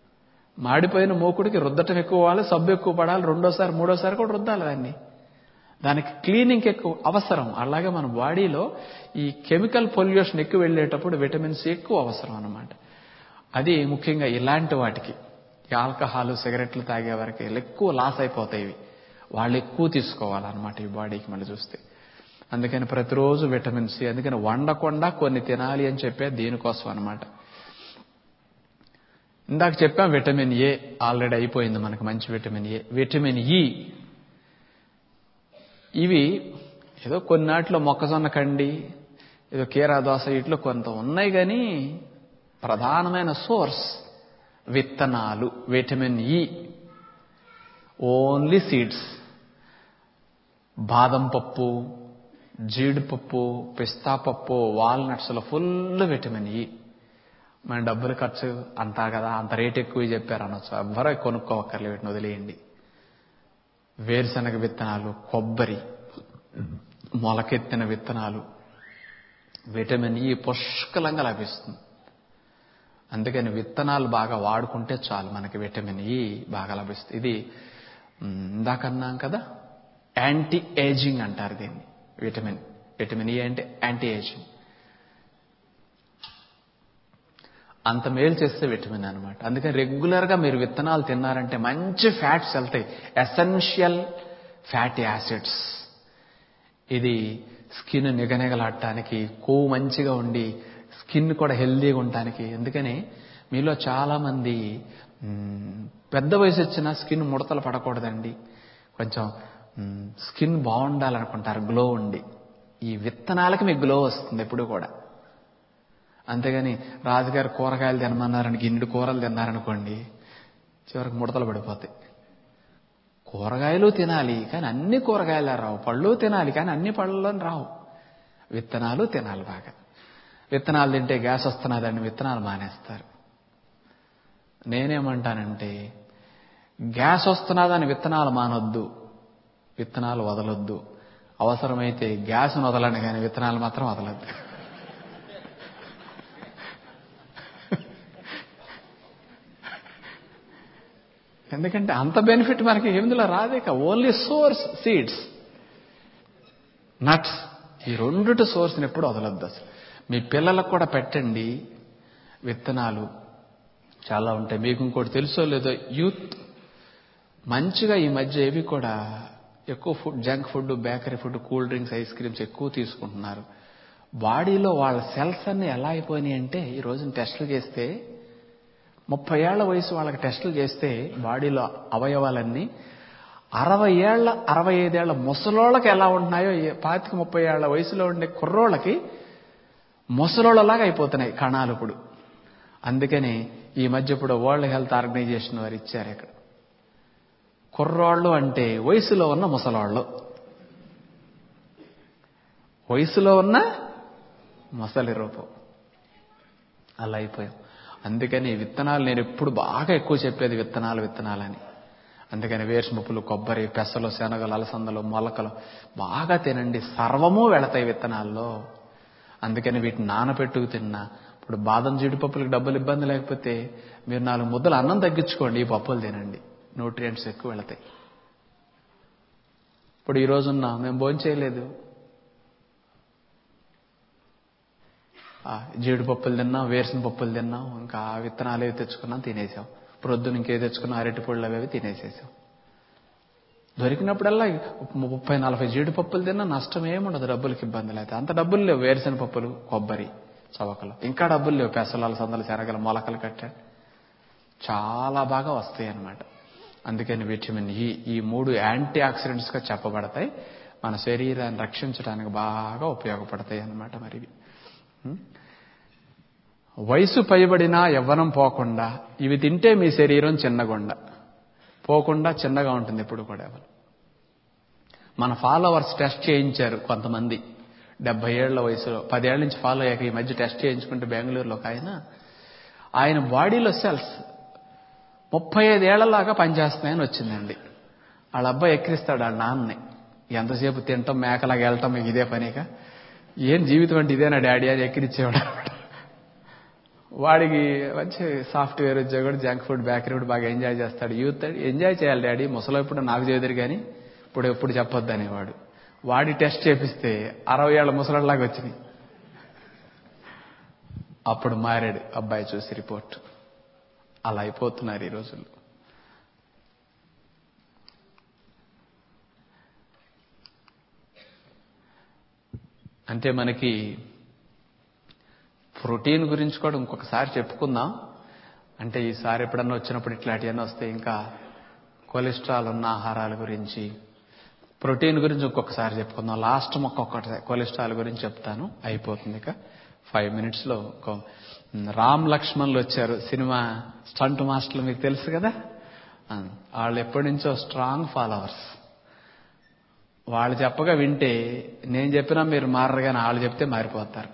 మాడిపోయిన మూకుడికి రుద్దటం ఎక్కువ అవ్వాలి సబ్బు ఎక్కువ పడాలి రెండోసారి మూడోసారి కూడా రుద్దాలి దాన్ని దానికి క్లీనింగ్ ఎక్కువ అవసరం అలాగే మన బాడీలో ఈ కెమికల్ పొల్యూషన్ ఎక్కువ వెళ్ళేటప్పుడు విటమిన్ సి ఎక్కువ అవసరం అన్నమాట అది ముఖ్యంగా ఇలాంటి వాటికి ఈ ఆల్కహాల్ సిగరెట్లు తాగే వరకు ఎక్కువ లాస్ అయిపోతాయి ఇవి వాళ్ళు ఎక్కువ తీసుకోవాలన్నమాట ఈ బాడీకి మళ్ళీ చూస్తే అందుకని ప్రతిరోజు విటమిన్ సి అందుకని వండకుండా కొన్ని తినాలి అని చెప్పే దీనికోసం అన్నమాట ఇందాక చెప్పాం విటమిన్ ఏ ఆల్రెడీ అయిపోయింది మనకు మంచి విటమిన్ ఏ విటమిన్ ఇ ఇవి ఏదో కొన్నాటిలో మొక్కజొన్న కండి ఏదో కీరా దోశ ఇట్లో కొంత ఉన్నాయి కానీ ప్రధానమైన సోర్స్ విత్తనాలు విటమిన్ ఇ ఓన్లీ సీడ్స్ బాదం పప్పు జీడిపప్పు పిస్తా పప్పు వాల్నట్స్లో ఫుల్ విటమిన్ ఇ మన డబ్బులు ఖర్చు అంతా కదా అంత రేట్ ఎక్కువ చెప్పారు అనొచ్చు ఎవ్వరూ కొనుక్కోవక్కర్లే వీటిని వదిలేయండి వేరుశనగ విత్తనాలు కొబ్బరి మొలకెత్తిన విత్తనాలు విటమిన్ ఇ పుష్కలంగా లభిస్తుంది అందుకని విత్తనాలు బాగా వాడుకుంటే చాలు మనకి విటమిన్ ఇ బాగా లభిస్తుంది ఇది ఇందాకన్నాం కదా యాంటీ ఏజింగ్ అంటారు దీన్ని విటమిన్ విటమిన్ ఇ అంటే యాంటీ ఏజింగ్ అంత మేలు చేస్తే విటమిన్ అనమాట అందుకని రెగ్యులర్గా మీరు విత్తనాలు తిన్నారంటే మంచి ఫ్యాట్స్ వెళ్తాయి ఎసెన్షియల్ ఫ్యాటీ యాసిడ్స్ ఇది స్కిన్ నిగనిగలాడటానికి కొవ్వు మంచిగా ఉండి స్కిన్ కూడా హెల్దీగా ఉండటానికి ఎందుకని మీలో చాలామంది పెద్ద వయసు వచ్చినా స్కిన్ ముడతలు పడకూడదండి కొంచెం స్కిన్ బాగుండాలనుకుంటారు గ్లో ఉండి ఈ విత్తనాలకి మీకు గ్లో వస్తుంది ఎప్పుడు కూడా అంతేగాని రాజుగారు కూరగాయలు తినమన్నారని గిన్నెడు కూరలు తిన్నారనుకోండి చివరికి ముడతలు పడిపోతాయి కూరగాయలు తినాలి కానీ అన్ని కూరగాయలు రావు పళ్ళు తినాలి కానీ అన్ని పళ్ళలో రావు విత్తనాలు తినాలి బాగా విత్తనాలు తింటే గ్యాస్ వస్తున్నదండి విత్తనాలు మానేస్తారు నేనేమంటానంటే గ్యాస్ వస్తున్నదని విత్తనాలు మానొద్దు విత్తనాలు వదలొద్దు అవసరమైతే గ్యాస్ను వదలండి కానీ విత్తనాలు మాత్రం వదలొద్దు ఎందుకంటే అంత బెనిఫిట్ మనకి ఎందులో రాదేక ఓన్లీ సోర్స్ సీడ్స్ నట్స్ ఈ రెండుటి సోర్స్ని ఎప్పుడు వదలొద్దు అసలు మీ పిల్లలకు కూడా పెట్టండి విత్తనాలు చాలా ఉంటాయి మీకు ఇంకోటి తెలుసో లేదో యూత్ మంచిగా ఈ మధ్య ఏవి కూడా ఎక్కువ food junk food bakery food cool drinks ice creams ఎక్కువ తీసుకుంటున్నారు బాడీలో వాళ్ళ సెల్స్ అన్ని ఎలా అయిపోయినాయి అంటే ఈ రోజున టెస్టులు చేస్తే ముప్పై ఏళ్ల వయసు వాళ్ళకి టెస్టులు చేస్తే బాడీలో అవయవాలన్నీ అరవై ఏళ్ల అరవై ఐదేళ్ల ముసలోళ్ళకి ఎలా ఉంటున్నాయో పాతిక ముప్పై ఏళ్ల వయసులో ఉండే కుర్రోళ్ళకి ముసలోళ్ళలాగా అయిపోతున్నాయి కణాలు ఇప్పుడు అందుకని ఈ మధ్య ఇప్పుడు వరల్డ్ హెల్త్ ఆర్గనైజేషన్ వారు ఇచ్చారు ఇక్కడ కుర్రోళ్ళు అంటే వయసులో ఉన్న ముసలోళ్ళు వయసులో ఉన్న ముసలి రూపం అలా అయిపోయాం అందుకని విత్తనాలు నేను ఎప్పుడు బాగా ఎక్కువ చెప్పేది విత్తనాలు విత్తనాలని అందుకని వేరుశనగపప్పులు కొబ్బరి పెసలు శనగలు అలసందలు మొలకలు బాగా తినండి సర్వము వెళతాయి విత్తనాల్లో అందుకని వీటిని నానపెట్టుకు తిన్నా ఇప్పుడు బాదం జీడిపప్పులకు డబ్బులు ఇబ్బంది లేకపోతే మీరు నాలుగు ముద్దలు అన్నం తగ్గించుకోండి ఈ పప్పులు తినండి న్యూట్రియంట్స్ ఎక్కువ వెళతాయి ఇప్పుడు ఈ రోజున్న మేము భోంచేయలేదు జీడిపప్పులు తిన్నాం వేరుసిన పప్పులు తిన్నాం ఇంకా విత్తనాలు ఏవి తెచ్చుకున్నాం తినేసాం ప్రొద్దున ఇంకేది తెచ్చుకున్నాం అరటిపళ్ళు అవి తినేసేసాం దొరికినప్పుడల్లా ముప్పై నలభై జీడిపప్పులు తిన్నా నష్టం ఏముండదు డబ్బులకి ఇబ్బందులు అయితే అంత డబ్బులు లేవు వేరుశెన పప్పులు కొబ్బరి చవకలు ఇంకా డబ్బులు లేవు పెసలాలు సందలు శనగలు మొలకలు కట్టాడు చాలా బాగా వస్తాయి అన్నమాట అందుకని విటమిన్ ఈ ఈ మూడు యాంటీ ఆక్సిడెంట్స్గా చెప్పబడతాయి మన శరీరాన్ని రక్షించడానికి బాగా ఉపయోగపడతాయి అన్నమాట మరి ఇవి వయసు పైబడినా యవ్వనం పోకుండా ఇవి తింటే మీ శరీరం చిన్నగొండ పోకుండా చిన్నగా ఉంటుంది ఎప్పుడు కూడా ఎవరు మన ఫాలోవర్స్ టెస్ట్ చేయించారు కొంతమంది డెబ్బై ఏళ్ల వయసులో పదేళ్ల నుంచి ఫాలో అయ్యాక ఈ మధ్య టెస్ట్ చేయించుకుంటే బెంగళూరులో ఒక ఆయన ఆయన బాడీలో సెల్స్ ముప్పై ఐదేళ్లలాగా పనిచేస్తున్నాయని వచ్చిందండి వాళ్ళ అబ్బాయి ఎక్కిరిస్తాడు వాళ్ళ నాన్నని ఎంతసేపు తింటాం మేకలాగా వెళ్ళటం మీకు ఇదే పనిగా ఏం జీవితం అంటే ఇదేనా డాడీ అని ఎక్కిరిచ్చేవాడు వాడికి మంచి సాఫ్ట్వేర్ ఉద్యోగుడు జంక్ ఫుడ్ బేకరీ ఫుడ్ బాగా ఎంజాయ్ చేస్తాడు యూత్ ఎంజాయ్ చేయాలి డాడీ ముసలో ఇప్పుడు నాకు చేయదురు కానీ ఇప్పుడు ఎప్పుడు చెప్పొద్దు అనేవాడు వాడి టెస్ట్ చేపిస్తే అరవై ఏళ్ళ ముసలలాగా వచ్చినాయి అప్పుడు మారాడు అబ్బాయి చూసి రిపోర్ట్ అలా అయిపోతున్నారు ఈ రోజుల్లో అంటే మనకి ప్రోటీన్ గురించి కూడా ఇంకొకసారి చెప్పుకుందాం అంటే ఈసారి ఎప్పుడన్నా వచ్చినప్పుడు ఇట్లాంటివన్నీ వస్తే ఇంకా కొలెస్ట్రాల్ ఉన్న ఆహారాల గురించి ప్రోటీన్ గురించి ఇంకొకసారి చెప్పుకుందాం లాస్ట్ మొక్క ఒక్కటి కొలెస్ట్రాల్ గురించి చెప్తాను అయిపోతుంది ఇక ఫైవ్ మినిట్స్లో ఒక రామ్ లక్ష్మణ్లు వచ్చారు సినిమా స్టంట్ మాస్టర్లు మీకు తెలుసు కదా ఆ, వాళ్ళు ఎప్పటి నుంచో స్ట్రాంగ్ ఫాలోవర్స్ వాళ్ళు చెప్పగా వింటే నేను చెప్పినా మీరు మారరు కానీ వాళ్ళు చెప్తే మారిపోతారు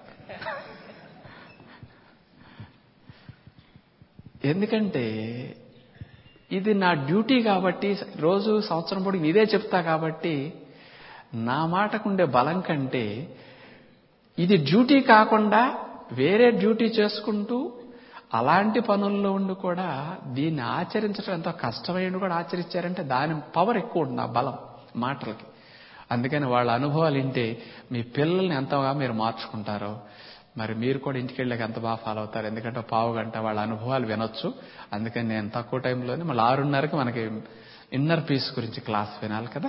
ఎందుకంటే ఇది నా డ్యూటీ కాబట్టి రోజు సంవత్సరం పొడిగి ఇదే చెప్తా కాబట్టి నా మాటకుండే బలం కంటే ఇది డ్యూటీ కాకుండా వేరే డ్యూటీ చేసుకుంటూ అలాంటి పనుల్లో ఉండి కూడా దీన్ని ఆచరించడం ఎంతో కష్టమైంది కూడా ఆచరించారంటే దాని పవర్ ఎక్కువ ఉంటుంది ఆ బలం మాటలకి అందుకని వాళ్ళ అనుభవాలు వింటే మీ పిల్లల్ని ఎంతగా మీరు మార్చుకుంటారో మరి మీరు కూడా ఇంటికి వెళ్ళాక ఎంత బాగా ఫాలో అవుతారు ఎందుకంటే ఒక పావు గంట వాళ్ళ అనుభవాలు వినొచ్చు అందుకని నేను తక్కువ టైంలోనే మళ్ళీ ఆరున్నరకి మనకి ఇన్నర్ పీస్ గురించి క్లాస్ వినాలి కదా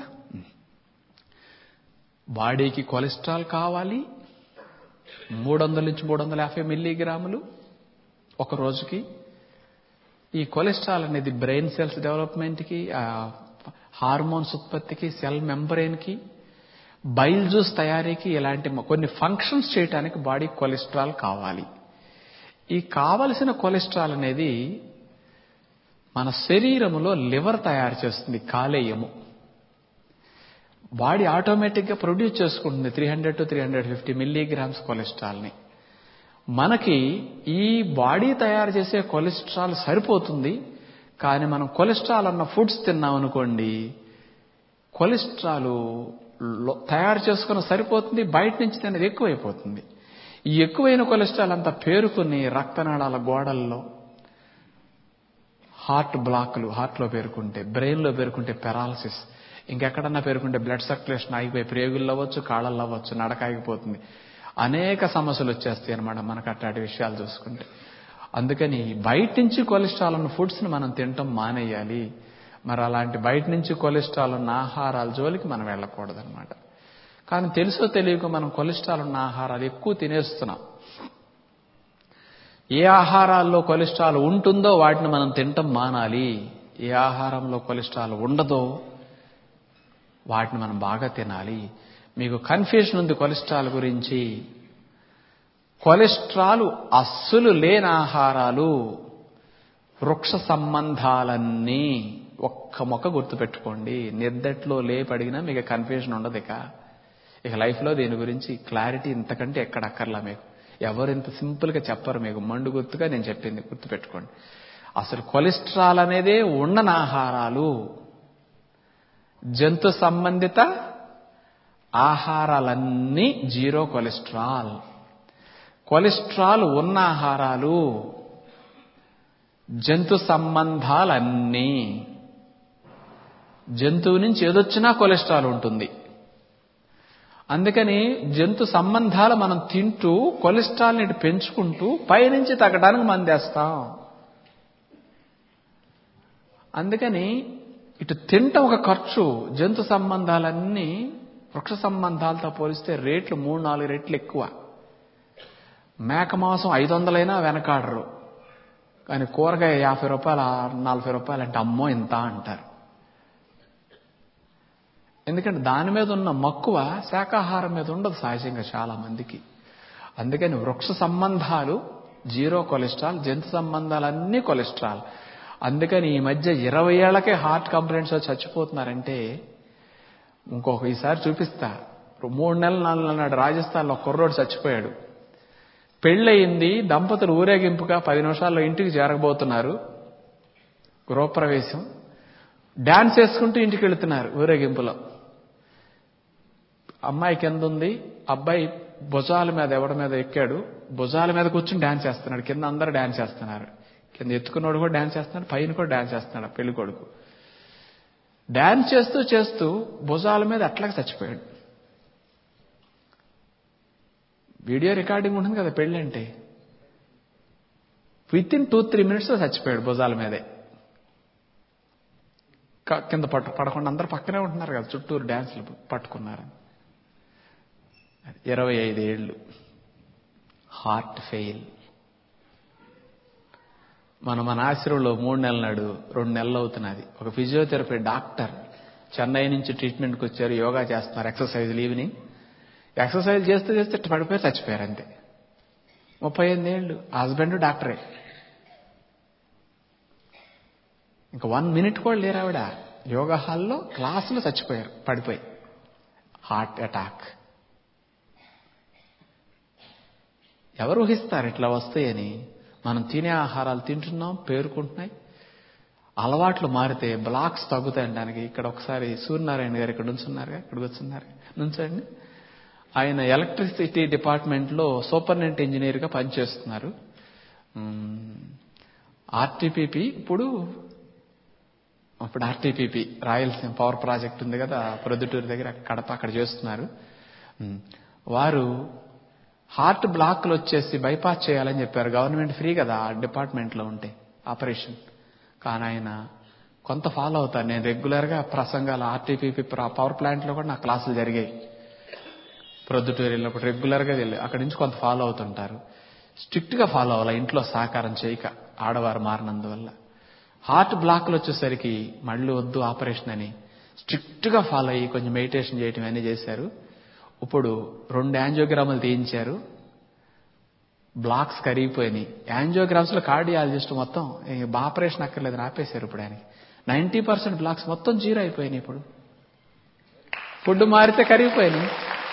బాడీకి కొలెస్ట్రాల్ కావాలి మూడు వందల నుంచి మూడు వందల యాభై మిల్లీగ్రాములు ఒక రోజుకి ఈ కొలెస్ట్రాల్ అనేది బ్రెయిన్ సెల్స్ డెవలప్మెంట్కి హార్మోన్స్ ఉత్పత్తికి సెల్ మెంబ్రెయిన్కి బైల్ జ్యూస్ తయారీకి ఇలాంటి మ- కొన్ని ఫంక్షన్స్ చేయడానికి బాడీ కొలెస్ట్రాల్ కావాలి ఈ కావలసిన కొలెస్ట్రాల్ అనేది మన శరీరములో లివర్ తయారు చేస్తుంది కాలేయము బాడీ ఆటోమేటిక్గా ప్రొడ్యూస్ చేసుకుంటుంది three hundred to three hundred fifty milligrams కొలెస్ట్రాల్ని మనకి ఈ బాడీ తయారు చేసే కొలెస్ట్రాల్ సరిపోతుంది కానీ మనం కొలెస్ట్రాల్ అన్న ఫుడ్స్ తిన్నాం అనుకోండి కొలెస్ట్రాల్ లో- తయారు చేసుకున్న సరిపోతుంది బయట నుంచి తినేది ఎక్కువైపోతుంది ఈ ఎక్కువైన కొలెస్ట్రాల్ అంతా పేరుకుని రక్తనాళాల గోడల్లో హార్ట్ బ్లాక్లు హార్ట్లో పేరుకుంటే బ్రెయిన్లో పేరుకుంటే పెరాలసిస్ ఇంకెక్కడన్నా పేరుకుంటే బ్లడ్ సర్క్యులేషన్ ఆగిపోయి ప్రేగుల్లో అవ్వచ్చు కాళ్ళల్లో అవ్వచ్చు నడక ఆగిపోతుంది అనేక సమస్యలు వచ్చేస్తాయి అనమాట మనకు అట్లాంటి విషయాలు చూసుకుంటే అందుకని బయట నుంచి కొలెస్ట్రాల్ ఉన్న ఫుడ్స్ని మనం తినటం మానేయాలి మరి అలాంటి బయట నుంచి కొలెస్ట్రాల్ ఉన్న ఆహారాల జోలికి మనం వెళ్ళకూడదన్నమాట కానీ తెలుసో తెలియక మనం కొలెస్ట్రాల్ ఉన్న ఆహారాలు ఎక్కువ తినేస్తున్నాం ఏ ఆహారాల్లో కొలెస్ట్రాల్ ఉంటుందో వాటిని మనం తినటం మానాలి ఏ ఆహారంలో కొలెస్ట్రాల్ ఉండదో వాటిని మనం బాగా తినాలి మీకు కన్ఫ్యూషన్ ఉంది కొలెస్ట్రాల్ గురించి కొలెస్ట్రాల్ అస్సలు లేని ఆహారాలు వృక్ష సంబంధాలన్నీ ఒక్క మొక్క గుర్తుపెట్టుకోండి నిద్దట్లో లేపడిగినా మీకు కన్ఫ్యూజన్ ఉండదు ఇక ఇక లైఫ్లో దీని గురించి క్లారిటీ ఇంతకంటే ఎక్కడ అక్కర్లా మీకు ఎవరు ఇంత సింపుల్గా చెప్పరు మీకు మండు గుర్తుగా నేను చెప్పింది గుర్తుపెట్టుకోండి అసలు కొలెస్ట్రాల్ అనేదే ఉండని ఆహారాలు జంతు సంబంధిత ఆహారాలన్నీ జీరో కొలెస్ట్రాల్ కొలెస్ట్రాల్ ఉన్న ఆహారాలు జంతు సంబంధాలన్నీ జంతువు నుంచి ఏదొచ్చినా కొలెస్ట్రాల్ ఉంటుంది అందుకని జంతు సంబంధాలు మనం తింటూ కొలెస్ట్రాల్ని ఇటు పెంచుకుంటూ పైనుంచి తగ్గడానికి మందేస్తాం అందుకని ఇటు తింటం ఒక ఖర్చు జంతు సంబంధాలన్నీ వృక్ష సంబంధాలతో పోలిస్తే రేట్లు మూడు నాలుగు రెట్లు ఎక్కువ మేక మాంసం ఐదు వందలైనా వెనకాడరు కానీ కూరగాయ యాభై రూపాయలు నలభై రూపాయలు అంటే అమ్మో ఇంత అంటారు ఎందుకంటే దాని మీద ఉన్న మక్కువ శాకాహారం మీద ఉండదు సహజంగా చాలా మందికి అందుకని వృక్ష సంబంధాలు జీరో కొలెస్ట్రాల్ జంతు సంబంధాలన్నీ కొలెస్ట్రాల్ అందుకని ఈ మధ్య ఇరవై ఏళ్లకే హార్ట్ కంప్లైంట్స్ వచ్చి చచ్చిపోతున్నారంటే ఇంకొక ఈసారి చూపిస్తా మూడు నెలలు నాలుగు నెలల నాడు రాజస్థాన్లో ఒక కుర్రోడు చచ్చిపోయాడు పెళ్ళయింది దంపతులు ఊరేగింపుగా పది నిమిషాల్లో ఇంటికి చేరగబోతున్నారు గృహప్రవేశం డాన్స్ వేసుకుంటూ ఇంటికి వెళుతున్నారు ఊరేగింపులో అమ్మాయి కింద ఉంది అబ్బాయి భుజాల మీద ఎవడి మీద ఎక్కాడు భుజాల మీద కూర్చుని డాన్స్ చేస్తున్నాడు కింద అందరూ డాన్స్ చేస్తున్నారు కింద ఎత్తుకున్నోడు కూడా డాన్స్ చేస్తున్నాడు పైన కూడా డాన్స్ చేస్తున్నాడు పెళ్లి కొడుకు డాన్స్ చేస్తూ చేస్తూ భుజాల మీద అట్లాగే చచ్చిపోయాడు వీడియో రికార్డింగ్ ఉంటుంది కదా పెళ్ళి అంటే విత్ ఇన్ టూ త్రీ మినిట్స్లో చచ్చిపోయాడు భుజాల మీదే క- కింద పట్టు పడకుండా అందరు పక్కనే ఉంటున్నారు కదా చుట్టూరు డ్యాన్సులు పట్టుకున్నారు ఇరవై ఐదేళ్ళు హార్ట్ ఫెయిల్ మన మన ఆశ్రమంలో మూడు నెలల నాడు రెండు నెలలు అవుతున్నది ఒక ఫిజియోథెరపీ డాక్టర్ చెన్నై నుంచి ట్రీట్మెంట్కి వచ్చారు యోగా చేస్తున్నారు ఎక్సర్సైజ్ ఈవినింగ్ ఎక్సర్సైజ్ చేస్తూ చేస్తే ఇట్ట పడిపోయి చచ్చిపోయారు అంతే ముప్పై ఎనిమిది ఏళ్ళు హస్బెండ్ డాక్టరే ఇంకా వన్ మినిట్ కూడా లేరు ఆవిడ యోగా హాల్లో క్లాసులో చచ్చిపోయారు పడిపోయి హార్ట్ అటాక్ ఎవరు ఊహిస్తారు ఇట్లా వస్తాయని మనం తినే ఆహారాలు తింటున్నాం పేరుకుంటున్నాయి అలవాట్లు మారితే బ్లాక్స్ తగ్గుతాయి దానికి ఇక్కడ ఒకసారి సూర్యనారాయణ గారు ఇక్కడ నుంచున్నారుగా ఇక్కడికి వచ్చున్నారు నుంచండి ఆయన ఎలక్ట్రిసిటీ డిపార్ట్మెంట్లో సూపర్నెంట్ ఇంజనీర్గా పనిచేస్తున్నారు ఆర్టీపీపీ ఇప్పుడు అప్పుడు ఆర్టీపీపీ రాయలసీమ పవర్ ప్రాజెక్ట్ ఉంది కదా ప్రొద్దుటూరు దగ్గర కడప అక్కడ చేస్తున్నారు ఉమ్. వారు హార్ట్ బ్లాక్లు వచ్చేసి బైపాస్ చేయాలని చెప్పారు గవర్నమెంట్ ఫ్రీ కదా ఆ డిపార్ట్మెంట్లో ఉంటే ఆపరేషన్ కానీ ఆయన కొంత ఫాలో అవుతారు నేను రెగ్యులర్గా ప్రసంగాలు ఆర్టీపీపీ పవర్ ప్లాంట్లో కూడా నా క్లాసులు జరిగాయి ప్రొద్దుటూరు వెళ్ళినప్పుడు రెగ్యులర్గా వెళ్ళి అక్కడి నుంచి కొంత ఫాలో అవుతుంటారు స్ట్రిక్ట్గా ఫాలో అవ్వాలి ఇంట్లో సహకారం చేయక ఆడవారు మారినందువల్ల హార్ట్ బ్లాక్లు వచ్చేసరికి మళ్ళీ వద్దు ఆపరేషన్ అని స్ట్రిక్ట్గా ఫాలో అయ్యి కొంచెం మెడిటేషన్ చేయటం అన్నీ చేశారు ఇప్పుడు రెండు యాంజియోగ్రాములు తీయించారు బ్లాక్స్ కరిగిపోయినాయి యాంజియోగ్రామ్స్లో కార్డియాలజిస్ట్ మొత్తం ఇంక ఆపరేషన్ అక్కర్లేదు ఆపేశారు ఇప్పుడు ఆయనకి నైంటీ పర్సెంట్ బ్లాక్స్ మొత్తం జీరో అయిపోయినాయి ఇప్పుడు ఫుడ్ మారితే కరిగిపోయినాయి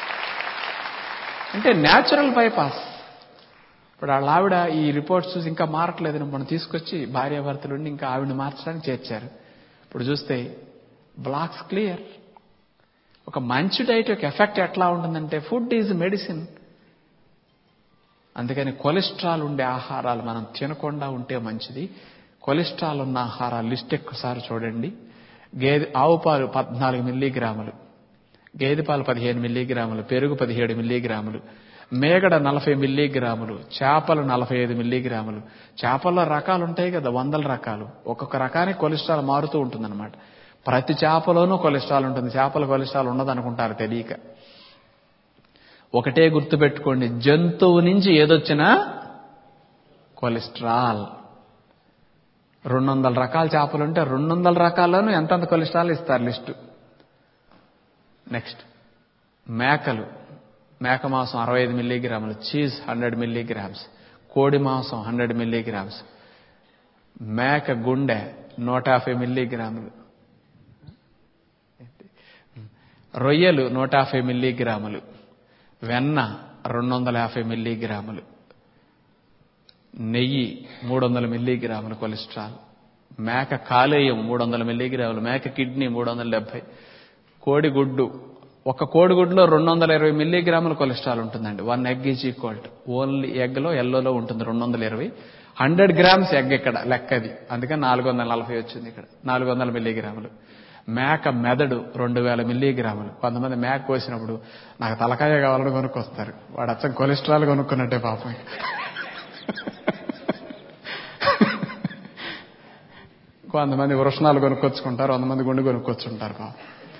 అంటే న్యాచురల్ బైపాస్ ఇప్పుడు వాళ్ళ ఆవిడ ఈ రిపోర్ట్స్ చూసి ఇంకా మారట్లేదని మనం తీసుకొచ్చి భార్యాభర్తలు ఉండి ఇంకా ఆవిడని మార్చడానికి చేర్చారు ఇప్పుడు చూస్తే బ్లాక్స్ క్లియర్ ఒక మంచి డైట్ యొక్క ఎఫెక్ట్ ఎట్లా ఉంటుందంటే ఫుడ్ ఈజ్ మెడిసిన్ అందుకని కొలెస్ట్రాల్ ఉండే ఆహారాలు మనం తినకుండా ఉంటే మంచిది కొలెస్ట్రాల్ ఉన్న ఆహారాలు లిస్ట్ ఎక్కువసారి చూడండి గేదె ఆవు పాలు పద్నాలుగు మిల్లీగ్రాములు గేదె పాలు పదిహేను మిల్లీగ్రాములు పెరుగు పదిహేడు మిల్లీగ్రాములు మేగడ నలభై మిల్లీగ్రాములు చేపలు నలభై ఐదు మిల్లీగ్రాములు చేపల్లో రకాలు ఉంటాయి కదా వందల రకాలు ఒక్కొక్క రకానికి కొలెస్ట్రాల్ మారుతూ ఉంటుందన్నమాట ప్రతి చేపలోనూ కొలెస్ట్రాల్ ఉంటుంది చేపల కొలెస్ట్రాల్ ఉండదనుకుంటారు తెలియక ఒకటే గుర్తుపెట్టుకోండి జంతువు నుంచి ఏదొచ్చినా కొలెస్ట్రాల్ రెండు వందల రకాల చేపలు ఉంటే రెండు వందల రకాల్లోనూ ఎంతంత కొలెస్ట్రాల్ ఇస్తారు లిస్టు నెక్స్ట్ మేకలు మేక మాంసం అరవై ఐదు మిల్లీగ్రాములు చీజ్ హండ్రెడ్ మిల్లీగ్రామ్స్ కోడి మాంసం హండ్రెడ్ మిల్లీగ్రామ్స్ మేక గుండె నూట యాభై మిల్లీగ్రాములు రొయ్యలు నూట యాభై మిల్లీగ్రాములు వెన్న రెండు వందల యాభై మిల్లీగ్రాములు నెయ్యి మూడు వందల మిల్లీగ్రాములు కొలెస్ట్రాల్ మేక కాలేయం మూడు వందల మిల్లీగ్రాములు మేక కిడ్నీ మూడు వందల డెబ్బై కోడిగుడ్డు ఒక కోడిగుడ్లో రెండు వందల ఇరవై మిల్లీగ్రాముల కొలెస్ట్రాల్ ఉంటుందండి one egg is equal to only ఎగ్లో ఎల్లోలో ఉంటుంది రెండు వందల ఇరవై హండ్రెడ్ గ్రామ్స్ ఎగ్ ఇక్కడ లెక్కది అందుకని నాలుగు వందల నలభై వచ్చింది ఇక్కడ నాలుగు వందల మిల్లీగ్రాములు మేక మెదడు రెండు వేల మిల్లీగ్రాములు కొంతమంది మేక కోసినప్పుడు నాకు తలకాయ కావాలని కొనుక్కొస్తారు వాడు అచ్చం కొలెస్ట్రాల్ కొనుక్కున్నట్టే పాపం కొంతమంది వృషణాలు కొనుక్కొచ్చుకుంటారు కొంతమంది గుండె కొనుక్కొచ్చుంటారు పాపం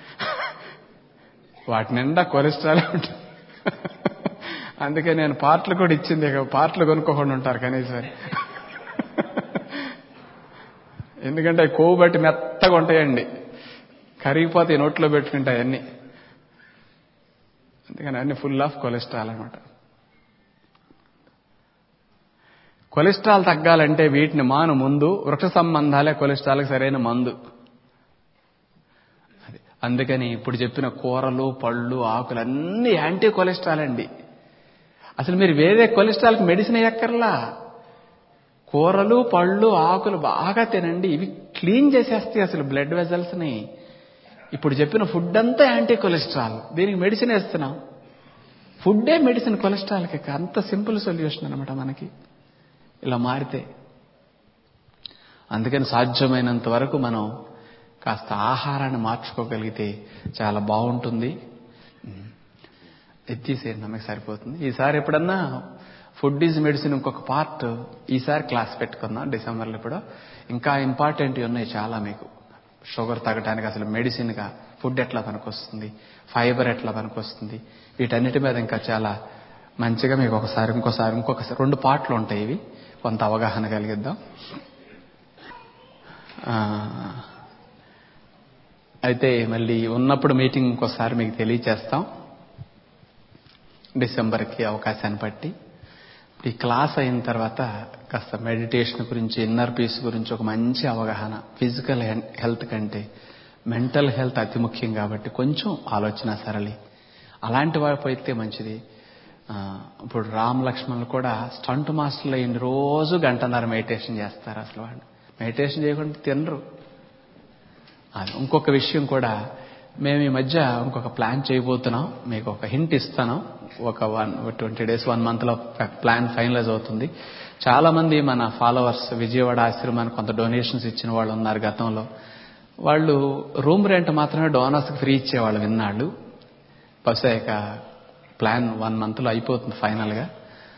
వాటి నిండా కొలెస్ట్రాల్ ఉంటుంది అందుకే నేను పార్ట్లు కూడా ఇచ్చింది ఇక పార్ట్లు కొనుక్కోకుండా ఉంటారు కనీసం ఎందుకంటే అవి కొవ్వు బట్టి మెత్తగా ఉంటాయండి కరిగిపోతే ఈ నోట్లో పెట్టుకుంటాయి అన్ని అందుకని అన్ని ఫుల్ ఆఫ్ కొలెస్ట్రాల్ అనమాట కొలెస్ట్రాల్ తగ్గాలంటే వీటిని మాను ముందు వృక్ష సంబంధాలే కొలెస్ట్రాల్కి సరైన మందు అది అందుకని ఇప్పుడు చెప్పిన కూరలు పళ్ళు ఆకులు అన్ని యాంటీ కొలెస్ట్రాల్ అండి అసలు మీరు వేరే కొలెస్ట్రాల్కి మెడిసిన్ ఎక్కర్లా కూరలు పళ్ళు ఆకులు బాగా తినండి ఇవి క్లీన్ చేసేస్తాయి అసలు బ్లడ్ వెజల్స్ని ఇప్పుడు చెప్పిన ఫుడ్ అంతా యాంటీ కొలెస్ట్రాల్ దీనికి మెడిసిన్ వేస్తున్నాం ఫుడ్డే మెడిసిన్ కొలెస్ట్రాల్కి అంత సింపుల్ సొల్యూషన్ అనమాట మనకి ఇలా మారితే అందుకని సాధ్యమైనంత వరకు మనం కాస్త ఆహారాన్ని మార్చుకోగలిగితే చాలా బాగుంటుంది ఎత్తేసేయండి మీకు సరిపోతుంది ఈసారి ఎప్పుడన్నా ఫుడ్ ఈజ్ మెడిసిన్ ఇంకొక పార్ట్ ఈసారి క్లాస్ పెట్టుకుందాం డిసెంబర్లో ఇప్పుడు ఇంకా ఇంపార్టెంట్ ఉన్నాయి చాలా మీకు షుగర్ తగ్గడానికి అసలు మెడిసిన్గా ఫుడ్ ఎట్లా పనికొస్తుంది ఫైబర్ ఎట్లా పనికొస్తుంది వీటన్నిటి మీద ఇంకా చాలా మంచిగా మీకు ఒకసారి ఇంకోసారి ఇంకొకసారి రెండు పాటలు ఉంటాయి ఇవి కొంత అవగాహన కలిగిద్దాం ఆ, అయితే మళ్ళీ ఉన్నప్పుడు మీటింగ్ ఇంకోసారి మీకు తెలియచేస్తాం డిసెంబర్కి అవకాశాన్ని బట్టి ఈ క్లాస్ అయిన తర్వాత కాస్త మెడిటేషన్ గురించి ఇన్నర్ పీస్ గురించి ఒక మంచి అవగాహన ఫిజికల్ హెల్త్ కంటే మెంటల్ హెల్త్ అతి ముఖ్యం కాబట్టి కొంచెం ఆలోచన సరళి అలాంటి వైపు అయితే మంచిది ఆ, ఇప్పుడు రామ్ లక్ష్మణులు కూడా స్టంట్ మాస్టర్లు అయిన రోజు గంటన్నర మెడిటేషన్ చేస్తారు అసలు వాళ్ళు మెడిటేషన్ చేయకుండా తినరు అది ఇంకొక విషయం కూడా మేము ఈ మధ్య ఇంకొక ప్లాన్ చేయబోతున్నాం మీకు ఒక హింట్ ఇస్తాను ఒక వన్ ట్వంటీ డేస్ వన్ మంత్లో ప్లాన్ ఫైనలైజ్ అవుతుంది చాలా మంది మన ఫాలోవర్స్ విజయవాడ ఆశ్రమానికి కొంత డొనేషన్స్ ఇచ్చిన వాళ్ళు ఉన్నారు గతంలో వాళ్ళు రూమ్ రెంట్ మాత్రమే డోనర్స్కి ఫ్రీ ఇచ్చేవాళ్ళు విన్నాళ్ళు బహుశా ఇక ప్లాన్ వన్ మంత్లో అయిపోతుంది ఫైనల్గా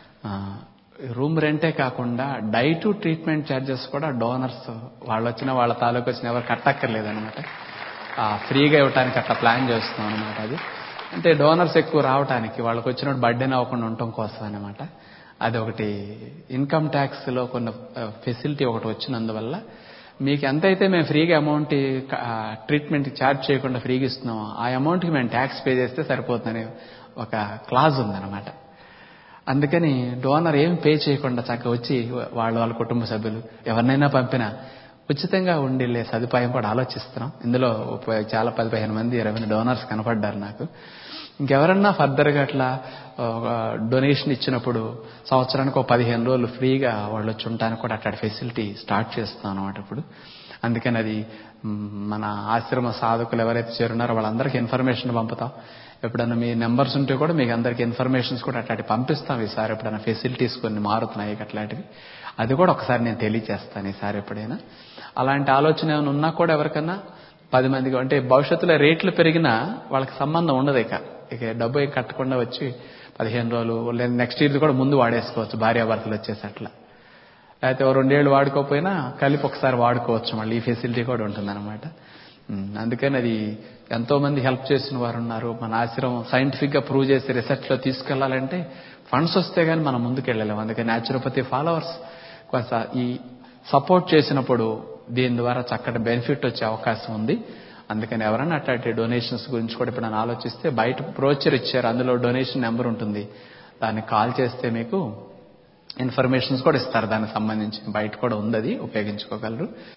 రూమ్ రెంటే కాకుండా డైట్ ట్రీట్మెంట్ ఛార్జెస్ కూడా డోనర్స్ వాళ్ళు వచ్చిన వాళ్ళ తాలూకు వచ్చిన ఎవరు కట్టక్కర్లేదనమాట ఫ్రీగా ఇవ్వడానికి అట్లా ప్లాన్ చేస్తున్నాం అనమాట అది అంటే డోనర్స్ ఎక్కువ రావడానికి వాళ్ళకి వచ్చినప్పుడు బర్త్డేని అవ్వకుండా ఉండటం కోసం అనమాట అది ఒకటి ఇన్కమ్ ట్యాక్స్లో కొన్ని ఫెసిలిటీ ఒకటి వచ్చినందువల్ల మీకు ఎంతైతే మేము ఫ్రీగా అమౌంట్ ట్రీట్మెంట్కి ఛార్జ్ చేయకుండా ఫ్రీగా ఇస్తున్నామో ఆ అమౌంట్కి మేము ట్యాక్స్ పే చేస్తే సరిపోతుందని ఒక క్లాజ్ ఉందన్నమాట అందుకని డోనర్ ఏం పే చేయకుండా చక్కగా వచ్చి వాళ్ళ వాళ్ళ కుటుంబ సభ్యులు ఎవరినైనా పంపినా ఉచితంగా ఉండిలే సదుపాయం కూడా ఆలోచిస్తున్నాం ఇందులో ఉప- చాలా పది పదిహేను మంది ఇరవై మంది డోనర్స్ కనపడ్డారు నాకు ఇంకెవరన్నా ఫర్దర్గా అట్లా డొనేషన్ ఇచ్చినప్పుడు సంవత్సరానికి ఒక పదిహేను రోజులు ఫ్రీగా వాళ్ళు వచ్చి ఉండటానికి కూడా అట్లాంటి ఫెసిలిటీ స్టార్ట్ చేస్తాం అనమాట ఇప్పుడు అందుకని అది మ్, మన ఆశ్రమ సాధకులు ఎవరైతే చేరున్నారో వాళ్ళందరికీ ఇన్ఫర్మేషన్ పంపుతాం ఎప్పుడన్నా మీ నెంబర్స్ ఉంటే కూడా మీకు అందరికీ ఇన్ఫర్మేషన్స్ కూడా అట్లాంటి పంపిస్తాం ఈసారి ఎప్పుడైనా ఫెసిలిటీస్ కొన్ని మారుతున్నాయి అట్లాంటివి అది కూడా ఒకసారి నేను తెలియచేస్తాను ఈసారి ఎప్పుడైనా అలాంటి ఆలోచన ఏమైనా ఉన్నా కూడా ఎవరికన్నా పది మందికి అంటే భవిష్యత్తులో రేట్లు పెరిగినా వాళ్ళకి సంబంధం ఉండదు ఇక ఇక డబ్బు ఏం కట్టకుండా వచ్చి పదిహేను రోజులు లేదా నెక్స్ట్ ఇయర్ కూడా ముందు వాడేసుకోవచ్చు భార్యాభర్తలు వచ్చేసి అట్లా లేకపోతే ఓ రెండేళ్ళు వాడుకోకపోయినా కలిపి ఒకసారి వాడుకోవచ్చు మళ్ళీ ఈ ఫెసిలిటీ కూడా ఉంటుందన్నమాట ఉమ్, అందుకని అది ఎంతో మంది హెల్ప్ చేసిన వారు ఉన్నారు మన ఆశ్రమం సైంటిఫిక్ గా ప్రూవ్ చేసి రీసెర్చ్ లో తీసుకెళ్లాలంటే ఫండ్స్ వస్తే గానీ మనం ముందుకు వెళ్ళలేము అందుకని న్యాచురోపతి ఫాలోవర్స్ కొంత ఈ సపోర్ట్ చేసినప్పుడు దీని ద్వారా చక్కటి బెనిఫిట్ వచ్చే అవకాశం ఉంది అందుకని ఎవరైనా అట్లాంటి డొనేషన్స్ గురించి కూడా ఇప్పుడు నన్ను ఆలోచిస్తే బయట బ్రోచర్ ఇచ్చారు అందులో డొనేషన్ నెంబర్ ఉంటుంది దాన్ని కాల్ చేస్తే మీకు ఇన్ఫర్మేషన్స్ కూడా ఇస్తారు దానికి సంబంధించి బయట కూడా ఉంది అది ఉపయోగించుకోగలరు